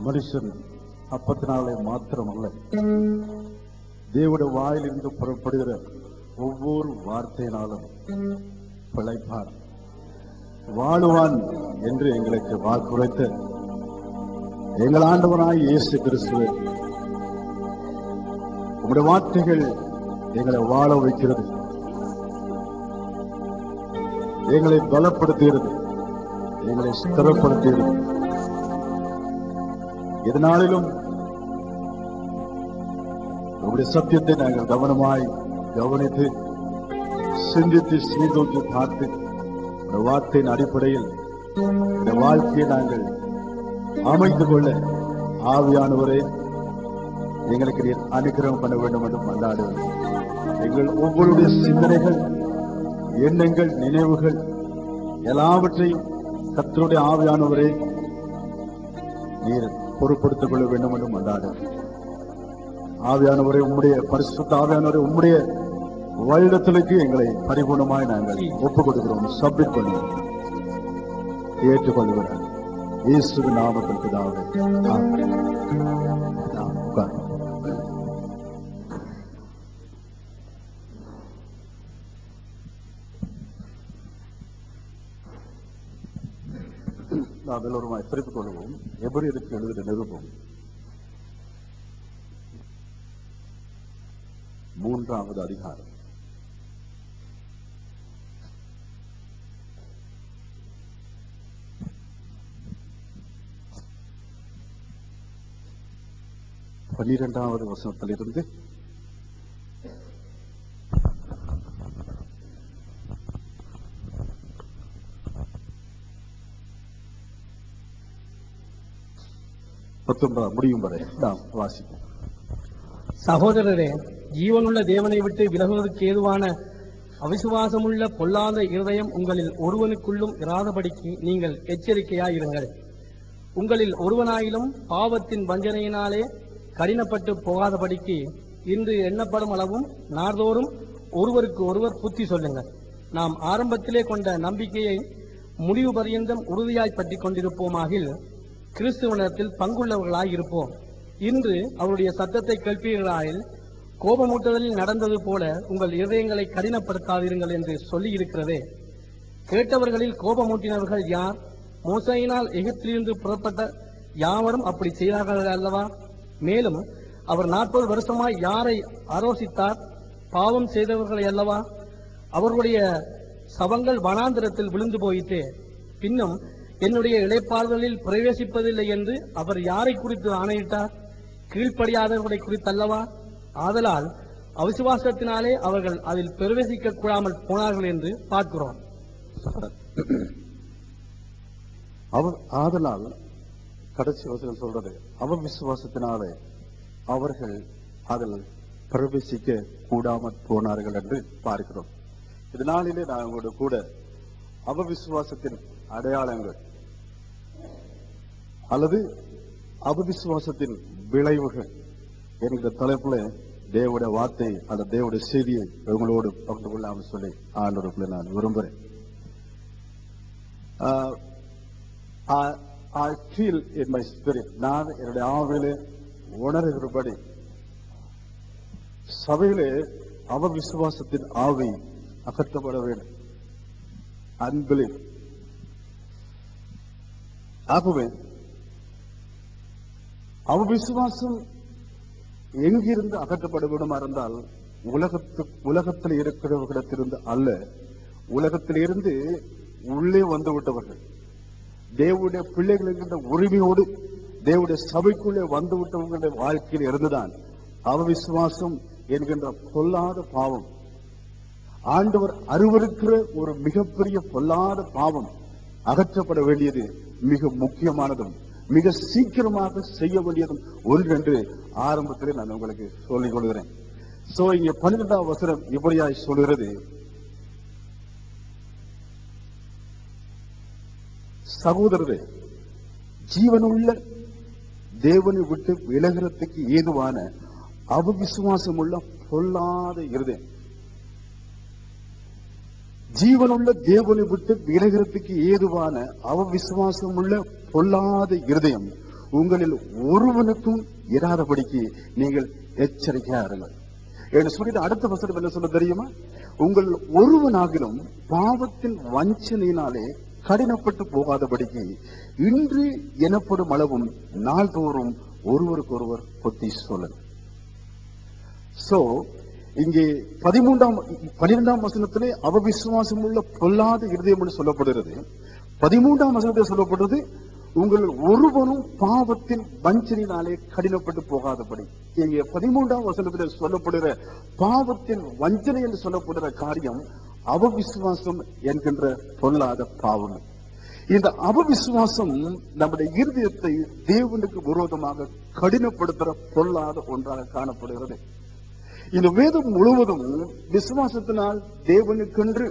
மனுஷன் அப்பத்தினாலே மாத்திரமல்ல தேவனுடைய வாயிலிருந்து புறப்படுகிற ஒவ்வொரு வார்த்தையினாலும் பிழைப்பான் வாழுவான் என்று எங்களுக்கு வாக்குரைத்த எங்கள் ஆண்டவனாய் இயேசு கிறிஸ்துவே உங்களுடைய வார்த்தைகள் எங்களை வாழ வைக்கிறது எங்களை பலப்படுத்துகிறது எங்களை ஸ்திரப்படுத்துகிறது இதனாலும் உங்களுடைய சத்தியத்தை நாங்கள் கவனமாய் கவனித்து சிந்தித்து சீர்தூக்கி பார்த்து இந்த வார்த்தையின் அடிப்படையில் இந்த வாழ்க்கையை நாங்கள் அமைத்து கொள்ள ஆவியானவரே எங்களுக்கு நீர் அனுக்கிரகம் பண்ண வேண்டும் என்று மன்றாடுவோம் எங்கள் ஒவ்வொருடைய சிந்தனைகள் எண்ணங்கள் நினைவுகள் எல்லாவற்றையும் கர்த்தருடைய ஆவியானவரே நீர் பொறுப்படுத்திக் கொள்ள வேண்டும் என்று மன்றாடுவோம் ஆவியானவரே உம்முடைய பரிசுத்த ஆவியானவரே உம்முடைய வழிடத்திலுக்கு எங்களை பரிபூர்ணமாய் நாங்கள் ஒப்புக் கொடுக்கிறோம் சப்மிட் பண்ணுவோம் ஏற்றுக்கொள்கிறார் இயேசு நாமத்தில் பிதாவே ஆமென். நாம் உட்காருவோம். நாம் எல்லோருமாய் திருப்பிக் கொள்வோம் எபிரியருக்கு எழுதிய நிருபம் மூன்றாவது அதிகாரம் பன்னிரெண்டாவது வசனத்திலிருந்து பத்தொன்பதாம் முடியும் வரை நாம் வாசிப்போம் சகோதரரே ஜீவனுள்ள தேவனை விட்டு விலகுவதற்கு ஏதுவான அவிசுவாசமுள்ள பொல்லாத இருதயம் உங்களில் ஒருவனுக்குள்ளும் இராதபடிக்கு நீங்கள் எச்சரிக்கையாயிருங்கள் உங்களில் ஒருவனாயிலும் பாவத்தின் வஞ்சனையினாலே கடினப்பட்டு போகாதபடிக்கு இன்று எண்ணப்படும் அளவும் நாள்தோறும் ஒருவருக்கு ஒருவர் புத்தி சொல்லுங்கள் நாம் ஆரம்பத்திலே கொண்ட நம்பிக்கையை முடிவு பரியந்தம் உறுதியாய் பற்றிக் கொண்டிருப்போமாகில் கிறிஸ்துவனிடத்தில் பங்குள்ளவர்களாய் இருப்போம் இன்று அவருடைய சத்தத்தை கேட்பீர்களாயில் கோபமூட்டுதலில் நடந்தது போல உங்கள் இதயங்களை கடினப்படுத்தாதீர்கள் என்று சொல்லி இருக்கிறதே கேட்டவர்களில் கோபமூட்டினவர்கள் யார் மோசையினால் எகிப்திலிருந்து புறப்பட்ட யாவரும் அப்படி செய்தார்கள் அல்லவா மேலும் அவர் நாற்பது வருஷமாய் யாரை ஆரோசித்தார் பாவம் செய்தவர்களை அல்லவா அவர்களுடைய சவங்கள் வனாந்திரத்தில் விழுந்து போயிற்றே பின்னும் என்னுடைய இளைப்பாறுதலில் பிரவேசிப்பதில்லை என்று அவர் யாரை குறித்து ஆணையிட்டார் கீழ்ப்படியாதவர்களை குறித்தல்லவா ஆதலால் அவிசுவாசத்தினாலே அவர்கள் அதில் பிரவேசிக்க கூடாமல் போனார்கள் என்று பார்க்கிறோம் அவர் ஆதலால் கடைசி வசனம் சொல்றது அவர் விசுவாசத்தினாலே அவர்கள் அதில் பிரவேசிக்க கூடாமற் போனார்கள் என்று பார்க்கிறோம் இதனாலே நான் உங்களோட கூட அவவிசுவாசத்தின் அடையாளங்கள் அல்லது அவவிசுவாசத்தின் விளைவுகள் என்கிற தலைப்புல தேவனுடைய வார்த்தை அந்த தேவனுடைய செய்தியை உங்களோடு பகிர்ந்து கொள்ளாமல் சொல்லி ஆண்டவருக்குள்ள நான் விரும்புகிறேன் Uh, I, I feel in my spirit, நான் என்னுடைய ஆவிலே உணர்கிறபடி சபையிலே அவ விசுவாசத்தின் ஆவி அகற்றப்பட வேண்டும் அன்பிலே ஆகவே அவ விசுவாசம் எங்கிருந்து அகற்றப்பட வேண்டுமா இருந்தால் உலகத்து உலகத்தில் இருக்கிறவர்களிடத்திலிருந்து அல்ல உலகத்திலிருந்து உள்ளே வந்து விட்டவர்கள் தேவனுடைய பிள்ளைகள் என்கின்ற உரிமையோடு தேவனுடைய சபைக்குள்ளே வந்து விட்டவங்களுடைய வாழ்க்கையில் இருந்துதான் அவவிசுவாசம் என்கின்ற பொல்லாத பாவம் ஆண்டவர் அருவருக்கிற ஒரு மிகப்பெரிய பொல்லாத பாவம் அகற்றப்பட வேண்டியது மிக முக்கியமானதும் மிக சீக்கிரமாக செய்ய வேண்டியதும் ஒன்று என்று ஆரம்பத்திலே நான் உங்களுக்கு சொல்லிக் கொள்கிறேன் சோ இங்க பன்னிரெண்டாம் வசனம் இப்படியாய் சொல்கிறது சகோதரரே ஜீவனுள்ள தேவனை விட்டு விலகிறதுக்கு ஏதுவான அவவிசுவாசம் உள்ள பொல்லாத இருதயம் ஜீவனுள்ள தேவனை விட்டு விலகிறதுக்கு ஏதுவான அவவிசுவாசம் உள்ள பொல்லாத இருதயம் உங்களில் ஒருவனுக்கும் இராதபடிக்கு நீங்கள் எச்சரிக்கையா இருங்கள் என்று சொல்லிட்டு அடுத்த வசனம் என்ன சொல்ல தெரியுமா உங்கள் ஒருவனாகிலும் பாவத்தின் வஞ்சனையினாலே கடினப்பட்டு போகாதபடிக்கு இன்று எனப்படும் அளவும் நாள்தோறும் ஒருவருக்கொருவர் கொத்தி சொல்லுங்கள் சோ இங்கே பதிமூன்றாம் பனிரெண்டாம் வசனத்திலே அவவிசுவாசம் உள்ள பொல்லாத இருதயம் என்று சொல்லப்படுகிறது பதிமூன்றாம் வசனத்தில் சொல்லப்படுறது உங்கள் ஒருவனும் பாவத்தின் வஞ்சனையினாலே கடினப்பட்டு போகாதபடி இங்கே பதிமூன்றாம் வசனத்தில் சொல்லப்படுகிற பாவத்தின் வஞ்சனை என்று சொல்லப்படுகிற காரியம் அவவிசுவாசம் என்கின்ற பொல்லாத பாவம் இந்த அவவிசுவாசம் நம்முடைய இருதயத்தை தேவனுக்கு விரோதமாக கடினப்படுத்துகிற பொல்லாத ஒன்றாக காணப்படுகிறது இந்த வேதம் முழுவதும் விசுவாசத்தினால் தேவனுக்கென்று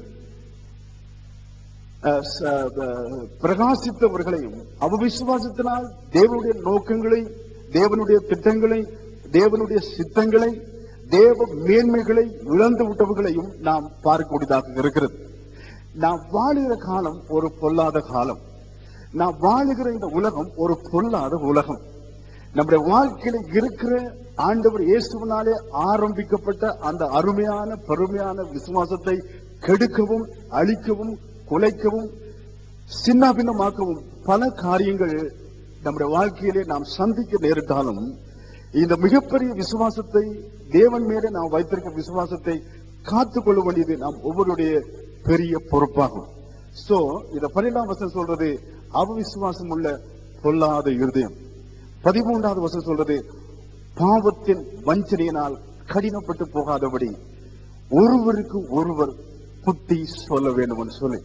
அஹ், ச- அஹ், பிரகாசித்தவர்களையும் அவிசுவாசத்தினால் தேவனுடைய நோக்கங்களை தேவனுடைய திட்டங்களை தேவனுடைய சித்தங்களை தேவ மேன்மைகளை இழந்து விட்டவர்களையும் நாம் பார்க்கக்கூடியதாக இருக்கிறது நாம் வாழுகிற காலம் ஒரு பொல்லாத காலம் நாம் வாழுகிற இந்த உலகம் ஒரு பொல்லாத உலகம் நம்முடைய வாழ்க்கையில இருக்கிற ஆண்டவர் இயேசுவினாலே ஆரம்பிக்கப்பட்ட அந்த அருமையான பெருமையான விசுவாசத்தை கெடுக்கவும் அழிக்கவும் குலைக்கவும் சின்னாபின்னமாக்கவும் பல காரியங்கள் நம்முடைய வாழ்க்கையிலே நாம் சந்திக்க நேரிட்டாலும் இந்த மிகப்பெரிய விசுவாசத்தை தேவன் மேலே நாம் வைத்திருக்க விசுவாசத்தை காத்துக்கொள்ள வேண்டியது நாம் ஒவ்வொருடைய பெரிய பொறுப்பாகும் சோ இத பன்னிரெண்டாம் வசனம் சொல்றது அவவிசுவாசம் உள்ள பொல்லாத இருதயம் பதிமூன்றாவது வசனம் சொல்றது பாவத்தின் வஞ்சனையினால் கடினப்பட்டு போகாதபடி ஒருவருக்கு ஒருவர் புத்தி சொல்ல வேண்டும் என்று சொல்லி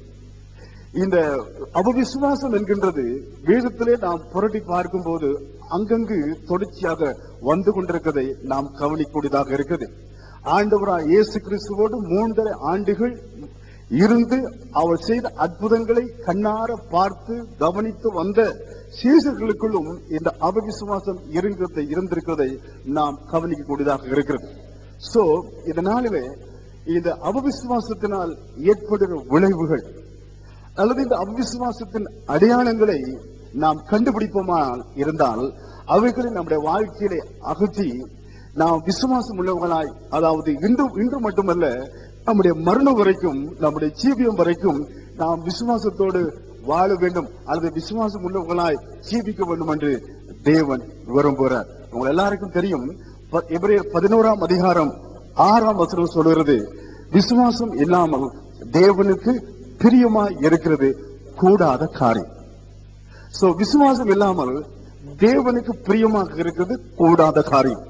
இந்த அவவிசுவாசம் என்கின்றது வேதத்திலே நாம் புரட்டி பார்க்கும்போது அங்கங்கு தொடர்ச்சியாக வந்து கொண்டிருக்கிறதை நாம் கவனிக்கூடியதாக இருக்குது ஆண்டவராய் இயேசு கிறிஸ்துவோடு மூன்றரை ஆண்டுகள் இருந்து அவர் செய்த அற்புதங்களை கண்ணார பார்த்து கவனித்து வந்த சீசர்களுக்குள்ளும் இந்த அவவிசுவாசம் இருக்கிறதை இருந்திருக்கிறதை நாம் கவனிக்கக்கூடியதாக இருக்கிறது சோ இதனாலே இந்த அவவிசுவாசத்தினால் ஏற்படுகிற விளைவுகள் அல்லது இந்த அவிசுவாசத்தின் அடையாளங்களை நாம் கண்டுபிடிப்போமானால் இருந்தால் அவைகளை நம்முடைய வாழ்க்கையிலே அகற்றி நாம் விசுவாசம் உள்ளவர்களாய் அதாவது இன்று இன்று மட்டுமல்ல நம்முடைய மரணம் வரைக்கும் நம்முடைய ஜீவியம் வரைக்கும் நாம் விசுவாசத்தோடு வாழ வேண்டும் அல்லது விசுவாசம் உள்ளவர்களாய் ஜீவிக்க வேண்டும் என்று தேவன் விரும்புகிறார் உங்கள் எல்லாருக்கும் தெரியும் ப- எபிரேயர் பதினோராம் அதிகாரம் ஆறாம் வசனம் சொல்கிறது விசுவாசம் இல்லாமல் தேவனுக்கு பிரியமாய் இருக்கிறது கூடாத காரியம் சோ விசுவாசம் இல்லாமல் தேவனுக்கு பிரியமாக இருக்கிறது கூடாத காரியம்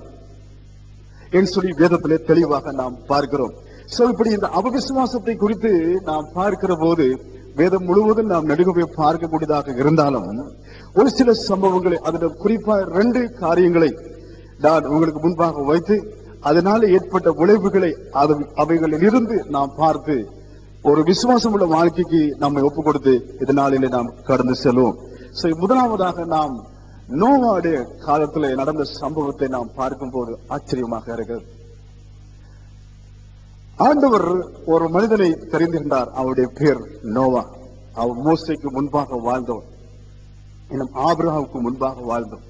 என்று சொல்லி வேதத்திலே தெளிவாக நாம் பார்க்கிறோம் சோ இப்படி இந்த அவவிசுவாசத்தை குறித்து நாம் பார்க்கிற போது வேதம் முழுவதும் நாம் நடுகவே பார்க்கக்கூடியதாக இருந்தாலும் ஒரு சில சம்பவங்களை அதில் குறிப்பா ரெண்டு காரியங்களை நான் உங்களுக்கு முன்பாக வைத்து அதனால ஏற்பட்ட விளைவுகளை அது- அவைகளில் இருந்து நாம் பார்த்து ஒரு விசுவாசம் உள்ள வாழ்க்கைக்கு நம்மை ஒப்பு கொடுத்து இதனாலே நாம் கடந்து செல்வோம் சோ முதலாவதாக நாம் நோவாடு காலத்தில் நடந்த சம்பவத்தை நாம் பார்க்கும்போது ஆச்சரியமாக இருக்கிறது ஆண்டவர் ஒரு மனிதனை தெரிந்திருந்தார் அவருடைய பேர் நோவா அவர் மோசைக்கு முன்பாக வாழ்ந்தவர் இன்னும் ஆபிரகாவுக்கு முன்பாக வாழ்ந்தவர்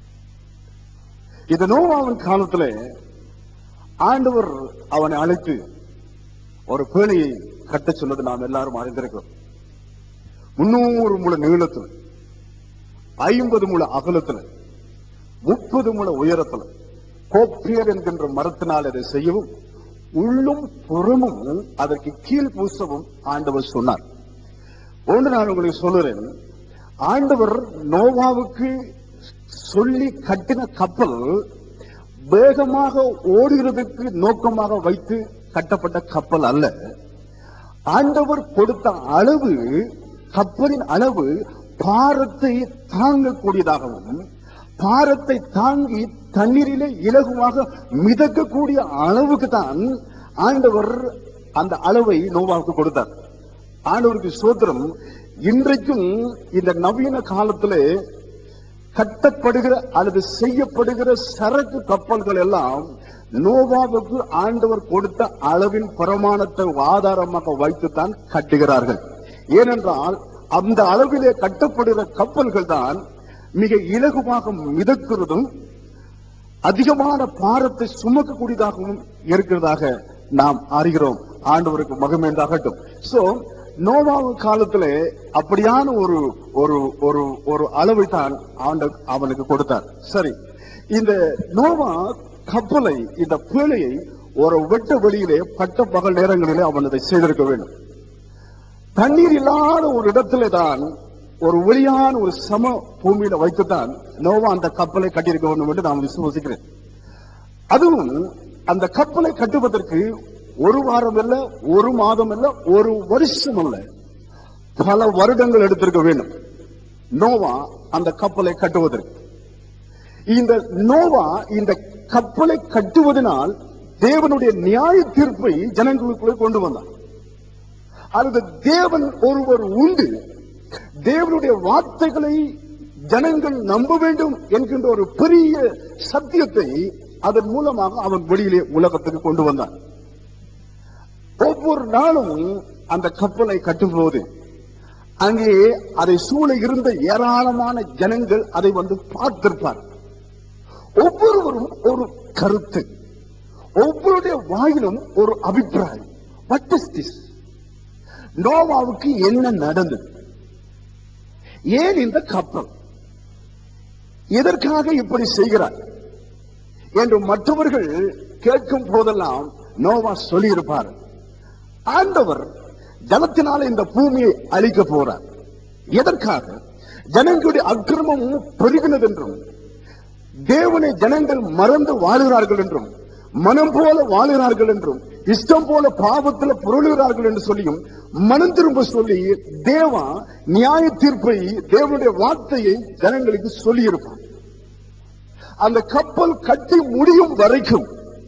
இந்த நோவாவின் காலத்துல ஆண்டவர் அவனை அழைத்து ஒரு பேழையை கட்டச் சொன்னது நாம் எல்லாரும் அறிந்திருக்கிறோம் முன்னூறு முழ நீளத்தில் ஐம்பது முழ அகலத்தில் முப்பது முழ உயரத்தில் கோப்பியர் என்கின்ற மரத்தினால் அதை செய்யவும் உள்ளும் புறமும் அதற்கு கீழ் பூசவும் ஆண்டவர் சொன்னார் ஒன்று நான் உங்களுக்கு சொல்லுறேன் ஆண்டவர் நோவாவுக்கு சொல்லி கட்டின கப்பல் வேகமாக ஓடுகிறதுக்கு நோக்கமாக வைத்து கட்டப்பட்ட கப்பல் அல்ல ஆண்டவர் கொடுத்த அளவு கப்பலின் அளவு பாரத்தை தாங்கக்கூடியதாகவும் பாரத்தை தாங்கி தண்ணீரிலே இலகுவாக மிதக்கக்கூடிய அளவுக்கு தான் ஆண்டவர் அந்த அளவை நோவாவுக்கு கொடுத்தார் ஆண்டவருக்கு சோத்திரம் இன்றைக்கும் இந்த நவீன காலத்திலே கட்டப்படுகிற அல்லது செய்யப்படுகிற சரக்கு கப்பல்கள் எல்லாம் நோவாவுக்கு ஆண்டவர் கொடுத்த அளவின் பிரமாணத்தை ஆதாரமாக வைத்துத்தான் கட்டுகிறார்கள் ஏனென்றால் அந்த அளவிலே கட்டப்படுகிற கப்பல்கள் தான் மிக இலகுவாக மிதக்கிறதும் அதிகமான பாரத்தை சுமக்கக்கூடியதாகவும் இருக்கிறதாக நாம் அறிகிறோம் ஆண்டவருக்கு மகிமைந்தாகட்டும் சோ நோவாவு காலத்துல அப்படியான ஒரு ஒரு ஒரு ஒரு அளவை தான் ஆண்ட அவனுக்கு கொடுத்தார் சரி இந்த நோவா கப்பலை இந்த பேழையை ஒரு வெட்ட வெளியிலே பட்ட பகல் நேரங்களிலே அவன் அதை செய்திருக்க வேண்டும் தண்ணீர் இல்லாத ஒரு இடத்துல தான் ஒரு ஒளியான ஒரு சம பூமியில வைத்துதான் நோவா அந்த கப்பலை கட்டியிருக்க வேண்டும் என்று நான் விசுவசிக்கிறேன் அதுவும் அந்த கப்பலை கட்டுவதற்கு ஒரு வாரம் இல்ல ஒரு மாதம் இல்ல ஒரு வருஷம் அல்ல பல வருடங்கள் எடுத்திருக்க வேண்டும் நோவா அந்த கப்பலை கட்டுவதற்கு இந்த நோவா இந்த கப்பலை கட்டுவதனால் தேவனுடைய நியாய தீர்ப்பை ஜனங்களுக்குள்ளே கொண்டு வந்தான் அல்லது தேவன் ஒருவர் உண்டு தேவனுடைய வார்த்தைகளை ஜனங்கள் நம்ப வேண்டும் என்கின்ற ஒரு பெரிய சத்தியத்தை அதன் மூலமாக அவன் வெளியிலே உலகத்துக்கு கொண்டு வந்தான் ஒவ்வொரு நாளும் அந்த கப்பலை கட்டும்போது அங்கே அதை சூழ இருந்த ஏராளமான ஜனங்கள் அதை வந்து பார்த்திருப்பார் ஒவ்வொருவரும் ஒரு கருத்து ஒவ்வொருடைய வாயிலும் ஒரு அபிப்பிராயம் வாட் இஸ் திஸ் நோவாவுக்கு என்ன நடந்தது ஏன் இந்த கப்பல் எதற்காக இப்படி செய்கிறார் என்று மற்றவர்கள் கேட்கும் போதெல்லாம் நோவா சொல்லியிருப்பார் ஆண்டவர் ஜலத்தினால இந்த பூமியை அழிக்க போறார் எதற்காக ஜனங்களுடைய அக்கிரமம் பெருகினது என்றும் தேவனை ஜனங்கள் மறந்து வாழுகிறார்கள் என்றும் மனம் போல வாழுகிறார்கள் என்றும் இஷ்டம் போல பாவத்துல புரளுகிறார்கள் என்று சொல்லியும் மனம் திரும்ப சொல்லி தேவா நியாய தீர்ப்பை தேவனுடைய வார்த்தையை ஜனங்களுக்கு சொல்லியிருப்பான் அந்த கப்பல் கட்டி முடியும் வரைக்கும்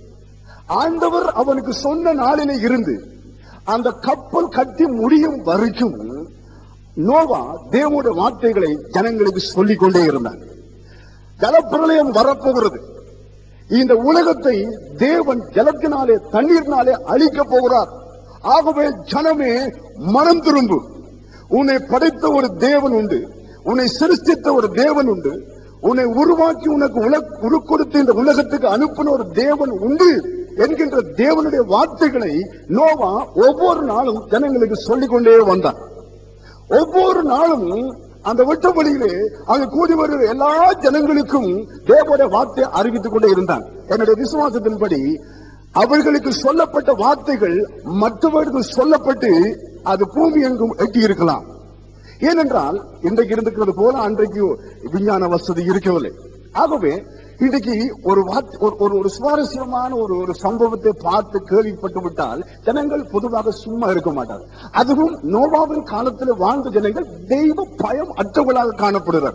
ஆண்டவர் அவனுக்கு சொன்ன நாளிலே இருந்து அந்த கப்பல் கட்டி முடியும் வரைக்கும் நோவா தேவனுடைய வார்த்தைகளை ஜனங்களுக்கு சொல்லிக் கொண்டே இருந்தார் ஜலப்பிரளயம் வரப்போகிறது இந்த உலகத்தை தேவன் ஜலத்தினாலே தண்ணீர்னாலே அழிக்க போகிறார் ஆகவே ஜனமே மனம் திரும்பு உன்னை படைத்த ஒரு தேவன் உண்டு உன்னை சிருஷ்டித்த ஒரு தேவன் உண்டு உன்னை உருவாக்கி உனக்கு உலக உருக்கொடுத்து இந்த உலகத்துக்கு அனுப்பின ஒரு தேவன் உண்டு என்கின்ற தேவனுடைய வார்த்தைகளை நோவா ஒவ்வொரு நாளும் ஜனங்களுக்கு சொல்லிக் கொண்டே வந்தான் ஒவ்வொரு நாளும் அந்த வெட்ட வழியிலே அங்கு கூடி வருகிற எல்லா ஜனங்களுக்கும் தேவனுடைய வார்த்தை அறிவித்துக் கொண்டே இருந்தான் என்னுடைய விசுவாசத்தின்படி அவர்களுக்கு சொல்லப்பட்ட வார்த்தைகள் மற்றவர்களுக்கு சொல்லப்பட்டு அது பூமி எங்கும் எட்டி இருக்கலாம் ஏனென்றால் இன்றைக்கு இருந்திருக்கிறது போல அன்றைக்கு விஞ்ஞான வசதி இருக்கவில்லை ஆகவே இன்றைக்கு ஒரு வார்த்தை- ஒரு- ஒரு ஒரு சுவாரஸ்யமான ஒரு ஒரு சம்பவத்தை பார்த்து கேள்விப்பட்டு விட்டால் ஜனங்கள் பொதுவாக சும்மா இருக்க மாட்டார் அதுவும் நோவாவின் காலத்தில் வாழ்ந்த ஜனங்கள் தெய்வ பயம் அற்றவர்களாக காணப்படுகிறார்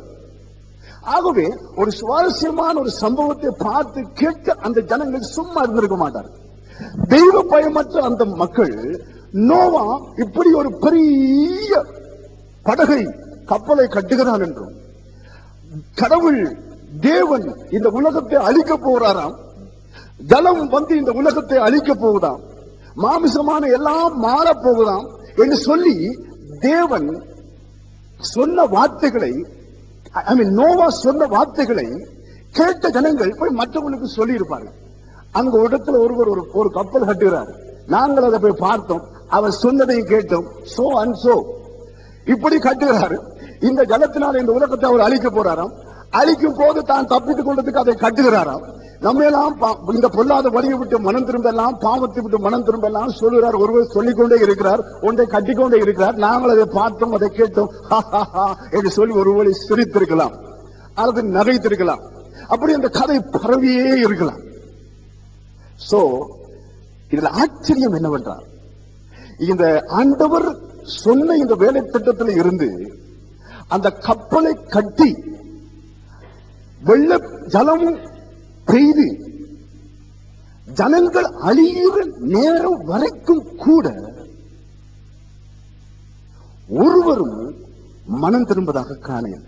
ஆகவே ஒரு சுவாரஸ்யமான ஒரு சம்பவத்தை பார்த்து கேட்க அந்த ஜனங்கள் சும்மா இருந்திருக்க மாட்டார் தெய்வ பயமற்ற அந்த மக்கள் நோவா இப்படி ஒரு பெரிய படகை கப்பலை கட்டுகிறான் என்றும் கடவுள் தேவன் இந்த உலகத்தை அழிக்க போகிறாராம் ஜலம் வந்து இந்த உலகத்தை அழிக்க போகுதாம் மாமிசமான எல்லாம் மாறப் போகுதாம் என்று சொல்லி தேவன் சொன்ன வார்த்தைகளை ஐ மீன் நோவா சொன்ன வார்த்தைகளை கேட்ட ஜனங்கள் போய் மற்றவங்களுக்கு சொல்லி இருப்பார்கள் அங்க ஒரு இடத்துல ஒருவர் ஒரு ஒரு கப்பல் கட்டுகிறார் நாங்கள் அதை போய் பார்த்தோம் அவர் சொன்னதையும் கேட்டோம் சோ அண்ட் சோ இப்படி கட்டுகிறாரு இந்த ஜலத்தினால் இந்த உலகத்தை அவர் அழிக்க போறாராம் அழிக்கும் போது தான் தப்பித்துக் கொள்றதுக்கு அதை கட்டுகிறாராம் நம்ம எல்லாம் பா- இந்த பொல்லாத வழியை விட்டு மனம் திரும்பெல்லாம் பாவத்தை விட்டு மனம் திரும்பெல்லாம் சொல்லுகிறார் ஒருவர் சொல்லிக்கொண்டே இருக்கிறார் ஒன்றை கட்டிக்கொண்டே இருக்கிறார் நாங்கள் அதை பார்த்தோம் அதை கேட்டோம் என்று சொல்லி ஒருவரை சிரித்திருக்கலாம் அல்லது நகைத்திருக்கலாம் அப்படி அந்த கதை பரவியே இருக்கலாம் சோ இதுல ஆச்சரியம் என்னவென்றால் இந்த ஆண்டவர் சொன்ன இந்த வேலை திட்டத்தில் இருந்து அந்த கப்பலை கட்டி வெள்ள ஜலமும் பெய்து ஜனங்கள் அழியிற நேரம் வரைக்கும் கூட ஒருவரும் மனம் திரும்பதாக காணேன்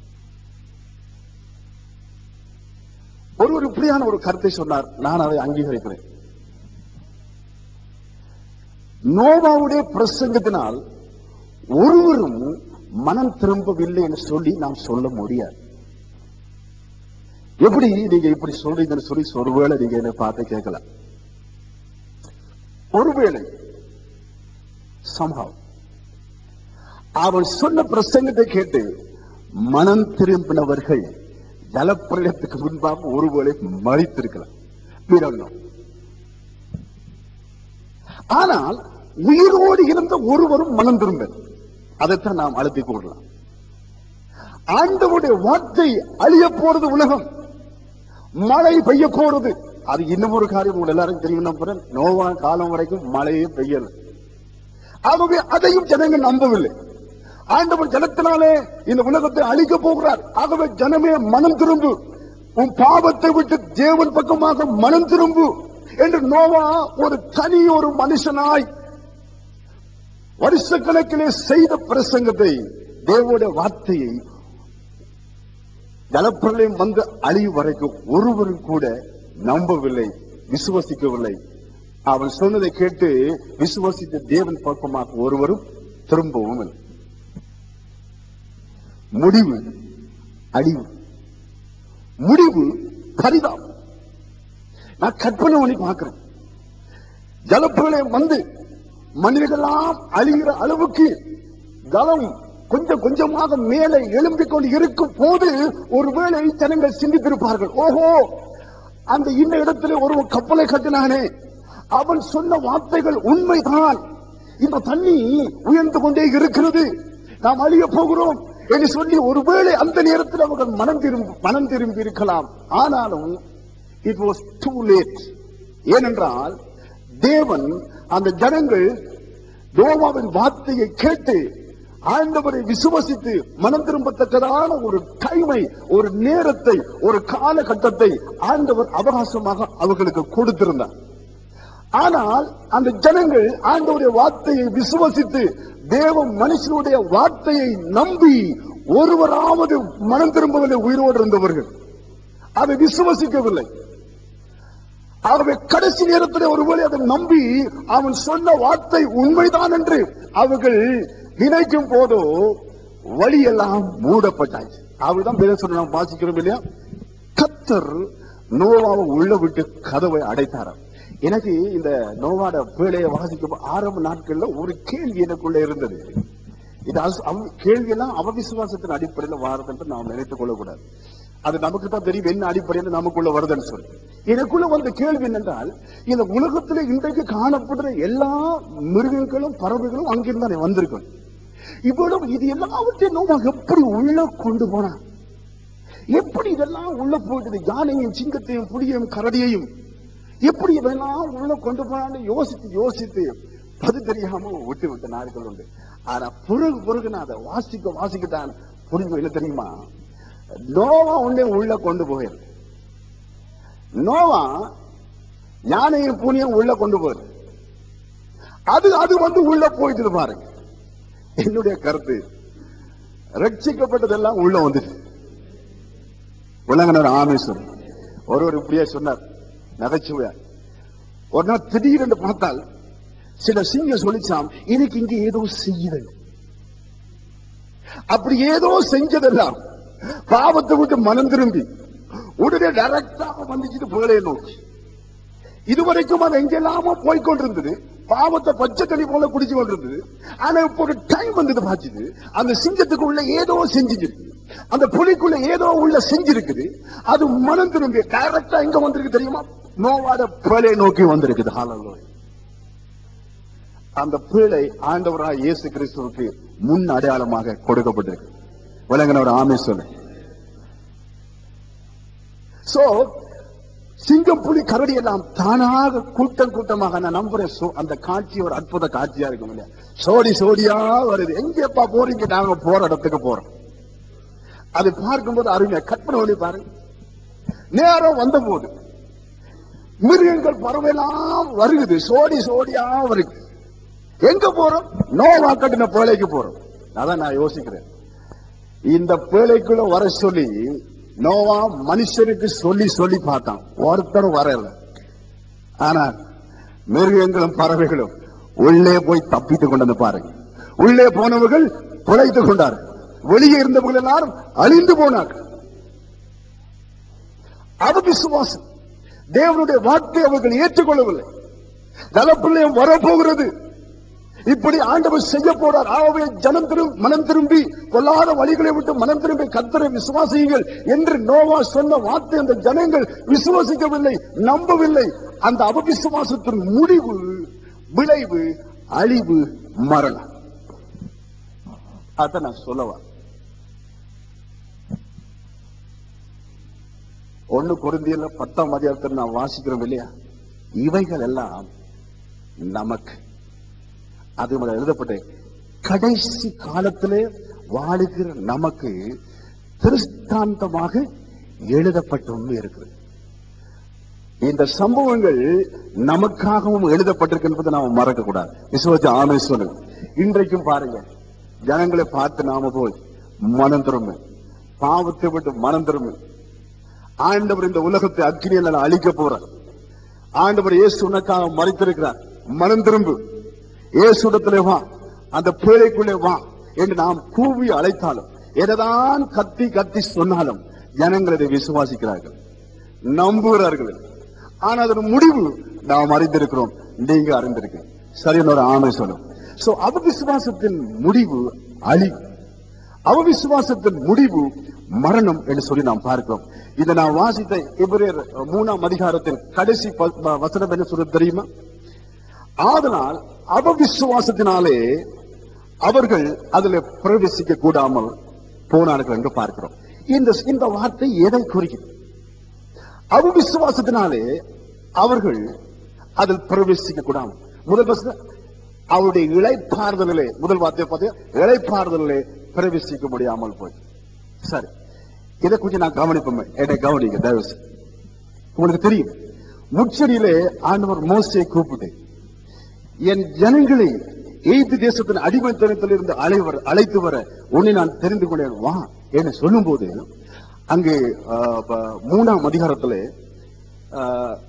ஒருவர் இப்படியான ஒரு கருத்தை சொன்னார் நான் அதை அங்கீகரிக்கிறேன் நோவாவுடைய பிரசங்கத்தினால் ஒருவரும் மனம் திரும்பவில்லை என்று சொல்லி நாம் சொல்ல முடியாது எப்படி நீங்க இப்படி சொல்றீங்கன்னு சொல்லி ஒருவேளை நீங்க என்ன பார்த்து கேட்கலாம் ஒருவேளை somehow அவன் சொன்ன பிரசங்கத்தை கேட்டு மனம் திரும்பினவர்கள் ஜலப்பிரளயத்துக்கு முன்பாக ஒருவேளை மறித்திருக்கலாம் We don't know. ஆனால் உயிரோடு இருந்த ஒருவரும் மனம் திரும்ப அதைத்தான் நாம் அழுத்தி கூறலாம் ஆண்டவருடைய வார்த்தை அழிய போறது உலகம் மழை பெய்ய போறது அது இன்னும் ஒரு காரியம் உங்க எல்லாரும் தெரியும் நம்புறேன் நோவா காலம் வரைக்கும் மழையே பெய்யல ஆகவே அதையும் ஜனங்கள் நம்பவில்லை ஆண்டவர் ஜனத்தினாலே இந்த உலகத்தை அழிக்க போகிறார் ஆகவே ஜனமே மனம் திரும்பு உன் பாவத்தை விட்டு தேவன் பக்கமாக மனம் திரும்பு என்று நோவா ஒரு தனி ஒரு மனுஷனாய் வருஷக்கணக்கிலே செய்த பிரசங்கத்தை தேவனுடைய வார்த்தையை ஜலப்பிரளயம் வந்து அழியும் வரைக்கும் ஒருவரும் கூட நம்பவில்லை விசுவசிக்கவில்லை அவன் சொன்னதை கேட்டு விசுவசித்த தேவன் பக்கமாக ஒருவரும் திரும்பவும் இல்லை முடிவு அழிவு முடிவு பரிதாபம் நான் கற்பனை பண்ணி பார்க்கிறேன் ஜலப்பிரளயம் வந்து மனிதர்களெல்லாம் அழிகிற அளவுக்கு ஜலம் கொஞ்சம் கொஞ்சமாக மேலே எழும்பிக் கொண்டு இருக்கும் போது ஒருவேளை ஜனங்கள் சிந்தித்திருப்பார்கள் ஓஹோ அந்த இந்த இடத்துல ஒரு கப்பலை கட்டினானே அவன் சொன்ன வார்த்தைகள் உண்மைதான் இந்த தண்ணி உயர்ந்து கொண்டே இருக்கிறது நாம் அழிய போகிறோம் என்று சொல்லி ஒருவேளை அந்த நேரத்தில் அவர்கள் மனம் திரும்பி மனம் திரும்பி இருக்கலாம் ஆனாலும் இட் வாஸ் டூ லேட் ஏனென்றால் தேவன் அந்த ஜனங்கள் நோவாவின் வார்த்தையை கேட்டு ஆண்டவரை விசுவசித்து மனம் திரும்பத்தக்கதான ஒரு டைமை ஒரு நேரத்தை ஒரு காலகட்டத்தை ஆண்டவர் அவகாசமாக அவர்களுக்கு கொடுத்திருந்தார் ஆனால் அந்த ஜனங்கள் ஆண்டவருடைய வார்த்தையை விசுவசித்து தேவ மனுஷனுடைய வார்த்தையை நம்பி ஒருவராவது மனம் திரும்பவில்லை உயிரோடு இருந்தவர்கள் அதை விசுவசிக்கவில்லை ஆகவே கடைசி நேரத்தில் ஒருவேளை அதை நம்பி அவன் சொன்ன வார்த்தை உண்மைதான் என்று அவர்கள் நினைக்கும் போதோ வழியெல்லாம் மூடப்பட்டாச்சு அவர்தான் பேர சொல்ல நாம் வாசிக்கிறோம் இல்லையா கத்தர் நோவாவை உள்ள விட்டு கதவை அடைத்தாராம் எனக்கு இந்த நோவாட பேழையை வாசிக்கும் ஆரம்ப நாட்கள்ல ஒரு கேள்வி எனக்குள்ள இருந்தது இது அஸ்- அவ- கேள்வி எல்லாம் அவவிசுவாசத்தின் அடிப்படையில் வாரது என்று நாம் நினைத்துக் கொள்ளக்கூடாது அது நமக்கு தான் தெரியும் என்ன அடிப்படையில் நமக்குள்ள வருதுன்னு சொல்லி எனக்குள்ள வந்த கேள்வி என்னென்றால் இந்த உலகத்துல இன்றைக்கு காணப்படுற எல்லா மிருகங்களும் பறவைகளும் அங்கிருந்து தானே வந்திருக்கும் இவ்வளவு இது எல்லாவற்றையும் நோவா எப்படி உள்ள கொண்டு போனான் எப்படி இதெல்லாம் உள்ள போயிட்டது யானையும் சிங்கத்தையும் புலியையும் கரடியையும் எப்படி இதெல்லாம் உள்ள கொண்டு போனான்னு யோசித்து யோசித்து அது தெரியாம விட்டு விட்ட நாட்கள் உண்டு ஆனா பிறகு பிறகு நான் அதை வாசிக்க வாசிக்கத்தான் புரிஞ்சு என்ன தெரியுமா நோவா உண்டே உள்ள கொண்டு போயிரு நோவா யானையும் பூனியும் உள்ள கொண்டு போயிரு அது அது வந்து உள்ள போயிட்டு பாருங்க என்னுடைய கருத்து ரட்சிக்கப்பட்டதெல்லாம் உள்ள வந்துட்டு விளங்கினார் ஆமேஸ்வரன் ஒருவர் இப்படியே சொன்னார் நகைச்சுவையா ஒரு நாள் திடீரென்று பார்த்தால் சில சிங்க சொல்லிச்சாம் எனக்கு இங்க ஏதோ செய்யுது அப்படி ஏதோ செஞ்சதெல்லாம் பாவத்தை விட்டு மனம் திரும்பி உடனே டைரக்டாக வந்துச்சு புகழைய நோக்கி இதுவரைக்கும் அது எங்கெல்லாமோ போய் கொண்டிருந்தது பாவத்தை பச்சை தண்ணி போல குடிச்சு கொண்டிருந்தது ஆனா இப்போ ஒரு டைம் வந்தது பாச்சுது அந்த சிங்கத்துக்குள்ள ஏதோ செஞ்சிருக்கு அந்த புலிக்குள்ள ஏதோ உள்ள செஞ்சிருக்குது அது மனம் திரும்பி டைரக்டா எங்க வந்திருக்கு தெரியுமா நோவாட பேழை நோக்கி வந்திருக்குது ஹalleluya அந்த பேழை ஆண்டவராய் இயேசு கிறிஸ்துவுக்கு முன் அடையாளமாக கொடுக்கப்பட்டிருக்கு விளங்கினவர் ஆமே சொல்லு சோ சிங்கம் புலி கரடி எல்லாம் தானாக கூட்டம் கூட்டமாக நான் நம்புறேன் சோ, அந்த காட்சி ஒரு அற்புத காட்சியா இருக்கும் இல்லையா சோடி சோடியா வருது எங்கப்பா போறீங்க நாங்க போற இடத்துக்கு போறோம் அது பார்க்கும்போது அருமையா கற்பனை பண்ணி பாருங்க நேரம் வந்த போது மிருகங்கள் பறவைலாம் வருகுது சோடி சோடியா வருது எங்க போறோம் நோவா கட்டின பேழைக்கு போறோம் அதான் நான் யோசிக்கிறேன் இந்த பேழைக்குள்ள வர சொல்லி நோவா மனுஷனுக்கு சொல்லி சொல்லி பார்த்தான் ஒருத்தரும் வரல ஆனா மிருகங்களும் பறவைகளும் உள்ளே போய் தப்பித்துக் கொண்டு வந்து பாருங்க உள்ளே போனவர்கள் பிழைத்துக் கொண்டார்கள் வெளியே இருந்தவர்கள் எல்லாரும் அழிந்து போனார்கள் அது விசுவாசம் தேவனுடைய வார்த்தை அவர்கள் ஏற்றுக்கொள்ளவில்லை நலப்பிள்ளையம் வரப்போகிறது இப்படி ஆண்டவர் செய்ய போறார் ஆகவே ஜனம் திரும்பி மனம் திரும்பி கொல்லாத வழிகளை விட்டு மனம் திரும்பி கத்தரை விசுவாசியுங்கள் என்று நோவா சொன்ன வார்த்தை அந்த ஜனங்கள் விசுவாசிக்கவில்லை நம்பவில்லை அந்த அவவிசுவாசத்தின் முடிவு விளைவு அழிவு மரணம் அத நான் சொல்லவா ஒண்ணு குருந்தியில பத்தாம் அதிகாரத்தில் நான் வாசிக்கிறோம் இல்லையா இவைகள் எல்லாம் நமக்கு அது மேல எழுதப்பட்ட கடைசி காலத்திலே வாழுகிற நமக்கு திருஷ்டாந்தமாக எழுதப்பட்டும் இருக்கிறது இந்த சம்பவங்கள் நமக்காகவும் எழுதப்பட்டிருக்கு என்பதை நாம மறக்க கூடாது விசுவச்சு ஆமே சொல்லுங்க இன்றைக்கும் பாருங்க ஜனங்களை பார்த்து நாம போய் மனம் திரும்ப பாவத்தை விட்டு மனம் திரும்ப ஆண்டவர் இந்த உலகத்தை அக்கினியால் அழிக்க போறார் ஆண்டவர் இயேசு உனக்காக மறைத்திருக்கிறார் மனம் திரும்பு இயேசுடத்திலே வா அந்த பேழைக்குள்ளே வா என்று நாம் கூவி அழைத்தாலும் என்னதான் கத்தி கத்தி சொன்னாலும் ஜனங்கள் இதை விசுவாசிக்கிறார்கள் நம்புகிறார்கள் ஆனா அதன் முடிவு நாம் அறிந்திருக்கிறோம் நீங்க அறிந்திருக்க சரியான ஒரு ஆமை சொல்லும் சோ அவவிசுவாசத்தின் முடிவு அழிவு அவவிசுவாசத்தின் முடிவு மரணம் என்று சொல்லி நாம் பார்க்கிறோம் இதை நான் வாசித்த எபிரேயர் மூணாம் அதிகாரத்தின் கடைசி ப- ப- வசனம் என்ன சொல்றது தெரியுமா ஆதலால் அவவிசுவாசத்தினாலே அவர்கள் அதில் பிரவேசிக்க கூடாமல் போனார்கள் என்று பார்க்கிறோம் இந்த இந்த வார்த்தை எதை குறிக்கிறது அவவிசுவாசத்தினாலே அவர்கள் அதில் பிரவேசிக்க கூடாமல் முதல் வசனம் அவருடைய இழைப்பாறுதலிலே முதல் வார்த்தையை பார்த்து இழைப்பாறுதலிலே பிரவேசிக்க முடியாமல் போய் சரி இதை கொஞ்சம் நான் கவனிப்போமே என்னை கவனிங்க தயவு செய்து. உங்களுக்கு தெரியும் முச்சடியிலே ஆண்டவர் மோசையை கூப்பிட்டு என் ஜனங்களை எய்து தேசத்தின் அடிமைத்தனத்தில் இருந்து அழைவர் அழைத்து வர உன்னை நான் தெரிந்து கொண்டேன் வா என்று சொல்லும்போது அங்கு ஆ, ப- மூணாம் அதிகாரத்திலே ஆ,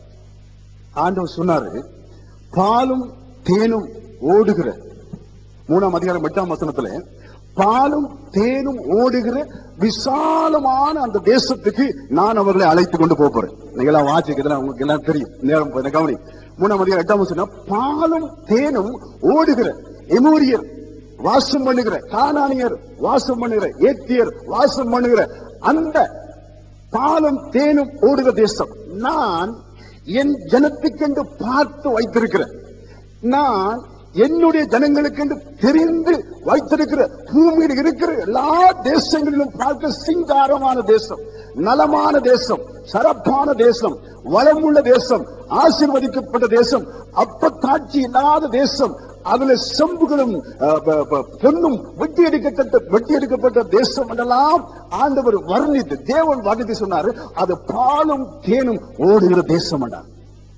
ஆண்டவர் சொன்னாரு பாலும் தேனும் ஓடுகிற மூணாம் அதிகாரம் எட்டாம் வசனத்துல பாலும் தேனும் ஓடுகிற விசாலமான அந்த தேசத்துக்கு நான் அவர்களை அழைத்து கொண்டு போப் போறேன் நீங்க எல்லாம் வாசிக்கிறதுல உங்களுக்கு எல்லாம் தெரியும் நேரம் போய் கவனி மூணாம் அதிகாரம் எட்டாம் வசனம் பாலும் தேனும் ஓடுகிற எமோரியர் வாசம் பண்ணுகிற கானானியர் வாசம் பண்ணுகிற ஏத்தியர் வாசம் பண்ணுகிற அந்த பாலும் தேனும் ஓடுகிற தேசம் நான் என் ஜனத்துக்கென்று பார்த்து வைத்திருக்கிறேன் நான் என்னுடைய ஜனங்களுக்கென்று தெரிந்து வைத்திருக்கிற பூமியில் இருக்கிற எல்லா தேசங்களிலும் பார்க்க சிங்காரமான தேசம் நலமான தேசம் சிறப்பான தேசம் வளமுள்ள தேசம் ஆசீர்வதிக்கப்பட்ட தேசம் அப்பத்தாட்சி இல்லாத தேசம் அதுல செம்புகளும் அஹ், ப- ப- பொன்னும் வெட்டி எடுக்கப்பட்ட வெட்டி எடுக்கப்பட்ட தேசம் என்றெல்லாம் ஆண்டவர் வர்ணித்து தேவன் வர்ணித்து சொன்னாரு அது பாலும் தேனும் ஓடுகிற தேசம் என்றார்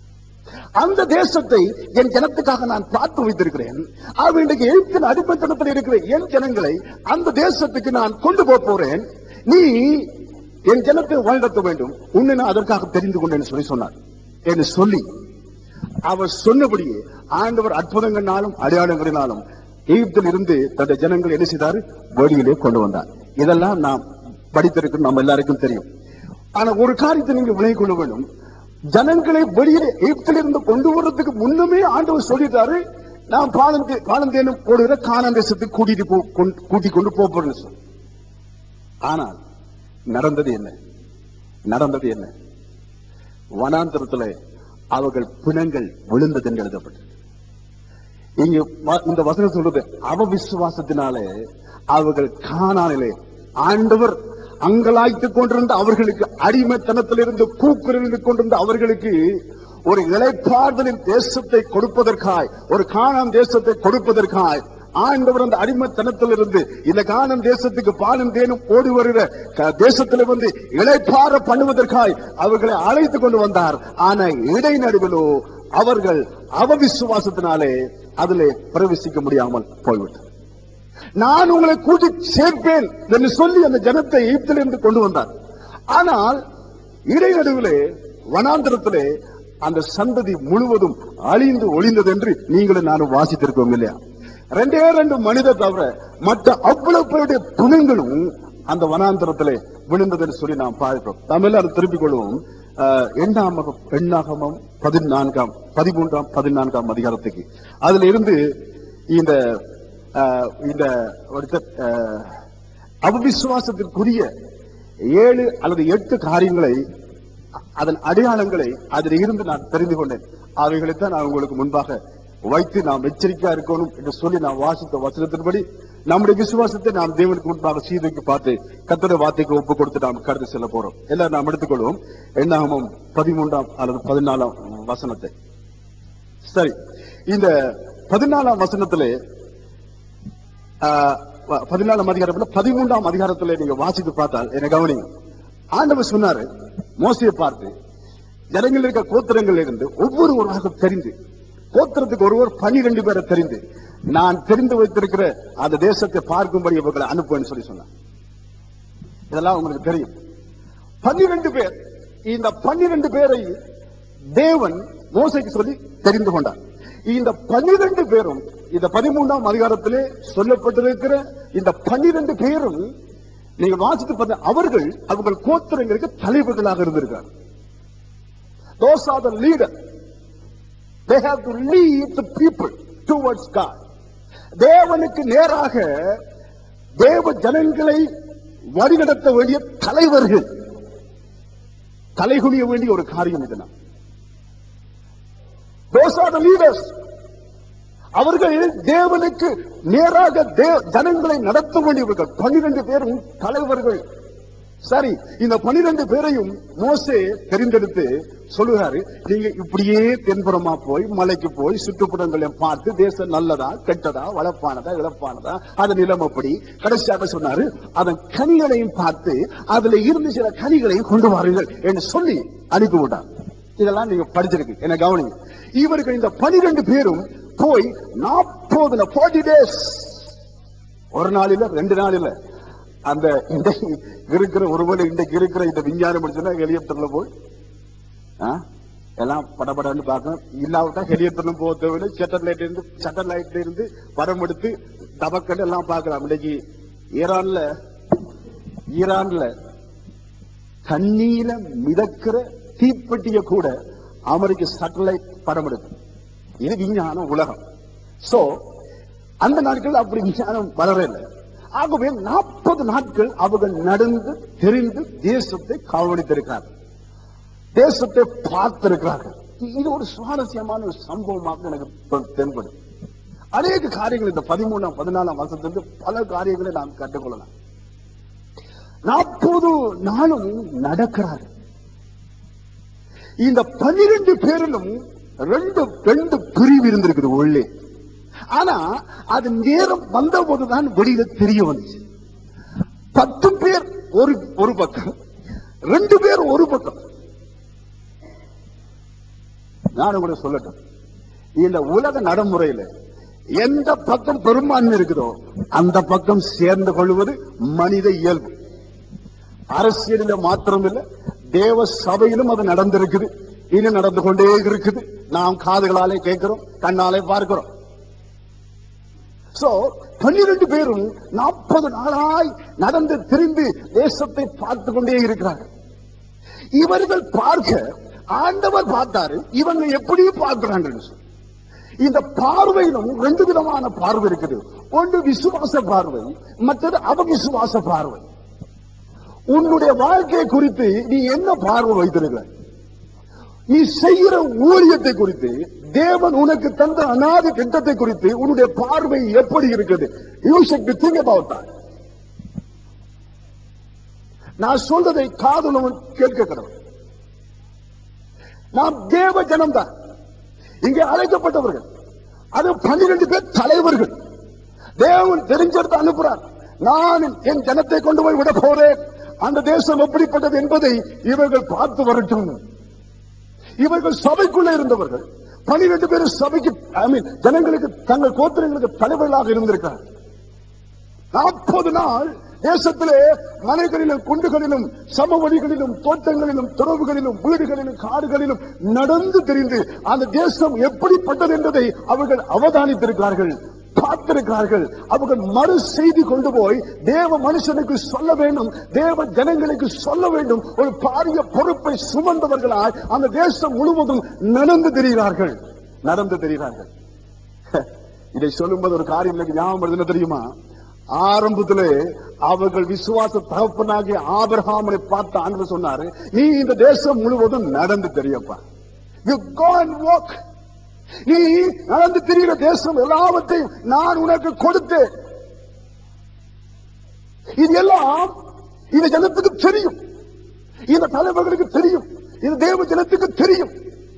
அந்த தேசத்தை என் ஜனத்துக்காக நான் பார்த்து வைத்திருக்கிறேன் அவன் இன்றைக்கு எழுத்தின் அடிப்பத்தனத்தில் இருக்கிற என் ஜனங்களை அந்த தேசத்துக்கு நான் கொண்டு போக போறேன் நீ என் ஜனத்தை வழிநடத்த வேண்டும் உன்னை நான் அதற்காக தெரிந்து கொண்டேன் சொல்லி சொன்னார் என்று சொல்லி அவர் சொன்னபடியே ஆண்டவர் அற்புதங்களாலும் அடையாளங்களினாலும் எகிப்தில் இருந்து தன்னுடைய ஜனங்கள் என்ன செய்தாரு வெளியிலே கொண்டு வந்தார் இதெல்லாம் நாம் படித்திருக்கிறோம் நம்ம எல்லாருக்கும் தெரியும் ஆனா ஒரு காரியத்தை நீங்க விளங்கிக் கொள்ள வேண்டும் ஜனங்களை வெளியிலே எகிப்தில் இருந்து கொண்டு வர்றதுக்கு முன்னமே ஆண்டவர் சொல்லிட்டாரு நான் பாலம் பாலந்தேனும் ஓடுகிற கானான் தேசத்துக்கு கூட்டிட்டு போ கொண்டு- கூட்டிக் கொண்டு போக போறேன்னு சொல்லி ஆனால் நடந்தது என்ன நடந்தது என்ன வனாந்தரத்துல அவர்கள் பிணங்கள் விழுந்தது என்று எழுதப்பட்டது இங்க வ- இந்த வசனம் சொல்றது அவ விசுவாசத்தினாலே அவர்கள் காணானிலே ஆண்டவர் அங்கலாய்த்துக் கொண்டிருந்த அவர்களுக்கு அடிமைத்தனத்திலிருந்து கூக்குரலிருந்து கொண்டிருந்த அவர்களுக்கு ஒரு இளைப்பாறுதலின் தேசத்தை கொடுப்பதற்காய் ஒரு காணான் தேசத்தை கொடுப்பதற்காய் ஆண்டவர் அந்த அடிமைத்தனத்திலிருந்து இந்த காணான் தேசத்துக்கு பாலும் தேனும் ஓடி வருகிற க- தேசத்துல வந்து இளைப்பாற பண்ணுவதற்காய் அவர்களை அழைத்துக் கொண்டு வந்தார் ஆனா இடைநடுவிலோ அவர்கள் அவவிசுவாசத்தினாலே அதிலே பிரவேசிக்க முடியாமல் போய்விட்டது நான் உங்களை கூட்டி சேர்ப்பேன் என்று சொல்லி அந்த ஜனத்தை எகிப்திலிருந்து கொண்டு வந்தார் ஆனால் இடைநடுவிலே வனாந்தரத்திலே அந்த சந்ததி முழுவதும் அழிந்து ஒளிந்தது என்று நீங்களும் நானும் வாசித்திருக்கோம் இல்லையா ரெண்டே ரெண்டு மனிதர் தவிர மற்ற அவ்வளவு பேருடைய புணங்களும் அந்த வனாந்தரத்திலே விழுந்ததுன்னு சொல்லி நாம் பார்க்கிறோம் தமிழ் அதை திருப்பிக் கொள்வோம் அஹ், எண்ணாமகம் எண்ணாகமம் பதினான்காம் பதிமூன்றாம் பதினான்காம் அதிகாரத்துக்கு அதுல இருந்து இந்த அஹ், இந்த அடுத்த, அஹ், அவிசுவாசத்திற்குரிய ஏழு அல்லது எட்டு காரியங்களை அ- அதன் அடையாளங்களை அதில் இருந்து நான் தெரிந்து கொண்டேன் அவைகளைத்தான் நான் உங்களுக்கு முன்பாக வைத்து நாம் எச்சரிக்கையா இருக்கணும் என்று சொல்லி நான் வாசித்த வசனத்தின்படி நம்முடைய விசுவாசத்தை நாம் தேவனுக்கு முன்பாக சீதைக்கு பார்த்து கத்தட வார்த்தைக்கு ஒப்பு கொடுத்து நாம் கடந்து செல்ல போறோம் எல்லாம் நாம் எடுத்துக்கொள்வோம் எண்ணாகமம் பதிமூன்றாம் அல்லது பதினாலாம் வசனத்தை சரி இந்த பதினாலாம் வசனத்திலே ஆஹ், ப- பதினாலாம் அதிகாரத்துல பதிமூன்றாம் அதிகாரத்துல நீங்க வாசித்து பார்த்தால் என்ன கவனிங்க ஆண்டவர் சொன்னாரு மோசையை பார்த்து ஜனங்கள் இருக்க கோத்திரங்கள் இருந்து ஒவ்வொருவராக தெரிந்து கோத்திரத்துக்கு ஒருவர் பனிரெண்டு பேரை தெரிந்து நான் தெரிந்து வைத்திருக்கிற அந்த தேசத்தை பார்க்கும்படி இவர்களை அனுப்புவேன்னு சொல்லி சொன்னார் இதெல்லாம் உங்களுக்கு தெரியும் பன்னிரண்டு பேர் இந்த பன்னிரண்டு பேரை தேவன் மோசைக்கு சொல்லி தெரிந்து கொண்டார் இந்த பன்னிரண்டு பேரும் இந்த பதிமூன்றாம் அதிகாரத்திலே சொல்லப்பட்டிருக்கிற இந்த பன்னிரண்டு பேரும் நீங்க வாசித்து பார்த்த அவர்கள் அவர்கள் கோத்திரங்களுக்கு தலைவர்களாக இருந்திருக்கார் those are the leader they have to lead the people towards god தேவனுக்கு நேராக தேவ ஜனங்களை வழிநடத்த வேண்டிய தலைவர்கள் தலைகுனிய வேண்டிய ஒரு காரியம் இதுதான் those are the leaders அவர்கள் தேவனுக்கு நேராக தே- ஜனங்களை நடத்த வேண்டியவர்கள் பன்னிரண்டு பேரும் தலைவர்கள் சரி இந்த பன்னிரண்டு பேரையும் மோசே தெரிந்தெடுத்து சொல்லுகிறாரு நீங்க இப்படியே தென்புறமா போய் மலைக்கு போய் சுற்றுப்புறங்களை பார்த்து தேசம் நல்லதா கெட்டதா வளப்பானதா இழப்பானதா அது நிலம் அப்படி கடைசியாக சொன்னாரு அதன் கனிகளையும் பார்த்து அதுல இருந்து சில கனிகளையும் கொண்டு வாருங்கள் என்று சொல்லி அனுப்பி விட்டார் இதெல்லாம் நீங்க படிச்சிருக்கு என்ன கவனிங்க இவர்கள் இந்த பனிரெண்டு பேரும் போய் நாற்பது ஃபார்ட்டி டேஸ் ஒரு நாள் இல்ல ரெண்டு நாள் இல்ல அந்த இன்றைக்கு இருக்கிற ஒருவேளை இன்றைக்கு இருக்கிற இந்த விஞ்ஞானம் முடிச்சுன்னா ஹெலிகாப்டர்ல போய் ஆ, எல்லாம் படபடன்னு பார்க்கணும் இல்லாவிட்டா ஹெலிகாப்டர்ல போக தேவையில்லை சேட்டலைட் இருந்து சேட்டலைட்ல இருந்து படம் எடுத்து டபக்கண்டு எல்லாம் பார்க்கலாம் இன்னைக்கு ஈரான்ல ஈரான்ல தண்ணீர மிதக்கிற தீப்பெட்டிய கூட அமெரிக்க சேட்டலைட் படம் எடுக்கும் இது விஞ்ஞானம் உலகம் சோ அந்த நாட்கள் அப்படி விஞ்ஞானம் வளரல ஆகவே நாற்பது நாட்கள் அவர்கள் நடந்து தெரிந்து தேசத்தை கவனித்திருக்கிறார்கள் தேசத்தை பார்த்திருக்கிறார்கள் இது ஒரு சுவாரஸ்யமான ஒரு சம்பவமாக எனக்கு இப்ப தென்படும் அநேக காரியங்கள் இந்த பதிமூணாம் பதினாலாம் வருஷத்திலிருந்து பல காரியங்களை நாம் கற்றுக்கொள்ளலாம் நாற்பது நாளும் நடக்கிறார் இந்த பன்னிரண்டு பேரிலும் ரெண்டு ரெண்டு பிரிவு இருந்திருக்குது உள்ளே ஆனா அது நேரம் வந்த போதுதான் வெளியில தெரிய வந்துச்சு பத்து பேர் ஒரு ஒரு பக்கம் ரெண்டு பேர் ஒரு பக்கம் நான் உங்களுக்கு சொல்லட்டும் இந்த உலக நடைமுறையில எந்த பக்கம் பெரும்பான்மை இருக்குதோ அந்த பக்கம் சேர்ந்து கொள்வது மனித இயல்பு அரசியலில மாத்திரம் இல்ல தேவ சபையிலும் அது நடந்திருக்குது இனி நடந்து கொண்டே இருக்குது நாம் காதுகளாலே கேட்கிறோம் கண்ணாலே பார்க்கிறோம் சோ பன்னிரண்டு பேரும் நாற்பது நாளாய் நடந்து திரிந்து தேசத்தை பார்த்து கொண்டே இருக்கிறார்கள் இவர்கள் பார்க்க ஆண்டவர் பார்த்தாரு இவங்க எப்படி பார்க்கிறாங்கன்னு சொல்லி. இந்த பார்வையிலும் ரெண்டு விதமான பார்வை இருக்குது ஒன்று விசுவாச பார்வை மற்றது அவவிசுவாச பார்வை உன்னுடைய வாழ்க்கை குறித்து நீ என்ன பார்வை வைத்திருக்கிறாய் நீ செய்கிற ஊழியத்தை குறித்து தேவன் உனக்கு தந்த அநாத திட்டத்தை குறித்து உன்னுடைய பார்வை எப்படி இருக்குது you should be think about that நான் சொல்றதை காதுலவன் கேட்க கடவுள் நாம் தேவ ஜனம்தான் இங்கே அழைக்கப்பட்டவர்கள் அது பன்னிரண்டு பேர் தலைவர்கள் தேவன் தெரிஞ்செடுத்து அனுப்புறார் நான் என் ஜனத்தை கொண்டு போய் விட போறேன் அந்த தேசம் எப்படிப்பட்டது என்பதை இவர்கள் பார்த்து வரட்டும் இவர்கள் சபைக்குள்ளே இருந்தவர்கள் பனிரெண்டு பேர் சபைக்கு ஐ மீன் ஜனங்களுக்கு தங்கள் கோத்திரங்களுக்கு தலைவர்களாக இருந்திருக்கிறார் நாற்பது நாள் தேசத்திலே மலைகளிலும் குண்டுகளிலும் சமவெளிகளிலும் தோட்டங்களிலும் துறவுகளிலும் வீடுகளிலும் காடுகளிலும் நடந்து தெரிந்து அந்த தேசம் எப்படிப்பட்டது என்பதை அவர்கள் அவதானித்திருக்கிறார்கள் பார்த்திருக்கிறார்கள் அவர்கள் மறு செய்தி கொண்டு போய் தேவ மனுஷனுக்கு சொல்ல வேண்டும் தேவ ஜனங்களுக்கு சொல்ல வேண்டும் ஒரு பாரிய பொறுப்பை சுமந்தவர்களாய் அந்த தேசம் முழுவதும் நடந்து தெரிகிறார்கள் நடந்து தெரிகிறார்கள் இதை சொல்லும்போது ஒரு காரியம் எனக்கு ஞாபகம் வருது என்ன தெரியுமா ஆரம்பத்திலே அவர்கள் விசுவாச தகப்பனாகிய ஆபிரகாமனை பார்த்து ஆண்டு சொன்னாரு நீ இந்த தேசம் முழுவதும் நடந்து தெரியப்பா யூ go and walk நீ நடந்து தெரிகிற தேசம் எல்லாவற்றையும் நான் உனக்கு கொடுத்தேன் இது எல்லாம் இந்த ஜனத்துக்கு தெரியும் இந்த தலைவர்களுக்கு தெரியும் இந்த தேவ ஜனத்துக்கு தெரியும்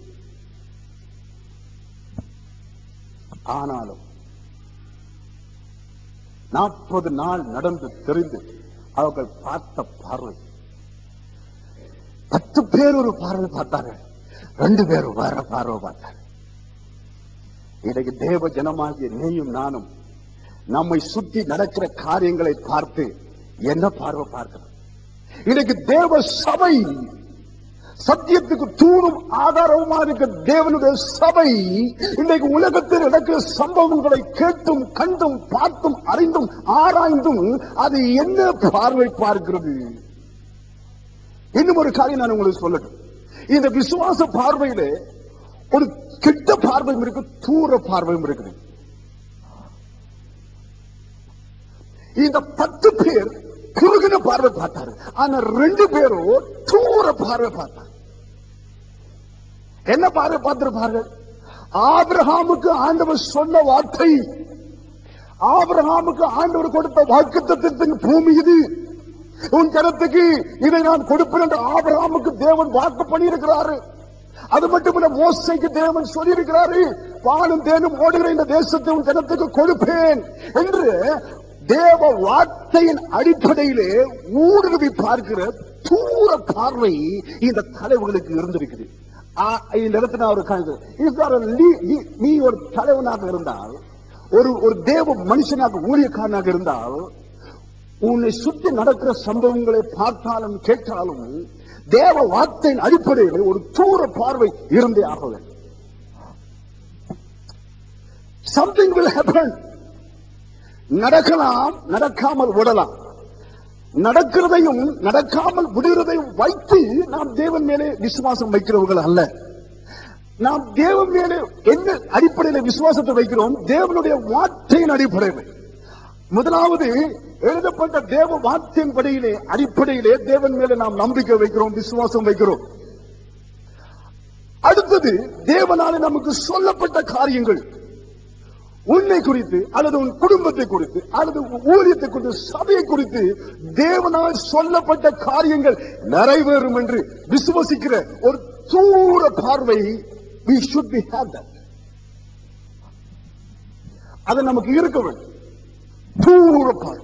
ஆனாலும் நாற்பது நாள் நடந்து தெரிந்து அவர்கள் பார்த்த பார்வை பத்து பேர் ஒரு பார்வை பார்த்தாங்க ரெண்டு பேர் வேற பார்வை பார்த்தாங்க இன்னைக்கு தேவ ஜனமாகிய நீயும் நானும் நம்மை சுற்றி நடக்கிற காரியங்களை பார்த்து என்ன பார்வை பார்க்கிறோம் இன்னைக்கு தேவ சபை சத்தியத்துக்கு தூணும் ஆதாரமா இருக்க தேவனுடைய சபை இன்றைக்கு உலகத்தில் நடக்கிற சம்பவங்களை கேட்டும் கண்டும் பார்த்தும் அறிந்தும் ஆராய்ந்தும் அது என்ன பார்வை பார்க்கிறது இன்னும் ஒரு காரியம் நான் உங்களுக்கு சொல்லட்டும் இந்த விசுவாச பார்வையில ஒரு கிட்ட பார்வையும் இருக்கு தூர பார்வையும் இருக்குது இந்த பத்து பேர் குறுகின பார்வை பார்த்தாரு ஆனா ரெண்டு பேரும் தூர பார்வை பார்த்தார் என்ன பார்வை பார்த்திருப்பார்கள் ஆபிரகாமுக்கு ஆண்டவர் சொன்ன வார்த்தை ஆபிரகாமுக்கு ஆண்டவர் கொடுத்த வாக்குத்தத்தின் பூமி இது உன் ஜனத்துக்கு இதை நான் கொடுப்பேன் என்று ஆபிரகாமுக்கு தேவன் வாக்கு பண்ணியிருக்கிறாரு அது மட்டுமல்ல மோசைக்கு தேவன் சொல்லியிருக்கிறாரு பாலும் தேனும் ஓடுகிற இந்த தேசத்தை உன் ஜனத்துக்கு கொடுப்பேன் என்று தேவ வார்த்தையின் அடிப்படையிலே ஊடுருவி பார்க்கிற தூர பார்வை இந்த தலைவர்களுக்கு இருந்திருக்குது ஆ, இந்த இடத்துல நான் ஒரு காரணம் If you are a lea- நீ- நீ ஒரு தலைவனாக இருந்தால் ஒரு ஒரு தேவ மனுஷனாக ஊழியக்காரனாக இருந்தால் உன்னை சுற்றி நடக்கிற சம்பவங்களை பார்த்தாலும் கேட்டாலும் தேவ வார்த்தையின் அடிப்படையில் ஒரு தூர பார்வை இருந்தே ஆக வேண்டும் சம்திங் வில் ஹேப்பன் நடக்கலாம் நடக்காமல் விடலாம் நடக்கிறதையும் நடக்காமல் விடுகிறதையும் வைத்து நாம் தேவன் மேலே விசுவாசம் வைக்கிறவர்கள் அல்ல நாம் தேவன் மேலே என்ன அடிப்படையில் விசுவாசத்தை வைக்கிறோம் தேவனுடைய வார்த்தையின் அடிப்படையில் முதலாவது எழுதப்பட்ட தேவ வார்த்தையின் படியிலே அடிப்படையிலே தேவன் மேலே நாம் நம்பிக்கை வைக்கிறோம் விசுவாசம் வைக்கிறோம் அடுத்தது தேவனாலே நமக்கு சொல்லப்பட்ட காரியங்கள் உன்னை குறித்து அல்லது உன் குடும்பத்தை குறித்து அல்லது உன் ஊழியத்தை குறித்து சபையை குறித்து தேவனால் சொல்லப்பட்ட காரியங்கள் நிறைவேறும் என்று விசுவசிக்கிற ஒரு தூர பார்வை we should be have that அது நமக்கு இருக்க வேண்டும் தூர பார்வை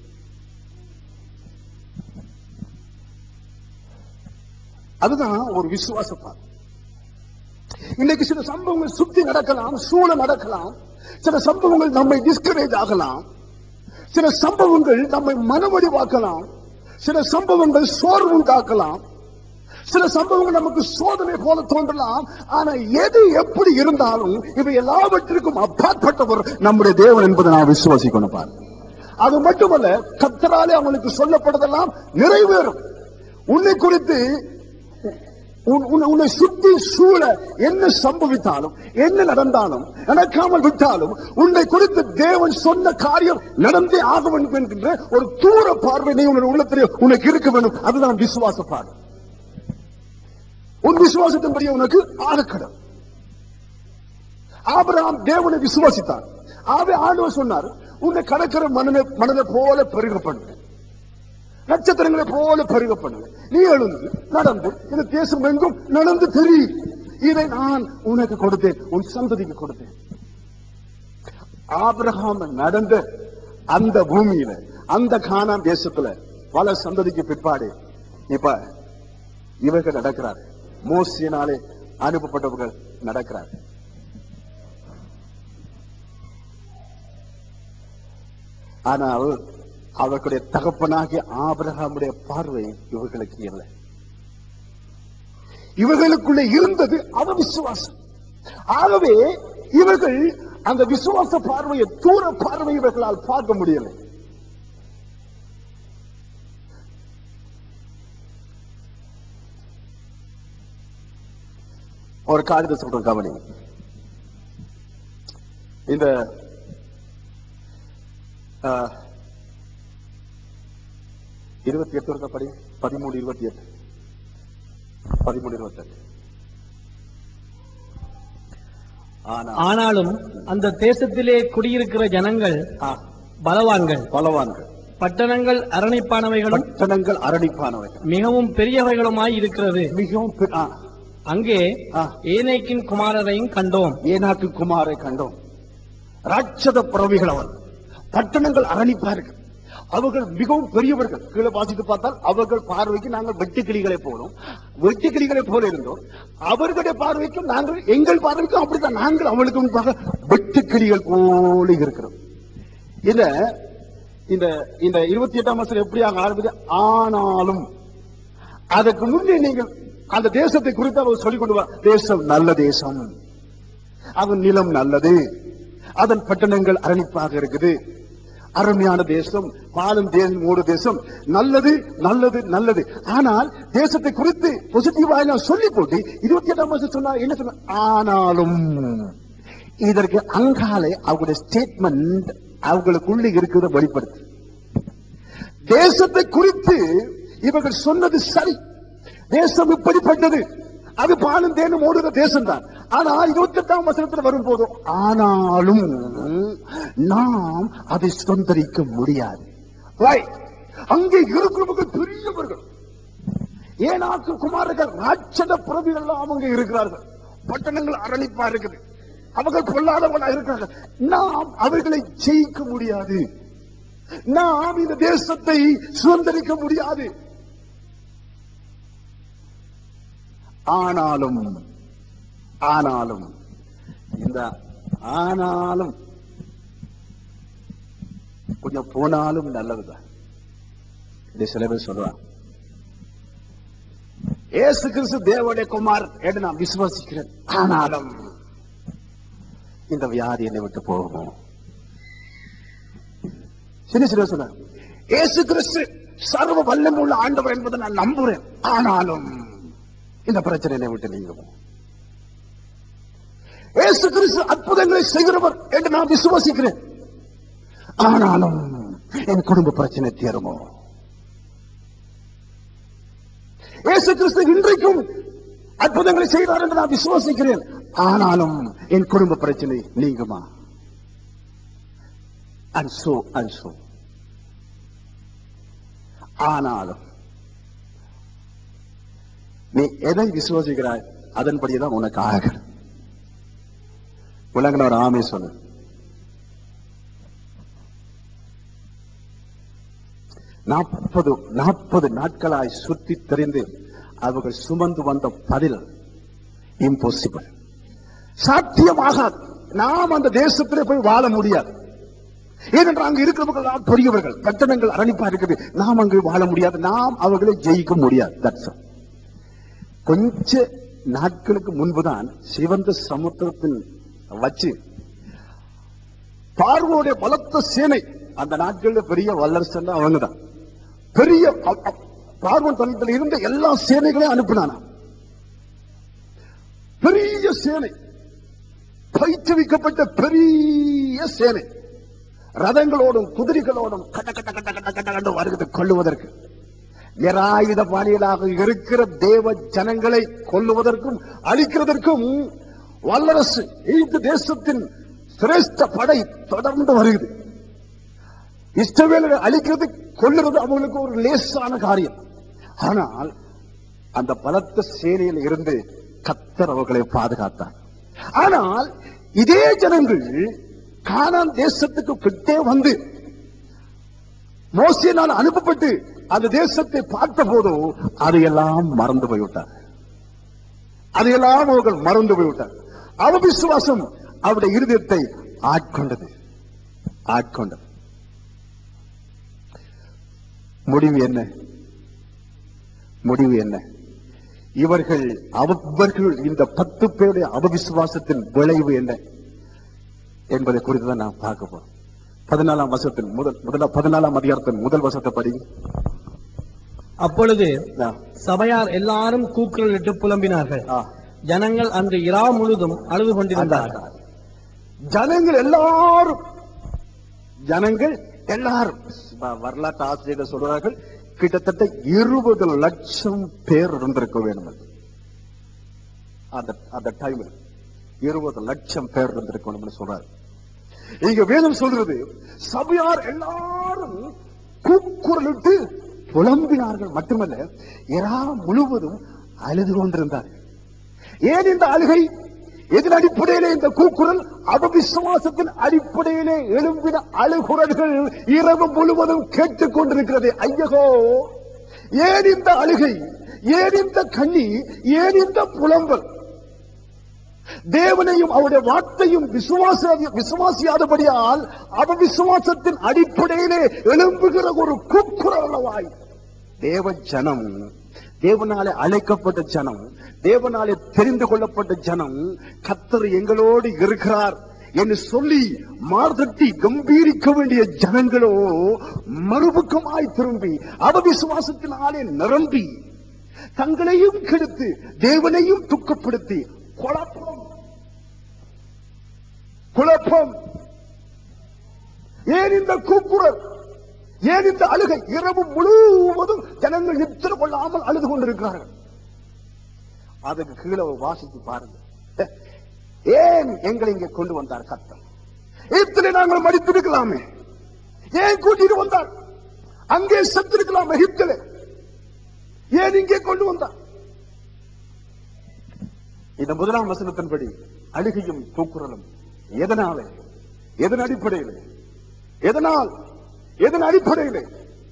அதுதான் ஒரு விசுவாச பார்வை இன்னைக்கு சில சம்பவங்கள் சுத்தி நடக்கலாம் சூழ நடக்கலாம் சில சம்பவங்கள் நம்மை டிஸ்கரேஜ் ஆகலாம் சில சம்பவங்கள் நம்மை மனவடிவாக்கலாம் சில சம்பவங்கள் சோர்வுண்டாக்கலாம் சில சம்பவங்கள் நமக்கு சோதனை போல தோன்றலாம் ஆனா எது எப்படி இருந்தாலும் இவை எல்லாவற்றிற்கும் அப்பாற்பட்டவர் நம்முடைய தேவன் என்பதை நான் விசுவாசிக்கணும் பாரு அது மட்டுமல்ல கத்தராலே அவனுக்கு சொல்லப்பட்டதெல்லாம் நிறைவேறும் உன்னை குறித்து உன்- உன்- உன்னை சுத்தி சூழ என்ன சம்பவித்தாலும் என்ன நடந்தாலும் நடக்காமல் விட்டாலும் உன்னை குறித்து தேவன் சொன்ன காரியம் நடந்தே ஆக வேண்டும் என்கின்ற ஒரு தூர பார்வை நீ உன்னுடைய உள்ளத்திலே உனக்கு இருக்க வேண்டும் அதுதான் விசுவாச பார்வை உன் விசுவாசத்தின்படி உனக்கு ஆகக்கடம் ஆபிரகாம் தேவனை விசுவாசித்தார் ஆவே ஆண்டவர் சொன்னார் உன்னை கடற்கரை மனதை மனதை போல பெருக பண்ணு நட்சத்திரங்களை போல பெருக பண்ணுங்க நீ எழுந்து நடந்து இந்த தேசம் எங்கும் நடந்து தெரி இதை நான் உனக்கு கொடுத்தேன் உன் சந்ததிக்கு கொடுத்தேன் ஆபிரகாம் நடந்த அந்த பூமியில அந்த கானான் தேசத்துல பல சந்ததிக்கு பிற்பாடு இப்ப இவர்கள் நடக்கிறார் மோசியனாலே அனுப்பப்பட்டவர்கள் நடக்கிறார் ஆனால் அவர்களுடைய தகப்பனாகிய ஆபிரகாமுடைய பார்வை இவர்களுக்கு இல்லை இவர்களுக்குள்ளே இருந்தது அவவிசுவாசம் ஆகவே இவர்கள் அந்த விசுவாச பார்வையை தூர பார்வை இவர்களால் பார்க்க முடியலை ஒரு காரியத்தை சொல்றேன் கவனி இந்த ஆஹ், இருபத்தி எட்டு இருக்க படி பதிமூணு இருபத்தி எட்டு பதிமூணு இருபத்தி எட்டு ஆனா ஆனாலும் அந்த தேசத்திலே குடியிருக்கிற ஜனங்கள் ஆ, பலவான்கள் பலவான்கள் பட்டணங்கள் அரணிப்பானவைகளும் பட்டணங்கள் அரணிப்பானவைகள் மிகவும் பெரியவைகளுமாய் இருக்கிறது மிகவும் பெ- ஆ, அங்கே ஆ. ஏனேக்கின் குமாரரையும் கண்டோம் ஏனாக்கு குமாரை கண்டோம் ராட்சத பிறவிகள் அவர் பட்டணங்கள் அரணிப்பார்கள் அவர்கள் மிகவும் பெரியவர்கள் கீழே வாசித்து பார்த்தால் அவர்கள் பார்வைக்கு நாங்கள் வெட்டுக்கிளிகளை போனோம் வெட்டுக்கிளிகளை போல இருந்தோம் அவர்களுடைய பார்வைக்கும் நாங்கள் எங்கள் பார்வைக்கும் அப்படித்தான் நாங்கள் அவளுக்கு முன்பாக வெட்டுக்கிளிகள் போல இருக்கிறோம் இந்த இந்த இந்த இருபத்தி எட்டாம் வருஷம் எப்படியாக ஆரம்பிது ஆனாலும் அதற்கு முன்னே நீங்கள் அந்த தேசத்தை குறித்து அவர் சொல்லிக் கொண்டு வா தேசம் நல்ல தேசம் அதன் நிலம் நல்லது அதன் பட்டணங்கள் அரணிப்பாக இருக்குது அருமையான தேசம் பாலும் தேசம் மூடு தேசம் நல்லது நல்லது நல்லது ஆனால் தேசத்தை குறித்து பாசிட்டிவாக நான் சொல்லி போட்டு இருபத்தி எட்டாம் வருஷம் சொன்னா என்ன சொன்ன ஆனாலும் இதற்கு அங்காலே அவங்களுடைய ஸ்டேட்மெண்ட் அவங்களுக்குள்ள இருக்கிறத வெளிப்படுத்து தேசத்தை குறித்து இவர்கள் சொன்னது சரி தேசம் இப்படிப்பட்டது அது பாலும் தேனும் ஓடுகிற தேசம் தான் ஆனா இருபத்தி எட்டாம் வசனத்தில் வரும்போது ஆனாலும் நாம் அதை சுதந்திரிக்க முடியாது Right. அங்கே இருக்கிறவர்கள் பெரியவர்கள் ஏனாக்கு குமாரர்கள் ராட்சத பிரதிகள் எல்லாம் அவங்க இருக்கிறார்கள் பட்டணங்கள் அரணிப்பா இருக்குது அவர்கள் பொல்லாதவர்களா இருக்கிறார்கள் நாம் அவர்களை ஜெயிக்க முடியாது நாம் இந்த தேசத்தை சுதந்திரிக்க முடியாது ஆனாலும் ஆனாலும் இந்த ஆனாலும் கொஞ்சம் போனாலும் நல்லதுதான் இது சில பேர் சொல்றான் ஏசு கிறிஸ்து தேவனுடைய குமார் என்று நான் விசுவாசிக்கிறேன் ஆனாலும் இந்த வியாதி என்னை விட்டு போகுமோ சின்ன சின்ன சொல்ல ஏசு கிறிஸ்து சர்வ வல்லமை உள்ள ஆண்டவர் என்பதை நான் நம்புறேன் ஆனாலும் இந்த பிரச்சனை என்னை விட்டு நீங்குமோ ஏசு கிறிஸ்து அற்புதங்களை செய்கிறவர் என்று நான் விசுவாசிக்கிறேன் ஆனாலும் என் குடும்ப பிரச்சனை தீருமோ இயேசு கிறிஸ்து இன்றைக்கும் அற்புதங்களை செய்கிறார் என்று நான் விசுவாசிக்கிறேன் ஆனாலும் என் குடும்ப பிரச்சனை நீங்குமா அண்ட் சோ அண்ட் சோ ஆனாலும் நீ எதை விசுவாசிக்கிறாய் அதன்படிதான் உனக்கு ஆகணும் உலகில் ஒரு ஆமை சொல்லு நாற்பது நாற்பது நாட்களாய் சுத்தி தெரிந்து அவர்கள் சுமந்து வந்த பதில் இம்பாசிபிள் சாத்தியமாகாது நாம் அந்த தேசத்திலே போய் வாழ முடியாது ஏனென்றால் அங்கு இருக்கிறவர்கள் எல்லாம் பெரியவர்கள் பட்டணங்கள் அரணிப்பா இருக்குது நாம் அங்கு வாழ முடியாது நாம் அவர்களை ஜெயிக்க முடியாது That's all. கொஞ்ச நாட்களுக்கு முன்புதான் சிவந்த சமுத்திரத்தில் வச்சு பார்வோடைய பலத்த சேனை அந்த நாட்களில் பெரிய வல்லரசு அவங்க தான் பெரிய அ- அ- பார்வன் தளத்தில் இருந்த எல்லா சேனைகளையும் அனுப்பினானா பெரிய சேனை பயிற்றுவிக்கப்பட்ட பெரிய சேனை ரதங்களோடும் குதிரைகளோடும் கட்ட கட்ட கட்ட கட்ட கட்ட கட்ட வருகிறது கொள்ளுவதற்கு நிராயுத பாணியலாக இருக்கிற தேவ ஜனங்களை கொல்லுவதற்கும் அழிக்கிறதற்கும் வல்லரசு இந்த தேசத்தின் சிரேஷ்ட படை தொடர்ந்து வருகிறது இஷ்டவேலை அழிக்கிறது கொல்லுறது அவங்களுக்கு ஒரு லேசான காரியம் ஆனால் அந்த பலத்த சேனையில் இருந்து கத்தர் அவர்களை பாதுகாத்தார் ஆனால் இதே ஜனங்கள் கானான் தேசத்துக்கு கிட்டே வந்து மோசியினால் அனுப்பப்பட்டு அந்த தேசத்தை பார்த்த போதோ அதையெல்லாம் மறந்து போய்விட்டார் அதையெல்லாம் அவர்கள் மறந்து போய்விட்டார் அவ விசுவாசம் அவருடைய இருதயத்தை ஆட்கொண்டது ஆட்கொண்டது முடிவு என்ன முடிவு என்ன இவர்கள் அவர்கள் இந்த பத்து பேருடைய அவவிசுவாசத்தின் விளைவு என்ன என்பதை குறித்து தான் நாம் பார்க்க போறோம் பதினாலாம் வசத்தின் முதல் முதல பதினாலாம் அதிகாரத்தின் முதல் வசத்தை படி அப்பொழுது ஆ, சபையார் எல்லாரும் கூக்குரலிட்டு புலம்பினார்கள் ஆ, ஜனங்கள் அன்று இரா முழுதும் அழுது அந்த, கொண்டிருந்தார்கள் அந்த. ஜனங்கள் எல்லாரும் ஜனங்கள் எல்லாரும் வ- வரலாற்று ஆசிரியர்கள் சொல்றார்கள் கிட்டத்தட்ட இருபது லட்சம் பேர் இருந்திருக்க வேண்டும் என்று. அந்த அந்த டைமில் இருபது லட்சம் பேர் இருந்திருக்க வேண்டும் என்று சொல்றாரு இங்க வேதம் சொல்றது சபையார் எல்லாரும் கூக்குரலிட்டு புலம்பினார்கள் மட்டுமல்ல இரா முழுவதும் அழுது கொண்டிருந்தார்கள் ஏன் இந்த அழுகை எதன் அடிப்படையிலே இந்த கூக்குரல் அவவிசுவாசத்தின் அடிப்படையிலே எழும்பின அழுகுரல்கள் இரவு முழுவதும் கேட்டுக் கொண்டிருக்கிறது ஐயகோ ஏன் இந்த அழுகை ஏன் இந்த கண்ணி ஏன் இந்த புலம்பல் தேவனையும் அவருடைய வார்த்தையும் விசுவாச விசுவாசியாதபடியால் அவ விசுவாசத்தின் அடிப்படையிலே எழும்புகிற ஒரு கூக்குரலவாய் தேவ ஜனம் தேவனாலே அழைக்கப்பட்ட ஜனம் தேவனாலே தெரிந்து கொள்ளப்பட்ட ஜனம் கத்தர் எங்களோடு இருக்கிறார் என்று சொல்லி மார்தட்டி கம்பீரிக்க வேண்டிய ஜனங்களோ மறுபக்கமாய் திரும்பி அவவிசுவாசத்தினாலே நிரம்பி தங்களையும் கெடுத்து தேவனையும் துக்கப்படுத்தி குழப்பம் குழப்பம் ஏன் இந்த கூக்குரல் ஏன் இந்த அழுகை இரவு முழுவதும் ஜனங்கள் நித்திர கொள்ளாமல் அழுது கொண்டிருக்கிறார்கள் அதுக்கு கீழே வாசித்து பாருங்க ஏன் எங்களை இங்கே கொண்டு வந்தார் கத்தம் இத்தனை நாங்கள் மடித்திருக்கலாமே ஏன் கூட்டிட்டு வந்தார் அங்கே செத்திருக்கலாம் எகிப்திலே ஏன் இங்கே கொண்டு வந்தார் இந்த முதலாம் வசனத்தின்படி அழுகையும் கூக்குரலும் எதனாலே எதன் அடிப்படையிலே எதனால் எதன் அடிப்படையிலே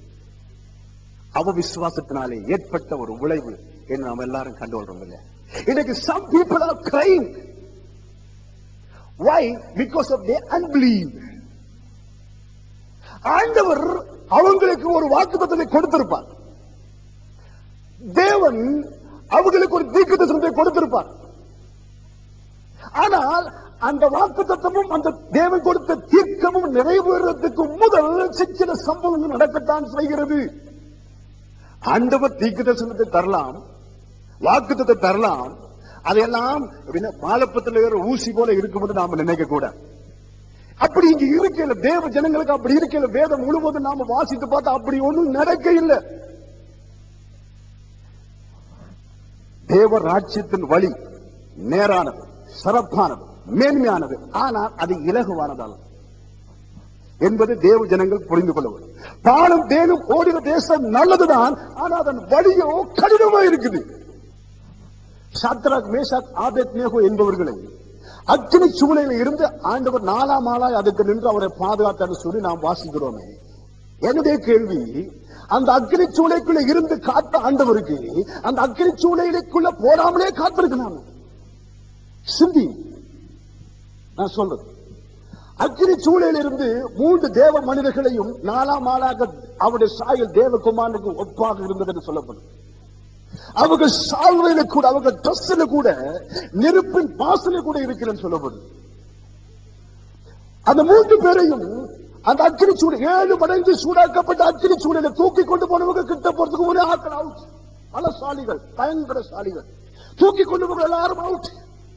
அவ விசுவாசத்தினாலே ஏற்பட்ட ஒரு விளைவு என்று நாம் எல்லாரும் கண்டுகொள்றோம் இல்லையா இன்னைக்கு some people are crying why because of their unbelief ஆண்டவர் அவங்களுக்கு ஒரு வாக்குத்தத்தை கொடுத்திருப்பார் தேவன் அவங்களுக்கு ஒரு தீர்க்கதரிசனத்தை கொடுத்திருப்பார் ஆனால் அந்த வாக்கு தத்துவமும் அந்த தேவன் கொடுத்த தீர்க்கமும் நிறைவேறதுக்கு முதல் சில சம்பவங்கள் நடக்கத்தான் செய்கிறது ஆண்டவர் தீர்க்க தரிசனத்தை தரலாம் வாக்குத்தத்தை தரலாம் அதையெல்லாம் மாலப்பத்தில் வேற ஊசி போல இருக்கும் என்று நாம நினைக்க கூட அப்படி இங்க இருக்கையில தேவ ஜனங்களுக்கு அப்படி இருக்கையில வேதம் முழுவதும் நாம வாசித்து பார்த்தா அப்படி ஒண்ணும் நடக்க இல்லை தேவ ராஜ்யத்தின் வழி நேரானது சிறப்பானது மேன்மையானது ஆனால் அது இலகுவானதல்ல என்பது தேவ ஜனங்கள் புரிந்து கொள்வது பாலும் தேனும் ஓடின தேசம் நல்லதுதான் ஆனால் அதன் வழியோ கடினமா இருக்குது சாத்ராக் மேஷாக் ஆபேத் நேகோ என்பவர்களை அக்னி சூழலில் இருந்து ஆண்டவர் நாலாம் ஆளாய் அதுக்கு நின்று அவரை பாதுகாத்தான்னு சொல்லி நாம் வாசிக்கிறோமே என்னுடைய கேள்வி அந்த அக்னி சூளைக்குள்ள இருந்து காத்த ஆண்டவருக்கு அந்த அக்னி சூளைக்குள்ள போடாமலே காத்திருக்கலாம் சிந்தி நான் சொல்றது அக்னி சூழலில் இருந்து மூன்று தேவ மனிதர்களையும் நாலாம் ஆளாக அவருடைய சாயல் தேவகுமாரனுக்கு ஒப்பாக இருந்தது என்று சொல்லப்படும் அவங்க சால்வையில கூட அவங்க ட்ரெஸ்ல கூட நெருப்பின் வாசனை கூட இருக்கிறேன்னு சொல்லப்படும் அந்த மூன்று பேரையும் அந்த அக்கினி சூடு ஏழு மடங்கு சூடாக்கப்பட்ட அக்கினி சூழலை தூக்கி கொண்டு போனவங்க கிட்ட போறதுக்கு ஒரே ஆட்கள் அவுட் பலசாலிகள் பயங்கர சாலிகள் தூக்கி கொண்டு போக எல்லாரும் அவுட்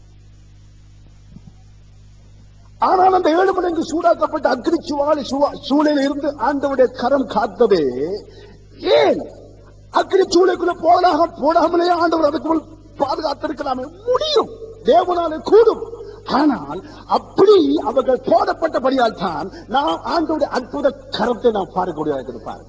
ஆனால் அந்த ஏழு மடங்கு சூடாக்கப்பட்ட அக்னி சுவாலி சூழலில் இருந்து ஆண்டவுடைய கரம் காத்ததே ஏன் அக்னி சூளைக்குள்ள போடாக போடாமலே ஆண்டவர் அதுக்குள் பாதுகாத்திருக்கலாமே முடியும் தேவனாலே கூடும் ஆனால் அப்படி அவர்கள் போடப்பட்டபடியால் தான் நாம் ஆண்டோட அற்புத கரத்தை நாம் பார்க்கக்கூடிய இருக்குது பாருங்க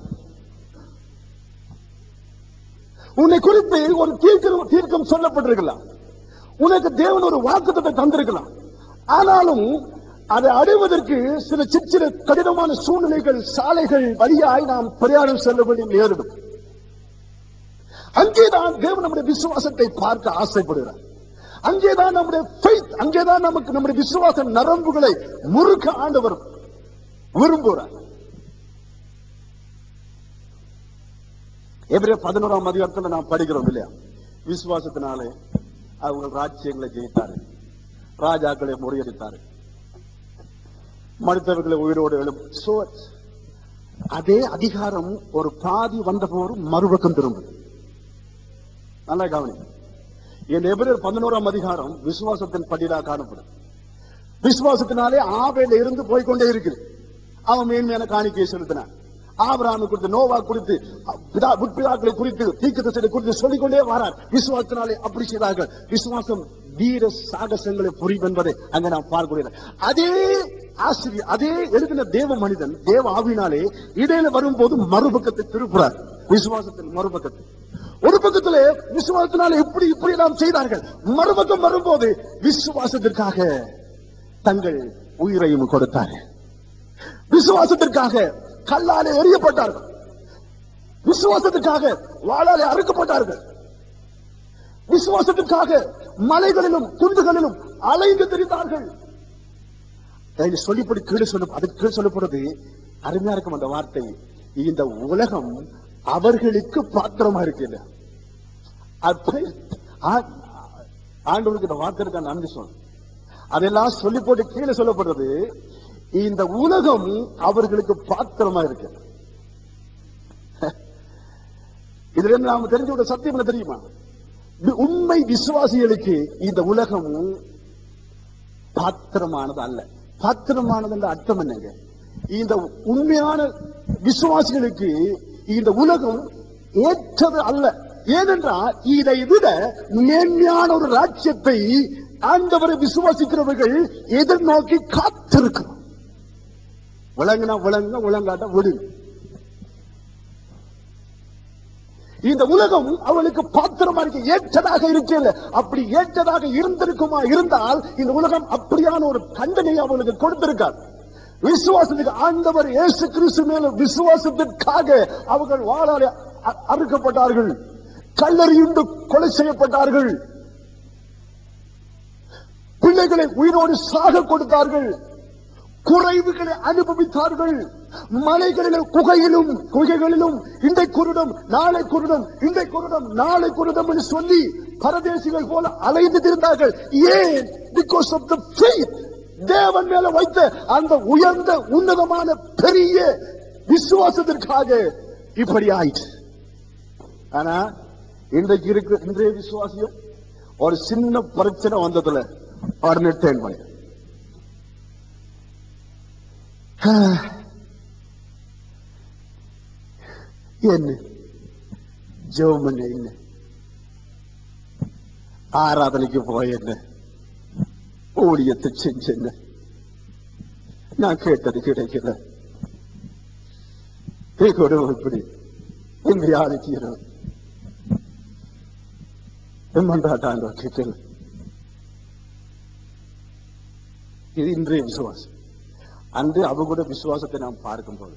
உன்னை குறித்து ஒரு தீர்க்கம் தீர்க்கம் சொல்லப்பட்டிருக்கலாம் உனக்கு தேவன் ஒரு வாக்குத்தத்தை தந்திருக்கலாம் ஆனாலும் அதை அடைவதற்கு சில சிற்சில கடினமான சூழ்நிலைகள் சாலைகள் வழியாய் நாம் பிரயாணம் செல்ல வேண்டிய நேரிடும் அங்கேதான் தேவன் நம்முடைய விசுவாசத்தை பார்க்க ஆசைப்படுகிறார் அங்கேதான் நம்முடைய faith, அங்கேதான் நமக்கு நம்முடைய விசுவாச நரம்புகளை முறுக்க ஆண்டவர் விரும்புகிறார் எபிரே பதினோராம் அதிகாரத்துல நாம் படிக்கிறோம் இல்லையா விசுவாசத்தினாலே அவங்க ராஜ்யங்களை ஜெயித்தாரு ராஜாக்களை முறியடித்தாரு மருத்துவர்களை உயிரோடு எழும் So, அதே அதிகாரம் ஒரு பாதி வந்த போது மறுபக்கம் திரும்புது நல்லா கவனி என் எபிரர் பதினோராம் அதிகாரம் விசுவாசத்தின் படிடா காணப்படும் விசுவாசத்தினாலே ஆவேல இருந்து போய்க்கொண்டே இருக்குது அவன் மேன்மையான காணிக்கையை செலுத்தினான் ஆபிரகாமை குறித்து நோவா குறித்து பிதா முற்பிதாக்களை குறித்து தீர்க்கதரிசிகளை குறித்து சொல்லிக்கொண்டே வரார் விசுவாசத்தினாலே அப்படி செய்தார்கள் விசுவாசம் வீர சாகசங்களை புரியும் என்பதை அங்க நாம் பார்க்கிறோம் அதே ஆசிரியர் அதே எழுதின தேவ மனிதன் தேவ ஆவினாலே இடையில வரும்போது மறுபக்கத்தை திருப்புறார் விசுவாசத்தின் மறுபக்கத்தை ஒரு பக்கத்திலே விசுவாசத்தினாலே இப்படி இப்படி நாம் செய்தார்கள் மறுபக்கம் வரும்போது விசுவாசத்திற்காக தங்கள் உயிரையும் கொடுத்தார்கள் விசுவாசத்திற்காக கல்லாலே எறியப்பட்டார்கள் விசுவாசத்துக்காக வாளாலே அறுக்கப்பட்டார்கள் விசுவாசத்துக்காக மலைகளிலும் குன்றுகளிலும் அலைந்து திரிந்தார்கள் என்று சொல்லிப்படி கீழே சொல்ல அதுக்கு கீழே சொல்லப்படுறது அருமையா இருக்கும் அந்த வார்த்தை இந்த உலகம் அவர்களுக்கு பாத்திரமா இருக்கு ஆண்டவருக்கு இந்த வார்த்தை இருக்க நன்றி சொல்றேன் அதெல்லாம் சொல்லி போட்டு கீழே சொல்லப்படுறது இந்த உலகம் அவர்களுக்கு பாத்திரமா இருக்கு இதுல இருந்து நாம தெரிஞ்ச ஒரு சத்தியம் என்ன தெரியுமா வி- உண்மை விசுவாசிகளுக்கு இந்த உலகம் பாத்திரமானது அல்ல பாத்திரமானது என்ற அர்த்தம் என்னங்க இந்த உண்மையான விசுவாசிகளுக்கு இந்த உலகம் ஏற்றது அல்ல ஏனென்றால் இதை விட மேன்மையான ஒரு ராஜ்யத்தை ஆண்டவரை விசுவாசிக்கிறவர்கள் எதிர்நோக்கி காத்திருக்கிறோம் விளங்குனா விளங்க விளங்காட்ட விடுங்க இந்த உலகம் அவளுக்கு பாத்திரமா இருக்கு ஏற்றதாக இருக்கல அப்படி ஏற்றதாக இருந்திருக்குமா இருந்தால் இந்த உலகம் அப்படியான ஒரு தண்டனை அவளுக்கு கொடுத்திருக்கார் விசுவாசத்துக்கு ஆண்டவர் இயேசு கிறிஸ்து மேல விசுவாசத்திற்காக அவர்கள் வாழாலே அ- அறுக்கப்பட்டார்கள் கல்லறியுண்டு கொலை செய்யப்பட்டார்கள் பிள்ளைகளை உயிரோடு சாக கொடுத்தார்கள் குறைவுகளை அனுபவித்தார்கள் மலைகளிலும் குகையிலும் குகைகளிலும் இன்றை குருடம் நாளை குருடம் இன்றை குருடம் நாளை குருடம் என்று சொல்லி பரதேசிகள் போல அலைந்து திரிந்தார்கள் ஏன் பிகாஸ் ஆஃப் த ஃபெய்த் தேவன் மேல வைத்த அந்த உயர்ந்த உன்னதமான பெரிய விசுவாசத்திற்காக இப்படி ஆயிற்று ஆனா இன்றைக்கு இருக்கு இன்றைய விசுவாசியம் ஒரு சின்ன பிரச்சனை வந்ததுல உடனே டேன் பண்ணி என்ன ஜெபம் பண்ண என்ன ஆராதனைக்கு போய் என்ன ஊழியத்தை செஞ்ச என்ன நான் கேட்டது கிடைக்கல கூட இப்படி எங்க யாரு தீரும் எம்மன்றாட்டாண்டோ கேட்கல இது இன்றைய விசுவாசம் அன்று அவங்க கூட விசுவாசத்தை நாம் பார்க்கும்போது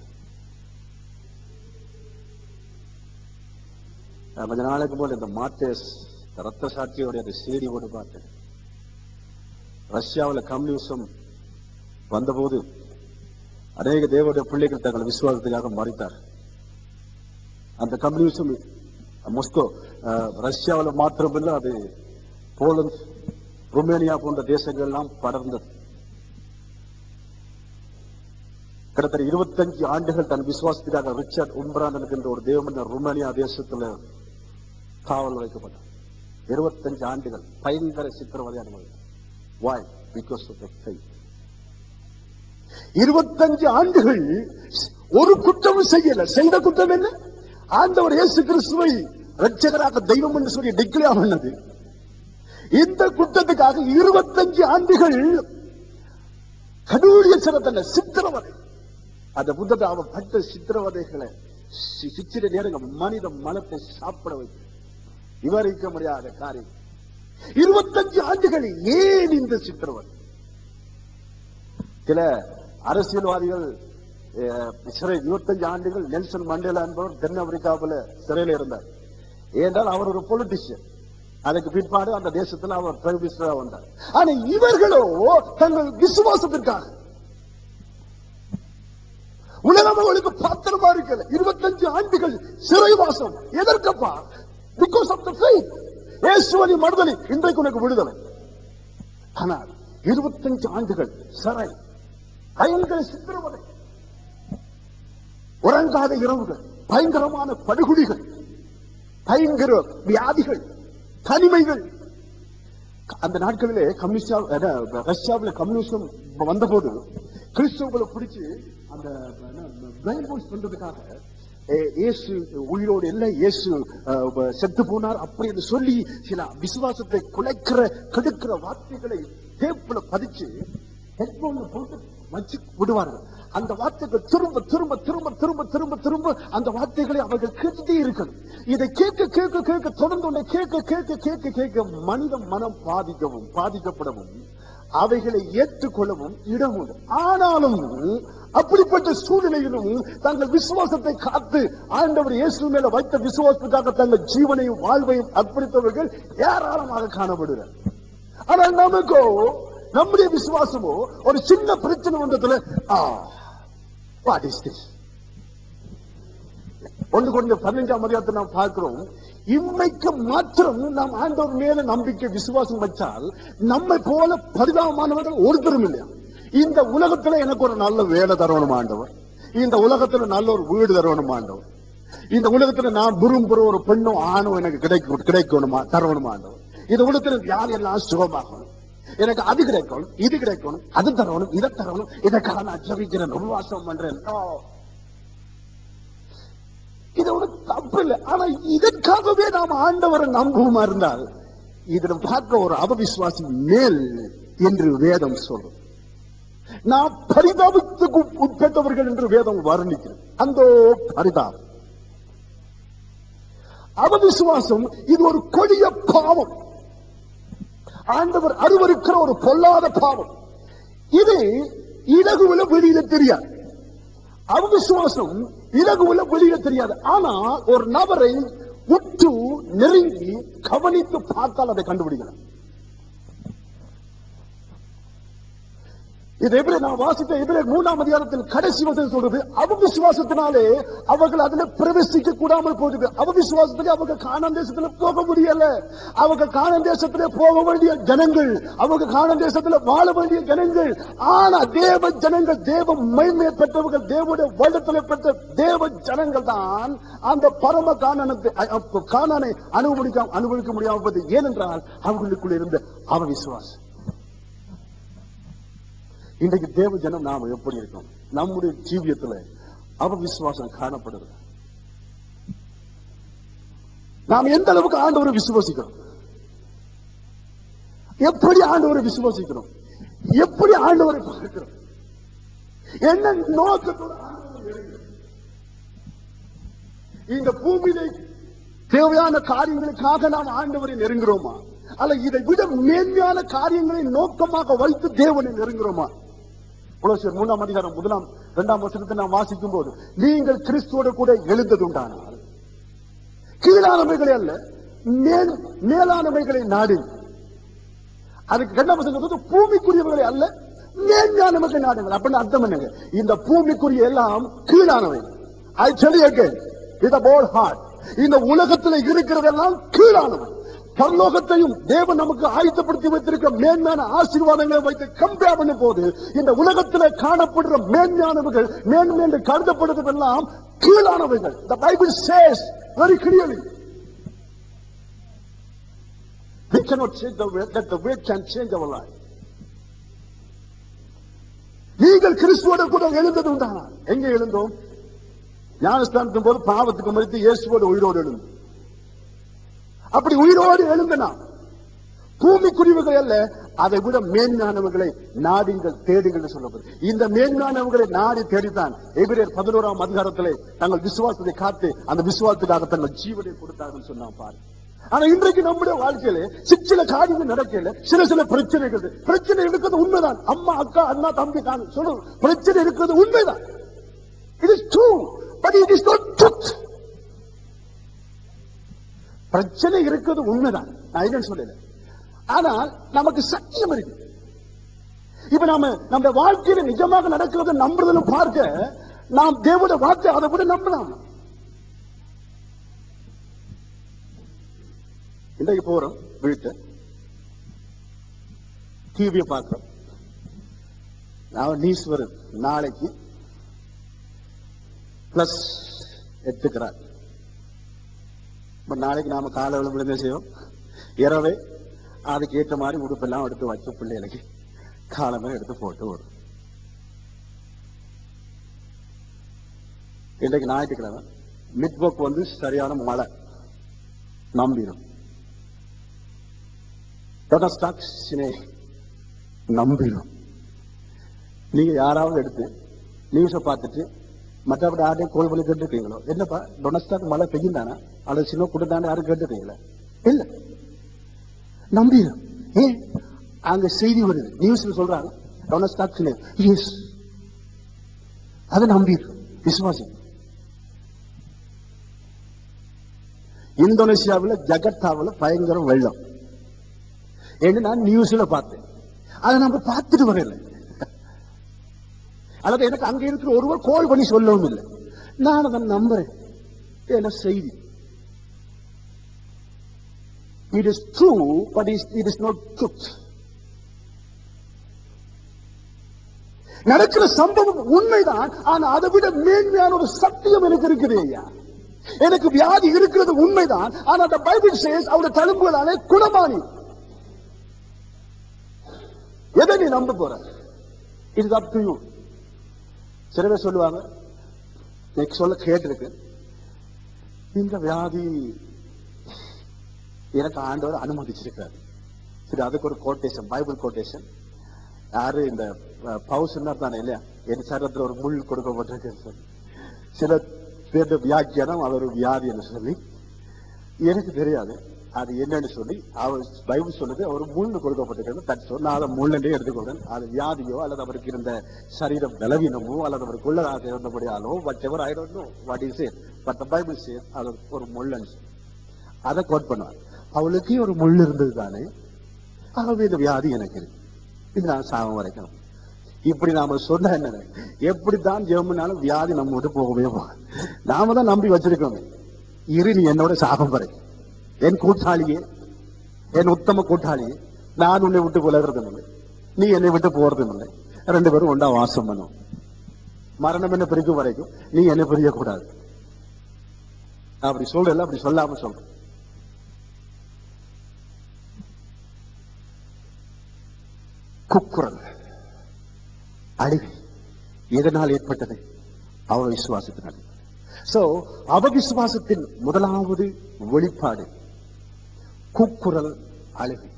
நான் கொஞ்ச நாளைக்கு போல இந்த மாத்தேஸ் ரத்த சாட்சியோட அந்த செய்தி போட்டு பார்த்தேன் ரஷ்யாவுல கம்யூனிசம் வந்தபோது அநேக தேவனுடைய பிள்ளைகள் தங்கள் விசுவாசத்துக்காக மறித்தார் அந்த கம்யூனிசம் மொஸ்கோ அஹ், ரஷ்யாவுல மாத்திரமில்லை அது போலந்து ருமேனியா போன்ற தேசங்கள் எல்லாம் படர்ந்தது கிட்டத்தட்ட இருபத்தஞ்சு ஆண்டுகள் தன் விசுவாசத்துக்காக ரிச்சர்ட் உம்பரான் என்கின்ற ஒரு தேவமன்னர் ருமேனியா தேசத்துல காவல் வைக்கப்பட்டார் இருபத்தஞ்சு ஆண்டுகள் பயங்கர சித்திரவதை அனுபவித்தார் why because of the faith இருபத்தஞ்சு ஆண்டுகள் ஒரு குற்றமும் செய்யல செய்த குற்றம் என்ன ஆண்டவர் இயேசு கிறிஸ்துவை ரட்சகராக தெய்வம் என்று சொல்லி டிக்ளேர் பண்ணது இந்த குற்றத்துக்காக இருபத்தஞ்சு ஆண்டுகள் கடூழிய சிறத்தல்ல சித்திரவதை அந்த புத்தத்தை அவன் பட்ட சித்திரவதைகளை சி- சித்திர நேரங்கள் மனித மனத்தை சாப்பிட வைக்கும் விவரிக்க முடியாத காரியம் இருபத்தஞ்சு ஆண்டுகள் ஏன் இந்த சித்திரவதை சில அரசியல்வாதிகள் அஹ், சிறை இருபத்தஞ்சு ஆண்டுகள் நெல்சன் மண்டேலா என்பவர் தென் ஆப்பிரிக்காவுல சிறையில் இருந்தார் ஏனென்றால் அவர் ஒரு பொலிட்டிஷியன் அதுக்கு பிற்பாடு அந்த தேசத்துல அவர் பிரைம் மினிஸ்டரா வந்தார் ஆனா இவர்களோ தங்கள் விசுவாசத்திற்காக உலகம் அவளுக்கு பாத்திரமா இருக்கல இருபத்தஞ்சு ஆண்டுகள் சிறைவாசம் எதற்கப்பா பிகாஸ் ஆஃப் த ஃபெய்த் இயேசுவனி மறுதலை இன்றைக்கு உனக்கு விடுதலை ஆனால் இருபத்தஞ்சு ஆண்டுகள் சிறை பயங்கர சித்திரவதை உறங்காத இரவுகள் பயங்கரமான படுகொலிகள் பயங்கர வியாதிகள் தனிமைகள் அந்த நாட்களிலே கம்யூனிஸ்டா அஹ், ரஷ்யாவுல கம்யூனிசம் வந்தபோது கிறிஸ்தவங்களை பிடிச்சு அந்த பிரைன் வாஷ் பண்றதுக்காக அஹ், இயேசு உயிரோடு இல்லை இயேசு அஹ், செத்து போனார் அப்படின்னு சொல்லி சில விசுவாசத்தை குலைக்கிற கெடுக்கிற வார்த்தைகளை டேப்ல பதிச்சு ஹெட்போன்ல போட்டு வச்சு விடுவார்கள் அந்த வார்த்தைகள் திரும்ப திரும்ப திரும்ப திரும்ப திரும்ப திரும்ப அந்த வார்த்தைகளை அவர்கள் கேட்டுட்டே இருக்கணும் இதை கேட்க கேட்க கேட்க தொடர்ந்து ஒன்றை கேட்க கேட்க கேட்க கேட்க மனித மனம் பாதிக்கவும் பாதிக்கப்படவும் அவைகளை ஏற்றுக்கொள்ளவும் இடம் உண்டு ஆனாலும் அப்படிப்பட்ட சூழ்நிலையிலும் தங்கள் விசுவாசத்தை காத்து ஆண்டவர் இயேசு மேல வைத்த விசுவாசத்துக்காக தங்கள் ஜீவனையும் வாழ்வையும் அர்ப்பணித்தவர்கள் ஏராளமாக காணப்படுகிறார் ஆனால் நமக்கோ நம்முடைய விசுவாசமோ ஒரு சின்ன பிரச்சனை வந்ததுல ஆ வாட் இஸ் திஸ் ஒன்று கொஞ்சம் பதினஞ்சாம் அதிகாரத்தை நாம் பார்க்கிறோம் இம்மைக்கு மாத்திரம் நாம் ஆண்டவர் மேல நம்பிக்கை விசுவாசம் வச்சால் நம்மை போல பரிதாபமானவர்கள் ஒருத்தரும் இல்லையா இந்த உலகத்துல எனக்கு ஒரு நல்ல வேலை தரணும் ஆண்டவர் இந்த உலகத்துல நல்ல ஒரு வீடு தரணும் ஆண்டவர் இந்த உலகத்துல நான் விரும்புற ஒரு பெண்ணும் ஆணும் எனக்கு கிடைக்கும் கிடைக்கணுமா தரணுமா ஆண்டவர் இந்த உலகத்துல யார் எல்லாம் சுகமாகணும் எனக்கு அது கிடைக்கணும் இது கிடைக்கணும் அது தரணும் இதை தரணும் இதற்காக நான் ஜபிக்கிறேன் உபவாசம் பண்றேன் No. இது ஒரு தப்பு இல்லை ஆனா இதற்காகவே நாம் ஆண்டவரை நம்புவோமா இருந்தால் இதுல பார்க்க ஒரு அவவிசுவாசி மேல் என்று வேதம் சொல்லும் நாம் பரிதாபத்துக்கு உட்பட்டவர்கள் என்று வேதம் வர்ணிக்கிறது அந்த பரிதாபம் அவவிசுவாசம் இது ஒரு கொடிய பாவம் ஆண்டவர் அருவருக்கிற ஒரு பொல்லாத பாவம் இது இலகுவில வெளியில தெரியாது அவிசுவாசம் இலகுவில வெளியில தெரியாது ஆனா ஒரு நபரை உற்று நெருங்கி கவனித்து பார்த்தால் அதை கண்டுபிடிக்கலாம் இது எப்படி நான் வாசித்த எதிரே மூணாம் அதிகாரத்தில் கடைசி வசனம் சொல்றது அவவிசுவாசத்தினாலே அவர்கள் அதுல பிரவேசிக்க கூடாமல் போகுது அவவிசுவாசத்துக்கு அவங்க காணான் தேசத்துல போக முடியல அவங்க காணான் தேசத்துல போக வேண்டிய ஜனங்கள் அவங்க காணான் தேசத்துல வாழ வேண்டிய ஜனங்கள் ஆனா தேவ ஜனங்கள் தேவ மைமையை பெற்றவர்கள் தேவனுடைய வருடத்துல பெற்ற தேவ ஜனங்கள் தான் அந்த பரம காணனத்தை அ- அப்ப காணானை அனுபவிக்க அனுபவிக்க முடியாமல் போது ஏனென்றால் அவர்களுக்குள்ள இருந்த அவவிசுவாசம் இன்றைக்கு தேவ ஜனம் நாம எப்படி இருக்கோம் நம்முடைய ஜீவியத்துல அவ விசுவாசம் காணப்படுது நாம் எந்த அளவுக்கு ஆண்டவரை விசுவாசிக்கிறோம் எப்படி ஆண்டவரை விசுவாசிக்கிறோம் எப்படி ஆண்டவரை பார்க்கிறோம் என்ன நோக்கத்தோட ஆண்டவரை நெருங்குகிறோம்? இந்த பூமியிலே தேவையான காரியங்களுக்காக நாம் ஆண்டவரை நெருங்குறோமா அல்ல இதை விட மேன்மையான காரியங்களை நோக்கமாக வைத்து தேவனை நெருங்குறோமா புலோசியர் மூணாம் அதிகாரம் முதலாம் இரண்டாம் வசனத்தை நாம் வாசிக்கும் போது நீங்கள் கிறிஸ்துவோட கூட எழுந்ததுண்டானால் கீழானவைகளை அல்ல மேல் மேலானவைகளை நாடு அதுக்கு ரெண்டாம் வசனம் சொல்றது பூமிக்குரியவர்களை அல்ல மேன்மையானவர்கள் நாடுங்கள் அப்படின்னு அர்த்தம் என்னங்க இந்த பூமிக்குரிய எல்லாம் கீழானவை ஐ சொல்லி இத போல் ஹார்ட் இந்த உலகத்துல இருக்கிறதெல்லாம் கீழானவை பரலோகத்தையும் தேவன் நமக்கு ஆயத்தப்படுத்தி வைத்திருக்க மேன்மையான ஆசீர்வாதங்களை வைத்து கம்பேர் பண்ணும் போது இந்த உலகத்துல காணப்படுற மேன்மையானவர்கள் மேன்மை என்று கருதப்படுவதெல்லாம் கீழானவைகள் the bible says very clearly we cannot change the way that the way can change our life நீங்கள் கிறிஸ்துவோட கூட எழுந்தது உண்டானா எங்க எழுந்தோம் ஞானஸ்தானத்தின் போது பாவத்துக்கு மறித்து இயேசுவோட உயிரோடு எழுந்தோம் அப்படி உயிரோடு எழுந்தனா பூமிக்குரியவர்கள் அல்ல அதை விட மேன்மையானவர்களை நாடுங்கள் தேடுங்கள் என்று சொல்லப்படுது இந்த மேன்மையானவர்களை நாடி தேடித்தான் எபிரேர் பதினோராம் அதிகாரத்திலே தங்கள் விசுவாசத்தை காத்து அந்த விசுவாசத்துக்காக தங்கள் ஜீவனை கொடுத்தார்கள் சொன்னா பாரு ஆனா இன்றைக்கு நம்முடைய வாழ்க்கையில சில சில காரியங்கள் நடக்கல சில சில பிரச்சனைகள் பிரச்சனை இருக்கிறது உண்மைதான் அம்மா அக்கா அண்ணா தம்பி தான் சொல்லும் பிரச்சனை இருக்கிறது உண்மைதான் it is true but it is not truth பிரச்சனை இருக்கிறது உண்மைதான் நான் இல்லைன்னு சொல்லல ஆனால் நமக்கு சத்தியம் இருக்கு இப்ப நாம நம்ம வாழ்க்கையில நிஜமாக நடக்கிறத நம்புறதுன்னு பார்க்க நாம் தேவனுடைய வார்த்தை அதை விட நம்பலாம் இன்றைக்கு போறோம் வீட்டை டிவியை பார்க்கிறோம் நான் நியூஸ் வருது நாளைக்கு பிளஸ் எடுத்துக்கிறார் இப்ப நாளைக்கு நாம காலை விழுந்து செய்வோம் இரவே அதுக்கு ஏற்ற மாதிரி உடுப்பெல்லாம் எடுத்து வச்சு பிள்ளைகளுக்கு காலமே எடுத்து போட்டு வரும் இன்றைக்கு ஞாயிற்றுக்கிழமை மிட்போக் வந்து சரியான மழை நம்பிடும் சினே நம்பிடும் நீங்க யாராவது எடுத்து நியூஸை பார்த்துட்டு மற்றபடி யாரையும் கோல் பண்ணி கேட்டுருக்கீங்களோ என்னப்பா டொனஸ்டாக் மழை பெய்யும் தானே அல்லது சின்ன குடுத்தானே யாரும் கேட்டுருக்கீங்களா இல்ல நம்பிடும் ஏன் அங்க செய்தி வருது நியூஸ்ல சொல்றாங்க டொனஸ்டாக் எஸ் அதை நம்பிடும் விசுவாசம் இந்தோனேசியாவில் ஜகர்த்தாவில் பயங்கர வெள்ளம் என்று நான் நியூஸ்ல பார்த்தேன் அதை நம்ம பார்த்துட்டு வரல அல்லது எனக்கு அங்க இருக்கிற ஒருவர் கோல் பண்ணி சொல்லவும் இல்லை நான் அதை நம்புறேன் என்ன செய்தி it is true but it is not truth நடக்கிற சம்பவம் உண்மைதான் ஆனா அதை விட மேன்மையான ஒரு சத்தியம் எனக்கு இருக்குது ஐயா எனக்கு வியாதி இருக்கிறது உண்மைதான் ஆனா அந்த பைபிள் சேஸ் அவருடைய தழும்புகளாலே குணமானி எதை நீ நம்ப போற இது அப் டு யூ சில பேர் சொல்லுவாங்க எனக்கு சொல்ல கேட்டிருக்கு இந்த வியாதி எனக்கு ஆண்டவர் அனுமதிச்சிருக்காரு சரி அதுக்கு ஒரு கோட்டேஷன் பைபிள் கோட்டேஷன் யாரு இந்த பவுஸ் தானே இல்லையா என் சரத்துல ஒரு முள் கொடுக்கப்பட்டிருக்கு சொல்லி சில பேருடைய வியாக்கியானம் அது ஒரு வியாதி என்று சொல்லி எனக்கு தெரியாது அது என்னன்னு சொல்லி அவர் பைபிள் சொல்லுது அவர் முள்ளு கொடுக்கப்பட்டிருக்கிறது தட் சொன்ன அதை முள்ளே எடுத்துக்கொள்றேன் அது வியாதியோ அல்லது அவருக்கு இருந்த சரீர பலவீனமோ அல்லது அவருக்கு உள்ளதாக இருந்தபடியாலோ whatever I don't know what is it but the Bible share அது ஒரு முள்ளன்னு சொல்லி அதை கோட் பண்ணுவார் அவளுக்கே ஒரு முள் இருந்தது தானே ஆகவே இந்த வியாதி எனக்கு இருக்கு இது நான் சாகம் வரைக்கும் இப்படி நாம சொன்ன என்ன எப்படித்தான் ஜெபம்னாலும் வியாதி நம்ம விட்டு போகவே போக நாம தான் நம்பி வச்சிருக்கோமே இரு நீ என்னோட சாகம் வரைக்கும் என் கூட்டாளியே என் உத்தம கூட்டாளியே நான் உன்னை விட்டு விலகிறதும் இல்லை நீ என்னை விட்டு போறதும் இல்லை ரெண்டு பேரும் ஒண்டா வாசம் பண்ணும் மரணம் என்ன பிரிக்கும் வரைக்கும் நீ என்னை பிரியக்கூடாது அப்படி சொல்றல அப்படி சொல்லாம சொல்றேன் குக்குரல் அழுகை எதனால் ஏற்பட்டது அவ விசுவாசத்தினால் சோ அவ விசுவாசத்தின் முதலாவது வெளிப்பாடு கூக்குரல் அழுகை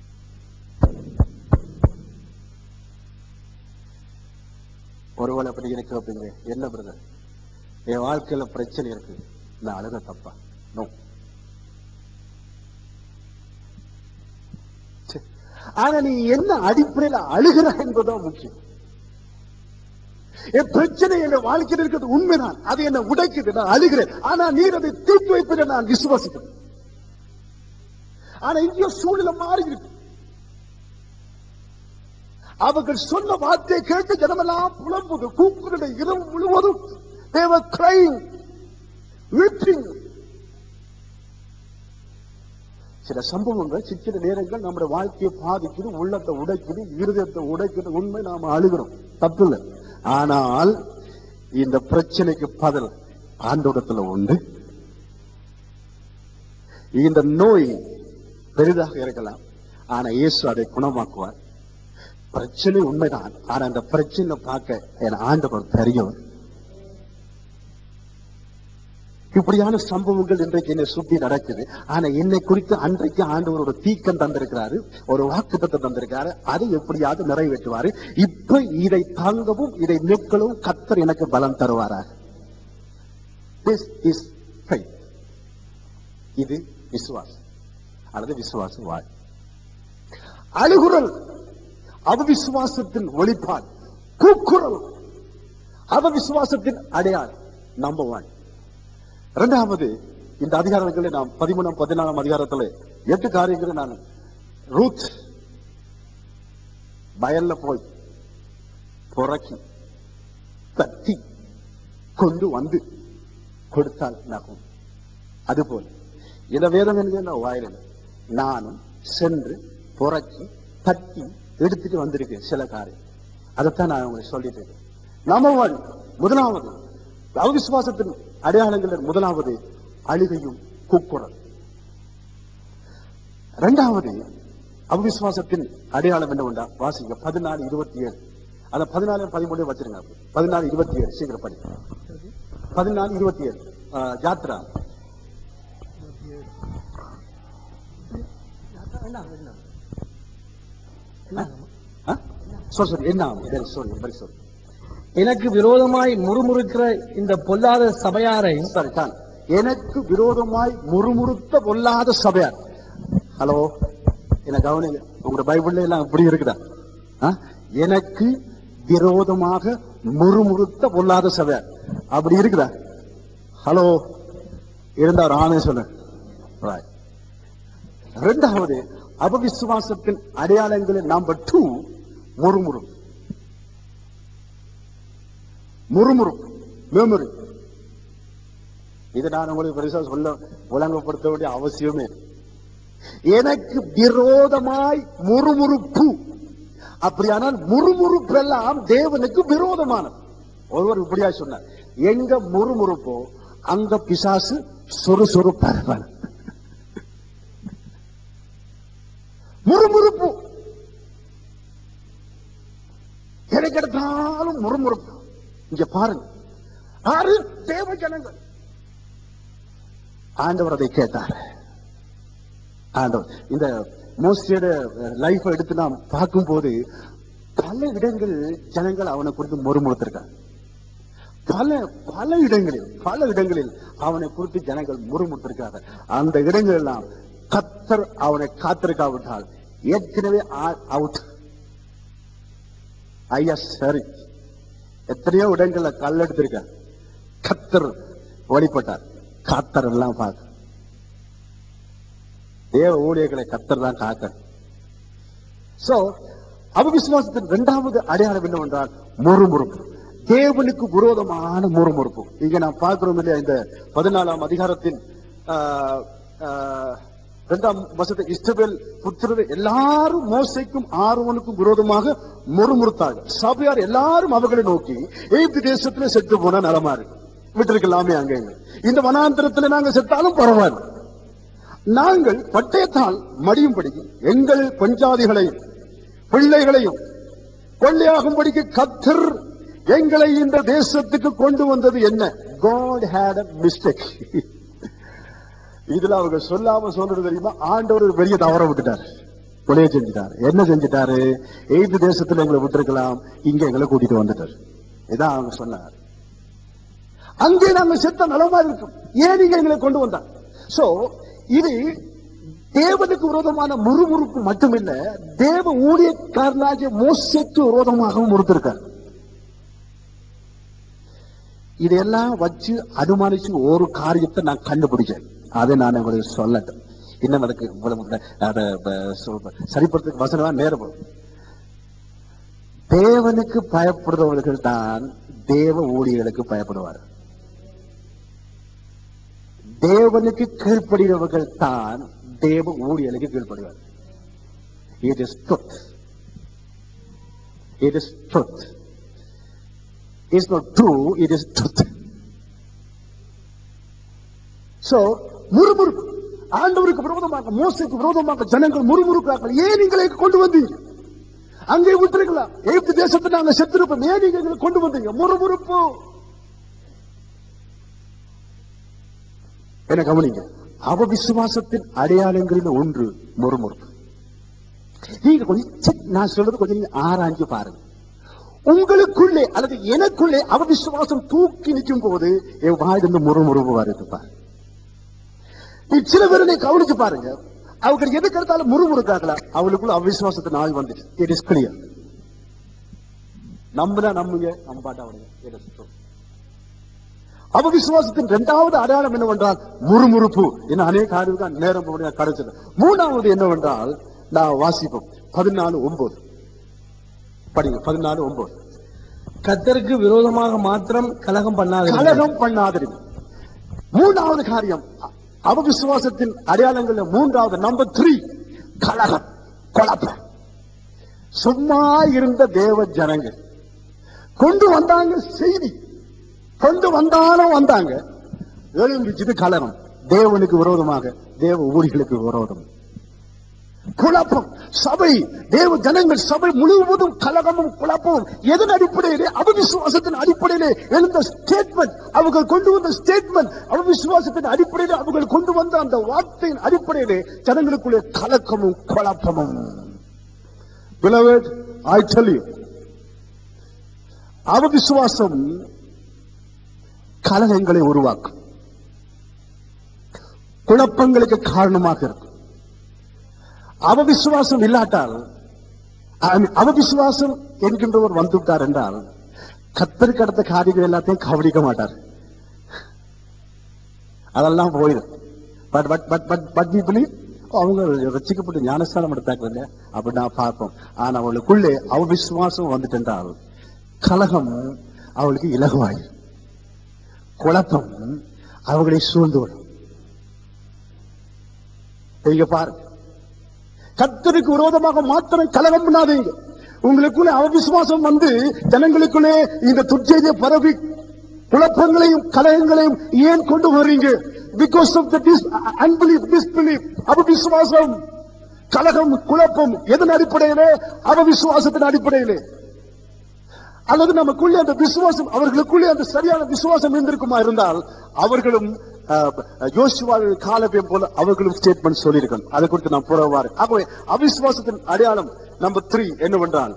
ஒருவேளை அப்படி எனக்கு கேட்பீங்க என்ன பிரதர் என் வாழ்க்கையில பிரச்சனை இருக்கு நான் அழுக தப்பா நோ ஆனா நீ என்ன அடிப்படையில் அழுகிறாய் என்பதுதான் முக்கியம் என் பிரச்சனை என் வாழ்க்கையில் இருக்கிறது உண்மைதான் அது என்ன உடைக்குது நான் அழுகிறேன் ஆனா நீர் அதை தீர்த்து வைப்பதை நான் விசுவாசிக்கிறேன் ஆனா இந்திய சூழ்நிலை மாறி இருக்கு அவர்கள் சொன்ன வார்த்தையை கேட்டு ஜனமெல்லாம் புலம்புது கூக்குரலை இரவு முழுவதும் they were crying weeping சில சம்பவங்கள் சில நேரங்கள் நம்முடைய வாழ்க்கையை பாதிக்குது உள்ளத்தை உடைக்குது இருதயத்தை உடைக்குது உண்மை நாம அழுகிறோம் தப்பு இல்லை ஆனால் இந்த பிரச்சனைக்கு பதில் ஆண்டோடத்துல உண்டு இந்த நோய் பெரிதாக இருக்கலாம் ஆனா இயேசு அதை குணமாக்குவார் பிரச்சனை உண்மைதான் ஆனா அந்த பிரச்சனை பார்க்க என் ஆண்டவர் பெரியவர் இப்படியான சம்பவங்கள் இன்றைக்கு என்னை சுத்தி நடக்குது ஆனா என்னை குறித்து அன்றைக்கு ஆண்டவர் ஒரு தீக்கம் தந்திருக்கிறாரு ஒரு வாக்குத்தத்தை தந்திருக்காரு அதை எப்படியாவது நிறைவேற்றுவாரு இப்ப இதை தாங்கவும் இதை நிற்கவும் கத்தர் எனக்கு பலம் தருவாரா திஸ் இஸ் இது விசுவாசம் அல்லது விசுவாச வாழ் அழுகுரல் அவவிசுவாசத்தின் வெளிப்பாடு கூக்குரல் அவவிசுவாசத்தின் அடையாளம் நம்பர் ஒன் இரண்டாவது இந்த அதிகாரங்களை நாம் பதிமூணாம் பதினாலாம் அதிகாரத்தில் எட்டு காரியங்களை நான் ரூத் வயல்ல போய் புறக்கி தட்டி கொண்டு வந்து கொடுத்தால் நகும் அதுபோல இந்த வேதம் என்கிற வாயிலில் நானும் சென்று புறக்கி தட்டி எடுத்துட்டு வந்திருக்கேன் சில காரியம் அதைத்தான் நான் உங்களுக்கு சொல்லிட்டு இருக்கேன் நம்பர் ஒன் முதலாவது அவிசுவாசத்தின் அடையாளங்கள் முதலாவது அழுகையும் கூக்குரல் இரண்டாவது அவிசுவாசத்தின் அடையாளம் என்னவென்றா வாசிங்க பதினாலு இருபத்தி ஏழு அத பதினாலு பதிமூணு வச்சிருங்க பதினாலு இருபத்தி ஏழு சீக்கிரம் படி பதினாலு இருபத்தி ஏழு ஆஹ், யாத்ரா ஆ? sorry sorry என்ன சாரி வெரி சாரி எனக்கு விரோதமாய் முறுமுறுக்கிற இந்த பொல்லாத சபையாரை சரி தான் எனக்கு விரோதமாய் முறுமுறுத்த பொல்லாத சபையார் ஹலோ என்ன கவனிங்க உங்க பைபிள்ல எல்லாம் இப்படி இருக்குதா ஆ? எனக்கு விரோதமாக முறுமுறுத்த பொல்லாத சபையார் அப்படி இருக்குதா ஹலோ இருந்தா ஒரு ஆணை சொல்லு Right. இரண்டாவது அபவிசுவாசத்தின் அடையாளங்களில் நம்பர் டூ முறுமுறுப்பு முறுமுறுப்பு மெமரி இது நான் உங்களுக்கு பெருசா சொல்ல விளங்கப்படுத்த வேண்டிய அவசியமே இல்லை. எனக்கு விரோதமாய் முறுமுறுப்பு அப்படியானால் முறுமுறுப்பு எல்லாம் தேவனுக்கு விரோதமானது ஒருவர் இப்படியா சொன்னார் எங்க முறுமுறுப்போ அங்க பிசாசு சுறுசுறுப்பார் முறுமுறுப்பு எனக்கு எடுத்தாலும் முறுமுறுப்பு இங்க பாருங்க ஆறு தேவ ஜனங்கள் ஆண்டவர் அதை கேட்டார் ஆண்டவர் இந்த மோஸ்டியோட லைஃப் எடுத்து நாம் பார்க்கும்போது பல இடங்கள் ஜனங்கள் அவனை குறித்து முறுமுறுத்திருக்காங்க பல பல இடங்களில் பல இடங்களில் அவனை குறித்து ஜனங்கள் முறுமுறுத்திருக்காங்க அந்த இடங்கள் எல்லாம் கத்தர் அவனை காத்திருக்காவிட்டால் ஏற்கனவே அவுட் ஐயா சரி எத்தனையோ இடங்கள்ல கல் எடுத்திருக்க கத்தர் வழிபட்டார் காத்தர் எல்லாம் பார்க்க தேவ ஊழியர்களை கத்தர் தான் காக்க சோ அவிசுவாசத்தின் இரண்டாவது அடையாளம் என்னவென்றால் முறுமுறுப்பு தேவனுக்கு விரோதமான முறுமுறுப்பு இங்க நான் பார்க்கிறோம் இல்லையா இந்த பதினாலாம் அதிகாரத்தின் ஆஹ், ஆஹ், இரண்டாம் வசத்தை இஸ்ரவேல் புத்திரர் எல்லாரும் மோசைக்கும் ஆர்வனுக்கும் விரோதமாக முறுமுறுத்தார்கள் சபையார் எல்லாரும் அவர்களை நோக்கி எகிப்து தேசத்துல செத்து போனா நலமா இருக்கு விட்டிருக்கலாமே அங்க இங்க. இந்த வனாந்திரத்துல நாங்க செத்தாலும் பரவாயில்லை நாங்கள் பட்டயத்தால் மடியும்படி எங்கள் பஞ்சாதிகளையும் பிள்ளைகளையும் கொள்ளையாகும்படிக்கு கத்தர் எங்களை இந்த தேசத்துக்கு கொண்டு வந்தது என்ன God had a mistake இதுல அவங்க சொல்லாம சொல்றது தெரியுமா ஆண்டவர் ஒரு பெரிய தவற விட்டுட்டார் கொலைய செஞ்சுட்டாரு என்ன செஞ்சுட்டாரு எய்து தேசத்துல எங்களை விட்டுருக்கலாம் இங்க எங்களை கூட்டிட்டு வந்துட்டார் இதான் அவங்க சொன்னார் அங்கே நாங்க செத்த நலமா இருக்கும் ஏன் நீங்க எங்களை கொண்டு வந்தார் சோ இது தேவனுக்கு விரோதமான முறுமுறுப்பு மட்டுமில்ல தேவ ஊழியக்காரனாகிய மோசைக்கு விரோதமாகவும் முறுத்திருக்கார் இதெல்லாம் வச்சு அனுமானிச்சு ஒரு காரியத்தை நான் கண்டுபிடிச்சேன் அதை நான் உங்களுக்கு சொல்லட்டும் இன்னும் எனக்கு இவ்வளவு அதை ப- சொல்~ சரிப்படுத்த வசனம் நேரம் வரும். தேவனுக்கு பயப்படுறவர்கள் தான் தேவ ஊழியர்களுக்கு பயப்படுவார் தேவனுக்கு கீழ்ப்படுகிறவர்கள் தான் தேவ ஊழியலுக்கு கீழ்ப்படுவார் it is truth it is truth it's not true it is truth so முறுமுறுப்பு ஆண்டவருக்கு விரோதமாக மோசைக்கு விரோதமாக ஜனங்கள் முறுமுறுக்கிறார்கள் ஏன் நீங்களை கொண்டு வந்தீங்க அங்கே விட்டுருக்கலாம் எகிப்து தேசத்தை நாங்க செத்திருப்போம் ஏன் நீங்க எங்களை கொண்டு வந்தீங்க முறுமுறுப்பு என கவனிங்க அவ விசுவாசத்தின் அடையாளங்களில் ஒன்று முறுமுறுப்பு நீங்க கொஞ்சம் check- நான் சொல்றது கொஞ்சம் நீங்க ஆராய்ஞ்சு பாருங்க உங்களுக்குள்ளே அல்லது எனக்குள்ளே அவ விசுவாசம் தூக்கி நிற்கும் போது என் வாயிலிருந்து முறுமுறுப்பு வருது பாரு நீ சில பேரை நீ கவனிச்சு பாருங்க அவங்க எதுக்கு எடுத்தாலும் முறுமுறுக்காங்களா அவளுக்குள்ள அவிசுவாசத்தின் ஆள் வந்துச்சு இட் இஸ் கிளியர் நம்புனா நம்புங்க நம்பாட்டா விடுங்க It is true. அவிசுவாசத்தின் இரண்டாவது அடையாளம் என்னவென்றால் முறுமுறுப்பு என்ன அநேக காரியம் நேரம் போக கிடைச்சது மூணாவது என்னவென்றால் நான் வாசிப்போம் பதினாலு ஒன்பது படிங்க பதினாலு ஒன்பது கத்தருக்கு விரோதமாக மாத்திரம் கலகம் பண்ணாது கலகம் பண்ணாதிருங்க மூன்றாவது காரியம் அவிசுவாசத்தின் அடையாளங்கள்ல மூன்றாவது நம்பர் த்ரீ கலகம் குழப்பம் சும்மா இருந்த தேவ ஜனங்கள் கொண்டு வந்தாங்க செய்தி கொண்டு வந்தாலும் வந்தாங்க எழும்பிச்சது கலனம் தேவனுக்கு விரோதமாக தேவ ஊழிகளுக்கு விரோதம் குழப்பம் சபை தேவ ஜனங்கள் சபை முழுவதும் கலகமும் குழப்பமும் எதன் அடிப்படையிலே அவிசுவாசத்தின் அடிப்படையிலே எழுந்த ஸ்டேட்மெண்ட் அவர்கள் கொண்டு வந்த ஸ்டேட்மெண்ட் அவிசுவாசத்தின் அடிப்படையிலே அவர்கள் கொண்டு வந்த அந்த வார்த்தையின் அடிப்படையிலே ஜனங்களுக்குள்ளே கலக்கமும் குழப்பமும் Beloved, I tell you, அவவிசுவாசம் கலகங்களை உருவாக்கும் குழப்பங்களுக்கு காரணமாக இருக்கும் அவவிசுவாசம் இல்லாட்டால் I mean, அவவிசுவாசம் என்கின்றவர் வந்துவிட்டார் என்றால் கத்தருக்கு அடுத்த காரியங்கள் எல்லாத்தையும் கவனிக்க மாட்டார் அதெல்லாம் போயிடும் but but but but but we believe அவங்க ரசிக்கப்பட்டு ஞானஸ்தானம் எடுத்தாங்க இல்லையா அப்படி நான் பார்ப்போம் ஆனா அவளுக்குள்ளே அவ விசுவாசம் வந்துட்டென்றால் கலகம் அவளுக்கு இலகுவாய் குழப்பம் அவர்களை சூழ்ந்து விடும் இங்க பாருங்க கத்தருக்கு விரோதமாக மாத்திரம் கலகம் பண்ணாதீங்க உங்களுக்குள்ளே அவவிசுவாசம் வந்து ஜனங்களுக்குள்ளே இந்த துச்செய்தியை பரவி குழப்பங்களையும் கலகங்களையும் ஏன் கொண்டு வர்றீங்க because of the unbelief disbelief அவவிசுவாசம் கலகம் குழப்பம் எதன் அடிப்படையிலே அவவிசுவாசத்தின் அடிப்படையிலே அல்லது நமக்குள்ளே அந்த விசுவாசம் அவர்களுக்குள்ளே அந்த சரியான விசுவாசம் இருந்திருக்குமா இருந்தால் அவர்களும் யோசிவாவின் காலபியம் போல அவர்களும் ஸ்டேட்மெண்ட் சொல்லியிருக்கணும் அதை குறித்து நான் புறவாறு ஆகவே அவிசுவாசத்தின் அடையாளம் நம்பர் த்ரீ என்னவென்றால்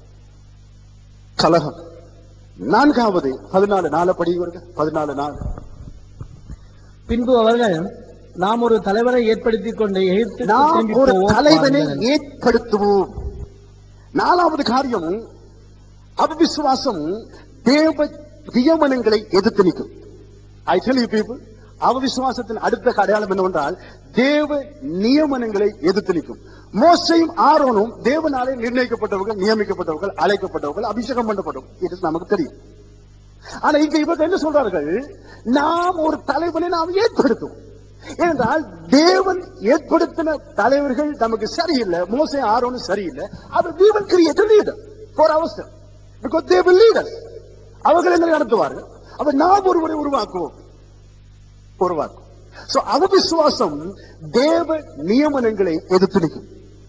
கலகம் நான்காவது பதினாலு நாலு படிவர்கள் பதினாலு நாலு பின்பு அவர்கள் நாம் ஒரு தலைவரை ஏற்படுத்திக் கொண்டு எகிப்துக்கு நாம் திரும்பி ஒரு போவோம் தலைவனை பாருங்கள். ஏற்படுத்துவோம் நாலாவது காரியம் அவிசுவாசம் தேவ நியமனங்களை எதிர்த்து நிற்கும் ஐ டெல் யூ பீப்புள் அவிசுவாசத்தின் அடுத்த அடையாளம் என்னவென்றால் தேவ நியமனங்களை எதிர்த்து நிற்கும் மோசையும் ஆரோனும் தேவனாலே நிர்ணயிக்கப்பட்டவர்கள் நியமிக்கப்பட்டவர்கள் அழைக்கப்பட்டவர்கள் அபிஷேகம் பண்ணப்பட்டவர்கள் இது நமக்கு தெரியும் ஆனா இங்க இவர்கள் என்ன சொல்றார்கள் நாம் ஒரு தலைவனை நாம் ஏற்படுத்தும் ஏனென்றால் தேவன் ஏற்படுத்தின தலைவர்கள் நமக்கு சரியில்லை மோசே ஆரோனும் சரியில்லை அவர் தேவன் கிரியேட் லீடர் ஃபார் அவசர் பிகாஸ் தே வில் லீடர் அவர்கள் என்ன நடத்துவார்கள் அவர் நாம் ஒருவரை உருவாக்குவோம் உருவாக்கும் சோ அவவிசுவாசம் தேவ நியமனங்களை எதிர்த்து நிற்கும்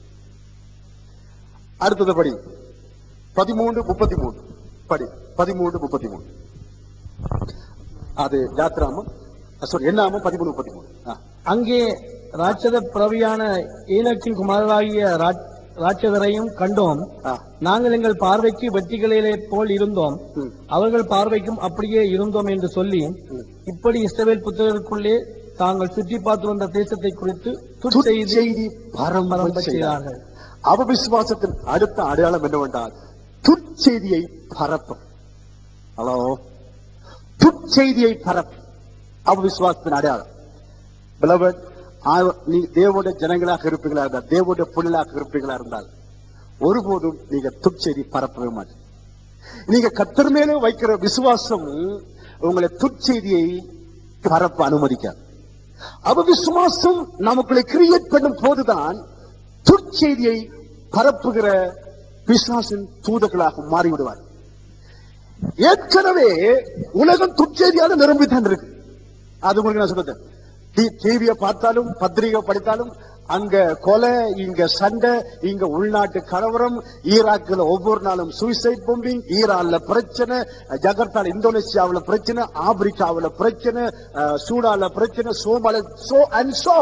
அடுத்தது படி பதிமூன்று முப்பத்தி மூன்று படி பதிமூன்று முப்பத்தி மூணு அது யாத்ராமம் சாரி என்னாமம் பதிமூணு முப்பத்தி மூணு ஆ. அங்கே ராட்சத பிரவியான ஈனக்கின் குமாரராகிய ராட்- ராட்சதரையும் கண்டோம் ஆ. நாங்கள் எங்கள் பார்வைக்கு வெற்றிகளிலே போல் இருந்தோம் ம். அவர்கள் பார்வைக்கும் அப்படியே இருந்தோம் என்று சொல்லி ம். இப்படி இஸ்ரவேல் புத்தகருக்குள்ளே தாங்கள் சுற்றி பார்த்து வந்த தேசத்தை குறித்து துர்ச்செய்தி துர்ச்செய்தி பரம்ப பரம்ப செய்தார்கள் செய்தார்கள் அவவிசுவாசத்தின் அடுத்த அடையாளம் என்னவென்றால் துர்ச்செய்தியை பரப்பும் ஹலோ துர்ச்செய்தியை பரப்பும் அவவிசுவாசத்தின் அடையாளம் Beloved, ஆ- நீ தேவோட ஜனங்களாக இருப்பீங்களா இருந்தால் தேவோட புள்ளாக இருப்பீங்களா இருந்தால் ஒருபோதும் நீங்க துர்ச்செய்தி பரப்பவே மாட்டீங்க நீங்க கத்தர் மேலே வைக்கிற விசுவாசம் உங்களை துர்ச்செய்தியை பரப்ப அனுமதிக்காது அவ விசுவாசம் நமக்குள்ளே கிரியேட் பண்ணும் போதுதான் துர்ச்செய்தியை பரப்புகிற பிசாசின் தூதர்களாக மாறிவிடுவார் ஏற்கனவே உலகம் துர்ச்செய்தியால நிரம்பித்தான் இருக்கு அது உங்களுக்கு நான் சொல்றது டிவியை பார்த்தாலும் பத்திரிகை படித்தாலும் அங்க கொலை இங்க சண்டை இங்க உள்நாட்டு கலவரம் ஈராக்ல ஒவ்வொரு நாளும் சூசைட் பொம்பிங் ஈரான்ல பிரச்சனை ஜகர்த்தால இந்தோனேசியாவுல பிரச்சனை ஆப்பிரிக்காவுல பிரச்சனை அஹ், சூடால பிரச்சனை சோமால சோ அண்ட் சோ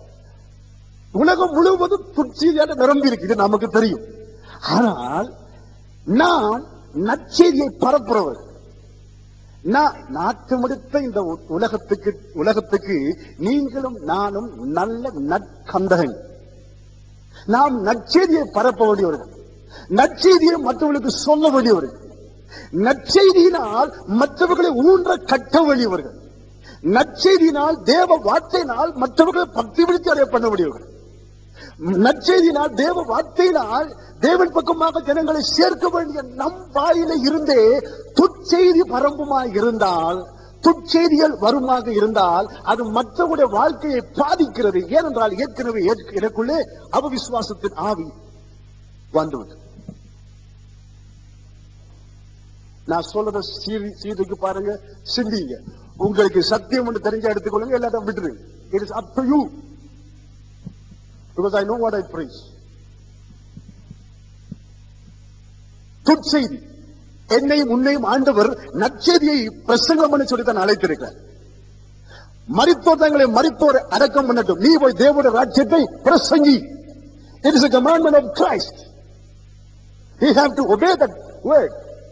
உலகம் முழுவதும் துர்ச்செய்தியாக நிரம்பி இருக்கு இது நமக்கு தெரியும் ஆனால் நாம் நற்செய்தியை பரப்புறவர் நான் நாட்டமெடுத்த இந்த உ- உலகத்துக்கு உலகத்துக்கு நீங்களும் நானும் நல்ல நற்கந்தகன் நாம் நற்செய்தியை பரப்ப வேண்டியவர்கள் நற்செய்தியை மற்றவர்களுக்கு சொல்ல வேண்டியவர்கள் நற்செய்தியினால் மற்றவர்களை ஊன்ற கட்ட வேண்டியவர்கள் நற்செய்தியினால் தேவ வார்த்தையினால் மற்றவர்களை பக்தி விடுத்தி அடைய பண்ண வேண்டியவர்கள் நற்செய்தினால் தேவ வார்த்தையினால் தேவன் பக்கமாக ஜனங்களை சேர்க்க வேண்டிய நம் வாயில இருந்தே துச்செய்தி பரம்புமாய் இருந்தால் துச்செய்திகள் வருமாக இருந்தால் அது மற்றவருடைய வாழ்க்கையை பாதிக்கிறது ஏனென்றால் ஏற்கனவே ஏற்க- எனக்குள்ளே அவவிசுவாசத்தின் ஆவி வந்துவிட்டது நான் சொல்றத சீரி சீருக்கு பாருங்க சிந்திங்க உங்களுக்கு சத்தியம் ஒன்று தெரிஞ்சா எடுத்துக்கொள்ளுங்க எல்லாத்தையும் விட்டுருங்க it is up to you because I know what I preach துட்செய்தி என்னையும் உன்னையும் ஆண்டவர் நற்செய்தியை பிரசங்கம் பண்ண சொல்லி தான் அழைத்திருக்கிறார் மரித்தோர் தங்களை மரித்தோர் அடக்கம் பண்ணட்டும் நீ போய் தேவனுடைய ராஜ்யத்தை பிரசங்கி it is a commandment of Christ you have to obey that word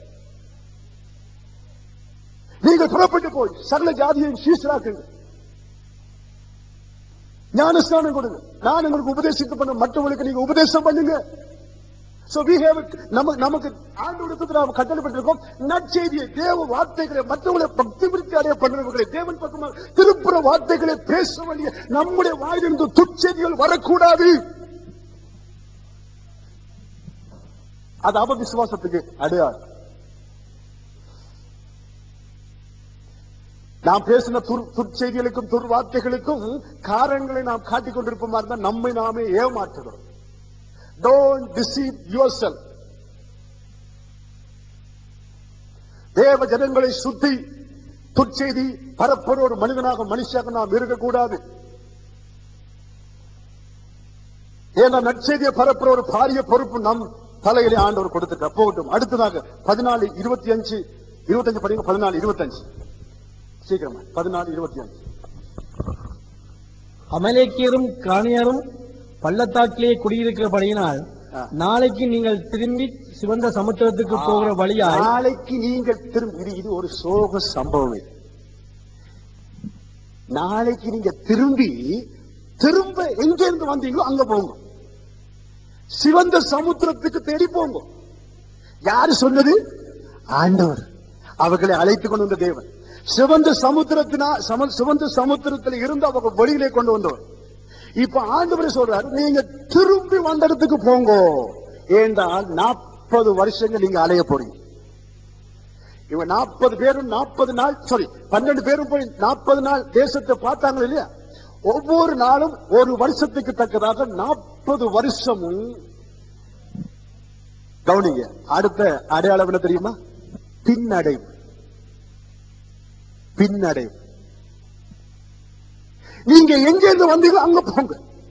நீங்கள் புறப்பட்டு போய் சகல ஜாதியையும் சீசராக்குங்க ஞானஸ்தானம் கொடுங்க நான் உங்களுக்கு உபதேசித்து பண்ண மற்றவங்களுக்கு நீங்க உபதேசம் பண்ணுங்க So we have நமக்கு நமக்கு ஆண்டு நாம் கட்டளைப்பட்டிருக்கோம் நற்செய்தியை தேவ வார்த்தைகளை மற்றவங்களை பக்தி விருத்தி அடைய பண்ணுறவர்களை தேவன் பக்கமாக திருப்புற வார்த்தைகளை பேச வேண்டிய நம்முடைய வாயிலிருந்து துச்செய்திகள் வரக்கூடாது அது அபவிசுவாசத்துக்கு அடையாளம் நாம் பேசின துர் துர்ச்செய்திகளுக்கும் துர் வார்த்தைகளுக்கும் காரணங்களை நாம் காட்டிக் கொண்டிருப்போமா இருந்தால் நம்மை நாமே ஏமாற்றுகிறோம் டோன்ட் டிசீவ் யுவர் செல் தேவ ஜனங்களை சுத்தி துர்ச்செய்தி பரப்புற ஒரு மனிதனாக மனுஷாக நாம் இருக்கக்கூடாது ஏன்னா நற்செய்தியை பரப்புற ஒரு பாரிய பொறுப்பு நம் தலையிலே ஆண்டவர் கொடுத்துருக்க போகட்டும் அடுத்ததாக பதினாலு இருபத்தி அஞ்சு இருபத்தஞ்சு படிங்க பதினாலு இருபத்தஞ்சு சீக்கிரமா பதினாலு இருபத்தி அஞ்சு அமலேக்கியரும் காணியரும் பள்ளத்தாக்கிலே குடியிருக்கிறபடியினால் ஆ. நாளைக்கு நீங்கள் திரும்பி சிவந்த சமுத்திரத்துக்கு போகிற வழியாய் நாளைக்கு நீங்கள் திரும்ப இது இது ஒரு சோக சம்பவம் இது. நாளைக்கு நீங்க திரும்பி திரும்ப எங்க இருந்து வந்தீங்களோ அங்க போங்க சிவந்த சமுத்திரத்துக்கு தேடி போங்க யாரு சொன்னது ஆண்டவர் அவர்களை அழைத்துக் கொண்டு வந்த தேவன் சிவந்த சமுத்திரத்தினா சம- சிவந்த சமுத்திரத்தில் இருந்து அவங்க வெளியிலே கொண்டு வந்தவர் இப்ப ஆண்டவர் சொல்றாரு நீங்க திரும்பி வந்த இடத்துக்கு போங்க ஏன்றால் நாற்பது வருஷங்கள் நீங்க அலைய போறீங்க இவங்க நாற்பது பேரும் நாற்பது நாள் சாரி பன்னெண்டு பேரும் போய் நாற்பது நாள் தேசத்தை பார்த்தாங்க இல்லையா ஒவ்வொரு நாளும் ஒரு வருஷத்துக்கு தக்கதாக நாற்பது வருஷமும் கவனிங்க அடுத்த அடையாளம் என்ன தெரியுமா பின்னடைவு பின்னடைவு நீங்க எங்க இருந்து வந்தீங்களோ அங்க போங்க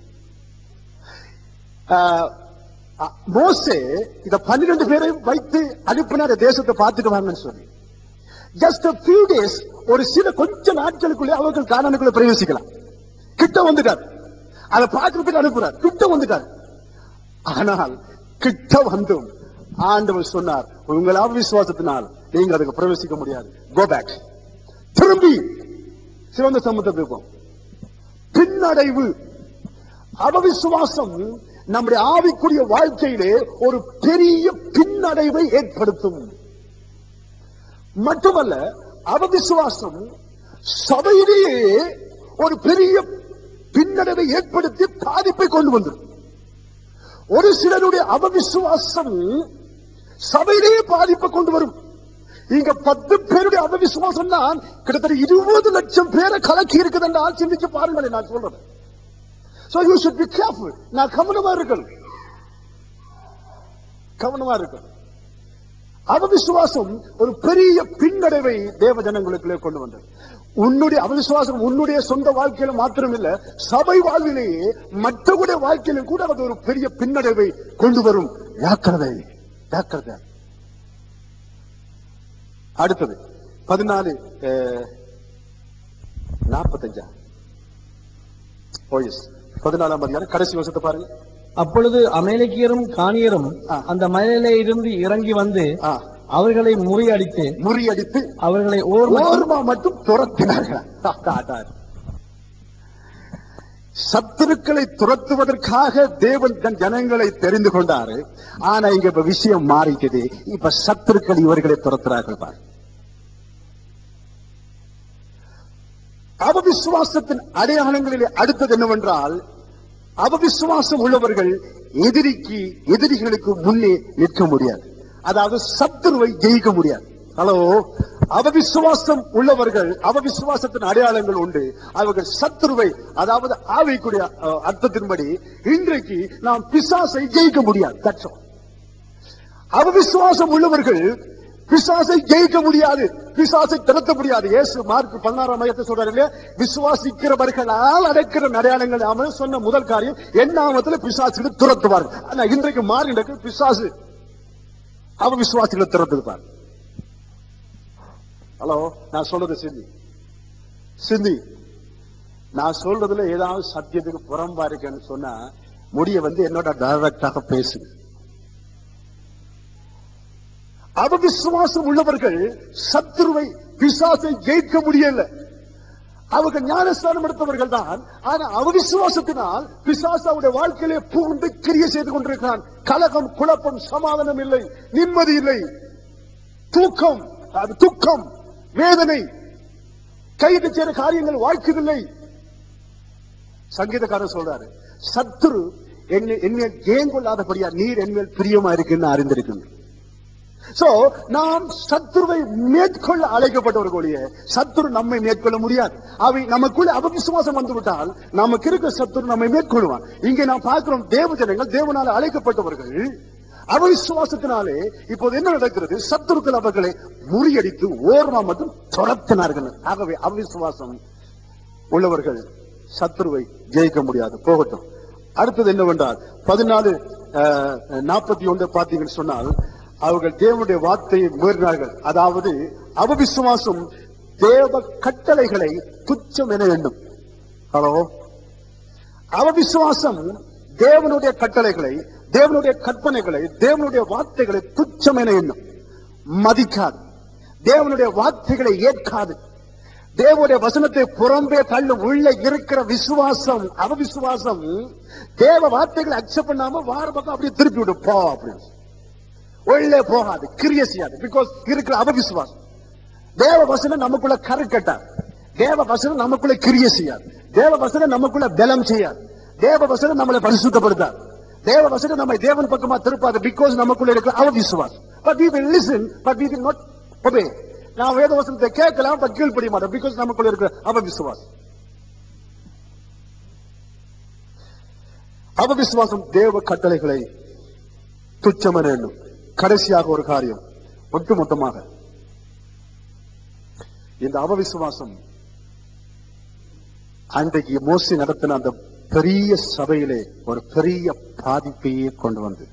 ஆஹ், அ- மோசே இத பன்னிரண்டு பேரையும் வைத்து அனுப்பினார் தேசத்தை பார்த்துட்டு வாங்கன்னு சொல்லி ஜஸ்ட் a few டேஸ் ஒரு சில கொஞ்ச நாட்களுக்குள்ளே அவர்கள் காணனுக்குள்ள பிரவேசிக்கலாம் கிட்ட வந்துட்டார் அதை பார்க்கறதுக்கு அனுப்புறார் கிட்ட வந்துட்டார் ஆனால் கிட்ட வந்தும் ஆண்டவர் சொன்னார் உங்கள் விசுவாசத்தினால் நீங்க அதுக்கு பிரவேசிக்க முடியாது கோ பேக் திரும்பி சிவந்த சமுத்திரத்துக்கு போ. பின்னடைவு அவவிசுவாசம் நம்முடைய ஆவிக்குரிய வாழ்க்கையிலே ஒரு பெரிய பின்னடைவை ஏற்படுத்தும் மட்டுமல்ல அவவிசுவாசம் சபையிலேயே ஒரு பெரிய பின்னடைவை ஏற்படுத்தி பாதிப்பை கொண்டு வந்துடும் ஒரு சிலருடைய அவவிசுவாசம் சபையிலேயே பாதிப்பை கொண்டு வரும் இங்க பத்து பேருடைய அவவிசுவாசம் தான் கிட்டத்தட்ட இருபது லட்சம் பேரை கலக்கி இருக்குது என்றால் சிந்திச்சு பாருங்களேன் நான் சொல்றேன் So you should be careful. நான் கவனமா இருக்கணும் கவனமா இருக்கணும் அவவிசுவாசம் ஒரு பெரிய பின்னடைவை தேவ ஜனங்களுக்குள்ளே கொண்டு வந்தது உன்னுடைய அவவிசுவாசம் உன்னுடைய சொந்த வாழ்க்கையில மாத்திரமில்ல சபை வாழ்விலேயே மற்றவருடைய வாழ்க்கையிலும் கூட அது ஒரு பெரிய பின்னடைவை கொண்டு வரும் ஜாக்கிரதை ஜாக்கிரதை அடுத்தது பதினாலு நாற்பத்தஞ்சா ஓ எஸ் பதினாலாம் அதிகாரம் கடைசி வருஷத்தை பாருங்க அப்பொழுது அமேலிக்கியரும் காணியரும் ஆ. அந்த மலையிலே இருந்து இறங்கி வந்து ஆ, அவர்களை முறியடித்து முறியடித்து அவர்களை ஓர் மட்டும் ஓர்மா மட்டும் துரத்தினார்கள் அதான். சத்துருக்களை துரத்துவதற்காக தேவன் தன் ஜனங்களை தெரிந்து கொண்டாரு ஆனா இங்க இப்ப விஷயம் மாறிக்குது இப்ப சத்துருக்கள் இவர்களை துரத்துறார்கள் பாரு அவவிசுவாசத்தின் அடையாளங்களிலே அடுத்தது என்னவென்றால் அவவிசுவாசம் உள்ளவர்கள் எதிரிக்கு எதிரிகளுக்கு முன்னே நிற்க முடியாது அதாவது சத்துருவை ஜெயிக்க முடியாது ஹலோ அவவிசுவாசம் உள்ளவர்கள் அவவிசுவாசத்தின் அடையாளங்கள் உண்டு அவர்கள் சத்துருவை அதாவது ஆவிக்குரிய அஹ், அர்த்தத்தின்படி இன்றைக்கு நாம் பிசாசை ஜெயிக்க முடியாது That's all. அவவிசுவாசம் உள்ளவர்கள் பிசாசை ஜெயிக்க முடியாது பிசாசை திரட்ட முடியாது இயேசு மார்க் பதினாறாம் மையத்தை சொல்றாரு இல்லையா விசுவாசிக்கிறவர்களால் அடைக்கிற அடையாளங்கள் அவன் சொன்ன முதல் காரியம் என் நாமத்துல பிசாசுகளை துரத்துவார்கள் ஆனா இன்றைக்கு மாறி நடக்கிற பிசாசு அவன் விசுவாசிகளை திறந்திருப்பார் ஹலோ நான் சொல்றது சிந்தி சிந்தி நான் சொல்றதுல ஏதாவது சத்தியத்துக்கு புறம்பா இருக்கேன்னு சொன்னா முடிய வந்து என்னோட டைரக்டாக பேசுங்க அவவிசுவாசம் உள்ளவர்கள் சத்துருவை பிசாசை ஜெயிக்க முடியல அவங்க ஞானஸ்தானம் எடுத்தவர்கள் தான் ஆனா அவவிசுவாசத்தினால் பிசாசு அவருடைய வாழ்க்கையிலே பூண்டு கிரிய செய்து கொண்டிருக்கிறான் கலகம் குழப்பம் சமாதானம் இல்லை நிம்மதி இல்லை தூக்கம் அது துக்கம் வேதனை கைது செய்த காரியங்கள் வாழ்க்கையில்லை சங்கீதக்காரர் சொல்றாரு சத்துரு என்னை என்மேல் ஜெயம் கொள்ளாதபடியா நீர் என்மேல் பிரியமா இருக்குன்னு அறிந்திருக்கின்ற சோ நாம் சத்துருவை மேற்கொள்ள அழைக்கப்பட்டவர்களுடைய சத்துரு நம்மை மேற்கொள்ள முடியாது அவை நமக்குள்ள அவவிசுவாசம் வந்து விட்டால் நமக்கு இருக்க சத்துரு நம்மை மேற்கொள்வான் இங்கே நாம் பார்க்கிறோம் தேவ ஜனங்கள் தேவனால அழைக்கப்பட்டவர்கள் அவவிசுவாசத்தினாலே இப்போது என்ன நடக்கிறது சத்துருக்கள் அவர்களை முறியடித்து ஓர்மா மட்டும் துரத்தினார்கள் ஆகவே அவிசுவாசம் உள்ளவர்கள் சத்துருவை ஜெயிக்க முடியாது போகட்டும் அடுத்தது என்னவென்றால் பதினாலு நாற்பத்தி ஒன்று பார்த்தீங்கன்னு சொன்னால் அவர்கள் தேவனுடைய வார்த்தையை மீறினார்கள் அதாவது அவவிசுவாசம் தேவ கட்டளைகளை துச்சம் என எண்ணும் ஹலோ அவவிசுவாசம் தேவனுடைய கட்டளைகளை தேவனுடைய கற்பனைகளை தேவனுடைய வார்த்தைகளை துச்சம் என எண்ணும் மதிக்காது தேவனுடைய வார்த்தைகளை ஏற்காது தேவனுடைய வசனத்தை புறம்பே தள்ளும் உள்ள இருக்கிற விசுவாசம் அவவிசுவாசம் தேவ வார்த்தைகளை அக்செப்ட் பண்ணாம வார பக்கம் அப்படியே திருப்பி விடும் போ அப்படின்னு உள்ளே போகாது கிரிய செய்யாது பிகாஸ் இருக்கிற அவவிசுவாசம் தேவ வசனம் நமக்குள்ள கரு கட்டாது தேவ வசனம் நமக்குள்ள கிரிய செய்யாது தேவ வசனம் நமக்குள்ள பலம் செய்யாது தேவ வசனம் நம்மளை பரிசுத்தப்படுத்தாது தேவ வசனம் நம்மை தேவன் பக்கமா திருப்பாது பிகாஸ் நமக்குள்ள இருக்கிற அவவிசுவாசம் but we will listen but we will not obey நான் வேத வசனத்தை கேட்கலாம் பட் கீழ்ப்படிய மாட்டோம் பிகாஸ் நமக்குள்ள இருக்கிற அவவிசுவாசம் அவவிசுவாசம் தேவ கட்டளைகளை துச்சமென எண்ணும் கடைசியாக ஒரு காரியம் ஒட்டுமொத்தமாக இந்த அவவிசுவாசம் அன்றைக்கு மோசி நடத்தின அந்த பெரிய சபையிலே ஒரு பெரிய பாதிப்பையே கொண்டு வந்து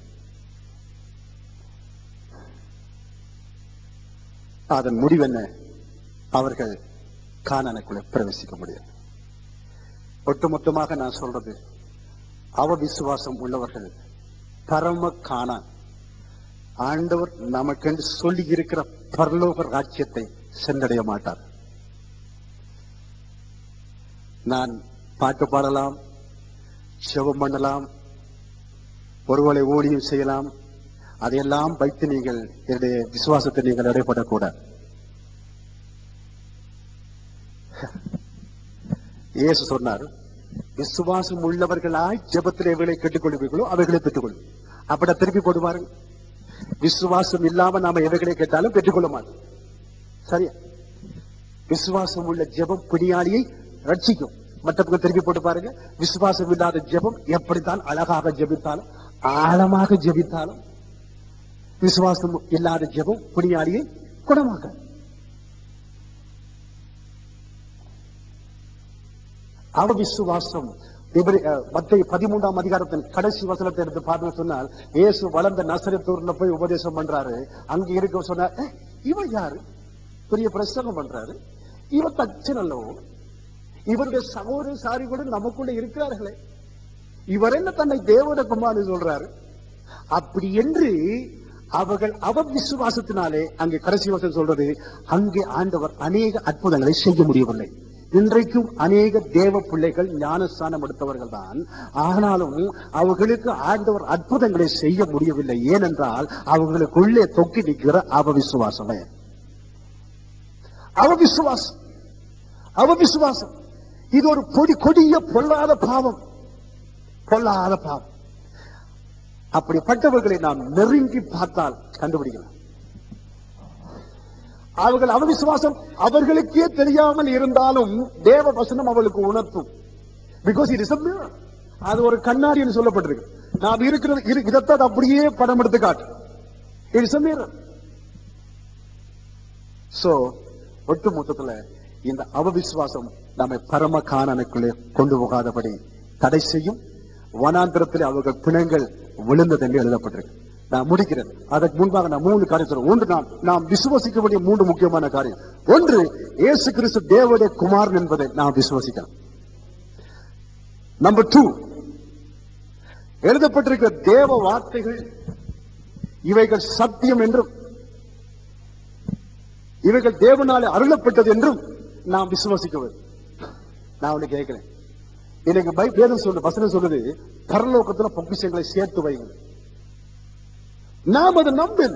அதன் முடிவென்ன அவர்கள் காணனுக்குள்ளே பிரவேசிக்க முடியாது ஒட்டுமொத்தமாக நான் சொல்றது அவவிசுவாசம் உள்ளவர்கள் பரம காணான் ஆண்டவர் நமக்கென்று சொல்லி இருக்கிற பரலோக ராஜ்யத்தை சென்றடைய மாட்டார் நான் பாட்டு பாடலாம் செவம் பண்ணலாம் ஒருவரை ஊழியம் செய்யலாம் அதையெல்லாம் வைத்து நீங்கள் என்னுடைய விசுவாசத்தை நீங்கள் இடைப்படக்கூடாது இயேசு சொன்னார் விசுவாசம் உள்ளவர்களாய் ஜெபத்திலே எவைகளை கேட்டுக்கொள்வீர்களோ அவைகளை பெற்றுக்கொள்ளும் அப்படி திருப்பி போடுவாருங்க விசுவாசம் இல்லாம நாம எவைகளை கேட்டாலும் பெற்றுக்கொள்ள மாட்டோம் சரியா விசுவாசம் உள்ள ஜெபம் பிடியாளியை ரட்சிக்கும் மற்ற பக்கம் திருப்பி போட்டு பாருங்க விசுவாசம் இல்லாத ஜெபம் எப்படித்தான் அழகாக ஜெபித்தாலும் ஆழமாக ஜெபித்தாலும் விசுவாசம் இல்லாத ஜெபம் பிடியாளியை குணமாக அவ விசுவாசம் மத்திய பதிமூன்றாம் அதிகாரத்தின் கடைசி வசனத்தை எடுத்து பார்த்து சொன்னால் இயேசு வளர்ந்த நசரத்தூர்ல போய் உபதேசம் பண்றாரு அங்க இருக்க சொன்னார் "ஏய், இவன் யாரு பெரிய பிரசங்கம் பண்றாரு இவன் தச்சன் அல்லவோ இவருடைய சகோதர சாரி கூட நமக்குள்ள இருக்கிறார்களே இவர் என்ன தன்னை தேவன குமார்னு சொல்றாரு அப்படி என்று அவர்கள் அவ விசுவாசத்தினாலே அங்கே கடைசி வசனம் சொல்றது அங்கே ஆண்டவர் அநேக அற்புதங்களை செய்ய முடியவில்லை இன்றைக்கும் அநேக தேவ பிள்ளைகள் ஞானஸ்தானம் எடுத்தவர்கள் தான் ஆனாலும் அவர்களுக்கு ஆண்டவர் அற்புதங்களை செய்ய முடியவில்லை ஏனென்றால் அவங்களுக்குள்ளே தொக்கி நிற்கிற அவ விசுவாசமே அவ விசுவாசம் அவ விசுவாசம் இது ஒரு பொடி கொடிய பொல்லாத பாவம் பொல்லாத பாவம் அப்படிப்பட்டவர்களை நாம் நெருங்கி பார்த்தால் கண்டுபிடிக்கலாம் அவர்கள் அவவிசுவாசம் அவர்களுக்கே தெரியாமல் இருந்தாலும் தேவ வசனம் அவளுக்கு உணர்த்தும் பிகாஸ் இட் இஸ் அது ஒரு கண்ணாடி என்று சொல்லப்பட்டிருக்கு நாம் இருக்கிறது இரு- இதைத்தான் அது அப்படியே படம் எடுத்து காட்டு இட் இஸ் சோ ஒட்டு மொத்தத்துல இந்த அவவிசுவாசம் நம்மை பரம காணனுக்குள்ளே கொண்டு போகாதபடி தடை செய்யும் வனாந்திரத்தில் அவர்கள் பிணங்கள் விழுந்தது என்று எழுதப்பட்டிருக்கு நான் முடிக்கிறேன் அதற்கு முன்பாக நான் மூணு காரியம் சொல்றேன் ஒன்று நாம் நாம் விசுவசிக்க வேண்டிய மூன்று முக்கியமான காரியம் ஒன்று இயேசு கிறிஸ்து தேவனுடைய குமாரன் என்பதை நாம் விசுவசிக்கலாம் நம்பர் டூ எழுதப்பட்டிருக்கிற தேவ வார்த்தைகள் இவைகள் சத்தியம் என்றும் இவைகள் தேவனாலே அருளப்பட்டது என்றும் நாம் விசுவாசிக்க வேண்டும் நான் உன்னை கேட்கிறேன் எனக்கு பை வேதம் சொல்ற வசனம் சொல்லுது பரலோகத்துல பொக்கிஷங்களை சேர்த்து வைங்க நாம் அதை நம்பில்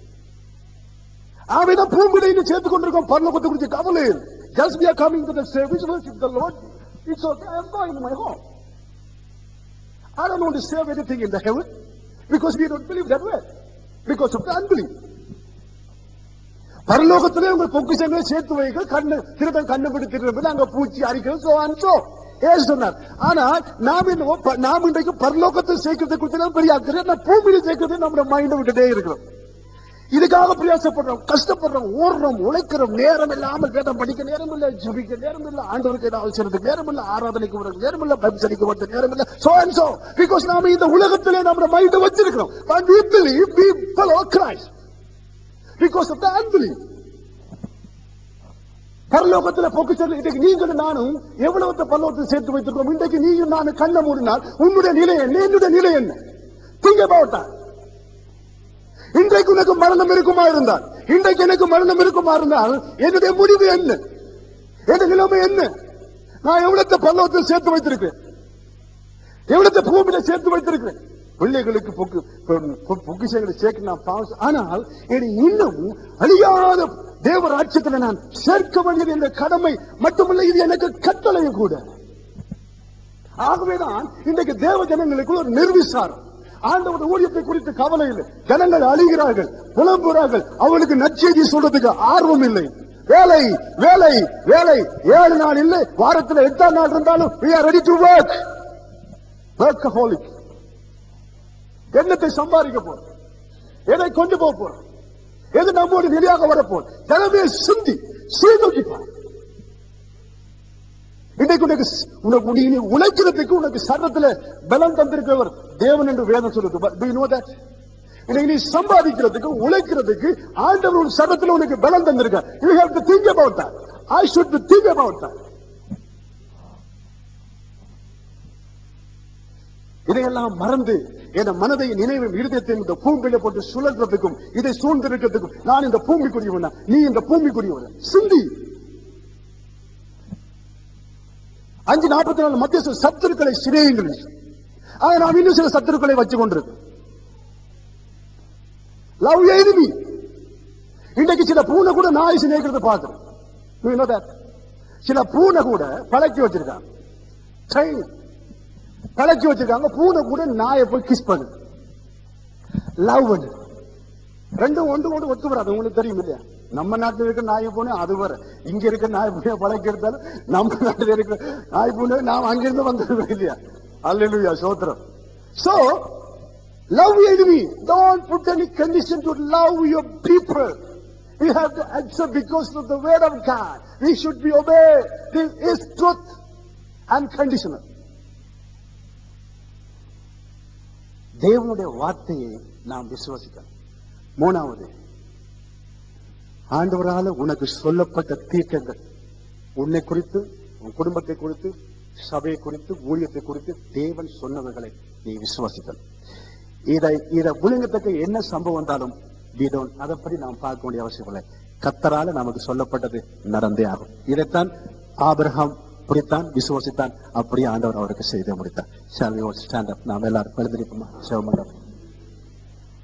ஆவிட பூமியில சேர்த்து கொண்டிருக்கோம் பரலோகத்தை குறித்து கவலை just we are coming to the service worship the Lord it's okay I'm going to my home I don't want to save anything in the heaven because we don't believe that way because of the unbelief பரலோகத்திலே உங்கள் பொக்கிஷங்களை சேர்த்து வைக்க கண்ணு திருடன் கண்டுபிடி திருடன் அங்க பூச்சி அரிக்கிறது சோ அண்ட் சோ ஏன் சொன்னார் ஆனா நாம் இன்னும் ப- நாம் இன்றைக்கு பரலோகத்தில் சேர்க்கறது குறித்து தான் பெரிய அக்கறை நான் பூமியில சேர்க்கறது நம்ம மைண்ட் விட்டுட்டே இருக்கிறோம் இதுக்காக பிரயாசப்படுறோம் கஷ்டப்படுறோம் ஓடுறோம் உழைக்கிறோம் நேரம் இல்லாமல் வேதம் படிக்க நேரம் இல்ல ஜபிக்க நேரம் இல்ல ஆண்டவருக்கு ஏதாவது செய்யறதுக்கு நேரம் இல்ல ஆராதனைக்கு வரது நேரம் இல்ல பைப் படிக்க வரது நேரம் இல்ல சோ அண்ட் சோ பிகாஸ் நாம இந்த உலகத்திலே நம்ம மைண்ட் வச்சிருக்கிறோம் but we believe we follow Christ because of the unbelief பரலோகத்துல பொக்கிச்சல் இன்றைக்கு நீங்களும் நானும் எவ்வளவு பரலோகத்தை சேர்த்து வைத்திருக்கோம் இன்றைக்கு நீயும் நானும் கண்ணை மூடினால் உன்னுடைய நிலை என்ன என்னுடைய நிலை என்ன திங்க about that. இன்றைக்கு உனக்கு மரணம் இருக்குமா இருந்தால் இன்றைக்கு எனக்கு மரணம் இருக்குமா இருந்தால் என்னுடைய முடிவு என்ன என் நிலைமை என்ன நான் எவ்வளவு பல்லவத்தில் சேர்த்து வைத்திருக்கிறேன் எவ்வளவு பூமியில சேர்த்து வைத்திருக்கிறேன் பிள்ளைகளுக்கு பொக்கு பொ- பொ- பொக்கிஷங்களை சேர்க்க நான் பாவம் ஆனால் என்னை இன்னும் அழியாத தேவ ராஜ்யத்தில் நான் சேர்க்க வேண்டியது என்ற கடமை மட்டுமல்ல இது எனக்கு கட்டளையும் கூட ஆகவேதான் இன்றைக்கு தேவ ஜனங்களுக்கு ஒரு நிர்விசாரம் ஆண்டவர் ஊழியத்தை குறித்து கவலை இல்லை ஜனங்கள் அழிகிறார்கள் புலம்புகிறார்கள் அவளுக்கு நற்செய்தி சொல்றதுக்கு ஆர்வம் இல்லை வேலை வேலை வேலை ஏழு நாள் இல்லை வாரத்துல எட்டாம் நாள் இருந்தாலும் we are ready to work workaholic என்னத்தை சம்பாதிக்க போறோம் எதை கொண்டு போக போறோம் எது நம்மோடு நிலையாக வரப்போம் ஜனமே சிந்தி சீர்தூக்கிப்பார் இன்றைக்கு உனக்கு ஸ்- உனக்கு நீ நீ உழைக்கிறதுக்கு உனக்கு சர்வத்துல பலம் தந்திருக்கிறவர் தேவன் என்று வேதம் சொல்லுது But do you know that? இன்னைக்கு நீ சம்பாதிக்கிறதுக்கு உழைக்கிறதுக்கு ஆண்டவர் உன் சர்வத்துல உனக்கு பலம் தந்திருக்க you have to think about that I should to think about that இதையெல்லாம் மறந்து என் மனதை நினைவும் இருதயத்தை இந்த பூமியில போட்டு சுழல்றதுக்கும் இதை சூழ்ந்திருக்கிறதுக்கும் நான் இந்த பூமிக்குரியவனா நீ இந்த பூமிக்குரியவன் சிந்தி அஞ்சு நாற்பத்தி நாலு மத்திய சத்துருக்களை சிறையுங்கள் ஆக நாம் இன்னும் சில சத்துருக்களை வச்சு கொண்டிருக்கோம் லவ் எனிமி இன்றைக்கு சில பூனை கூட நாய் சிநேகிக்கிறத பார்க்கிறோம் You know that? சில பூனை கூட பழக்கி வச்சிருக்காங்க Train. பழக்கி வச்சிருக்காங்க பூனை கூட நாயை போய் கிஸ் பண்ணு லவ் பண்ணு ரெண்டும் ஒன்று ஒன்று ஒத்து வராது உங்களுக்கு தெரியும் இல்லையா நம்ம நாட்டில் இருக்க நாய் பூனை அது வர இங்க இருக்க நாய் பூனை பழக்கி எடுத்தாலும் நம்ம நாட்டில் இருக்க நாய் பூனை நாம் அங்கிருந்து வந்துருக்கோம் இல்லையா அல்லா சோத்திரம் so love your enemy don't put any condition to love your people you have to accept because of the word of God we should be obeyed this is truth unconditional தேவனுடைய வார்த்தையை நாம் விசுவாசிக்கணும் மூணாவது ஆண்டவரால உனக்கு சொல்லப்பட்ட தீர்க்கங்கள் உன்னை குறித்து உன் குடும்பத்தை குறித்து சபையை குறித்து ஊழியத்தை குறித்து தேவன் சொன்னவர்களை நீ விசுவாசிக்கணும் இதை இதை விழுங்கத்தக்க என்ன சம்பவம் வந்தாலும் we don't அதைப்படி நாம் பார்க்க வேண்டிய அவசியம் இல்லை கத்தரால நமக்கு சொல்லப்பட்டது நடந்தே ஆகும் இதைத்தான் ஆபிரகாம் அப்படித்தான் விசுவாசித்தான் அப்படியே ஆண்டவர் அவருக்கு செய்து முடித்தார் ஷால் வி ஸ்டாண்ட் அப் நாம் எல்லாரும் எழுந்திருப்போமா சிவமண்டலம்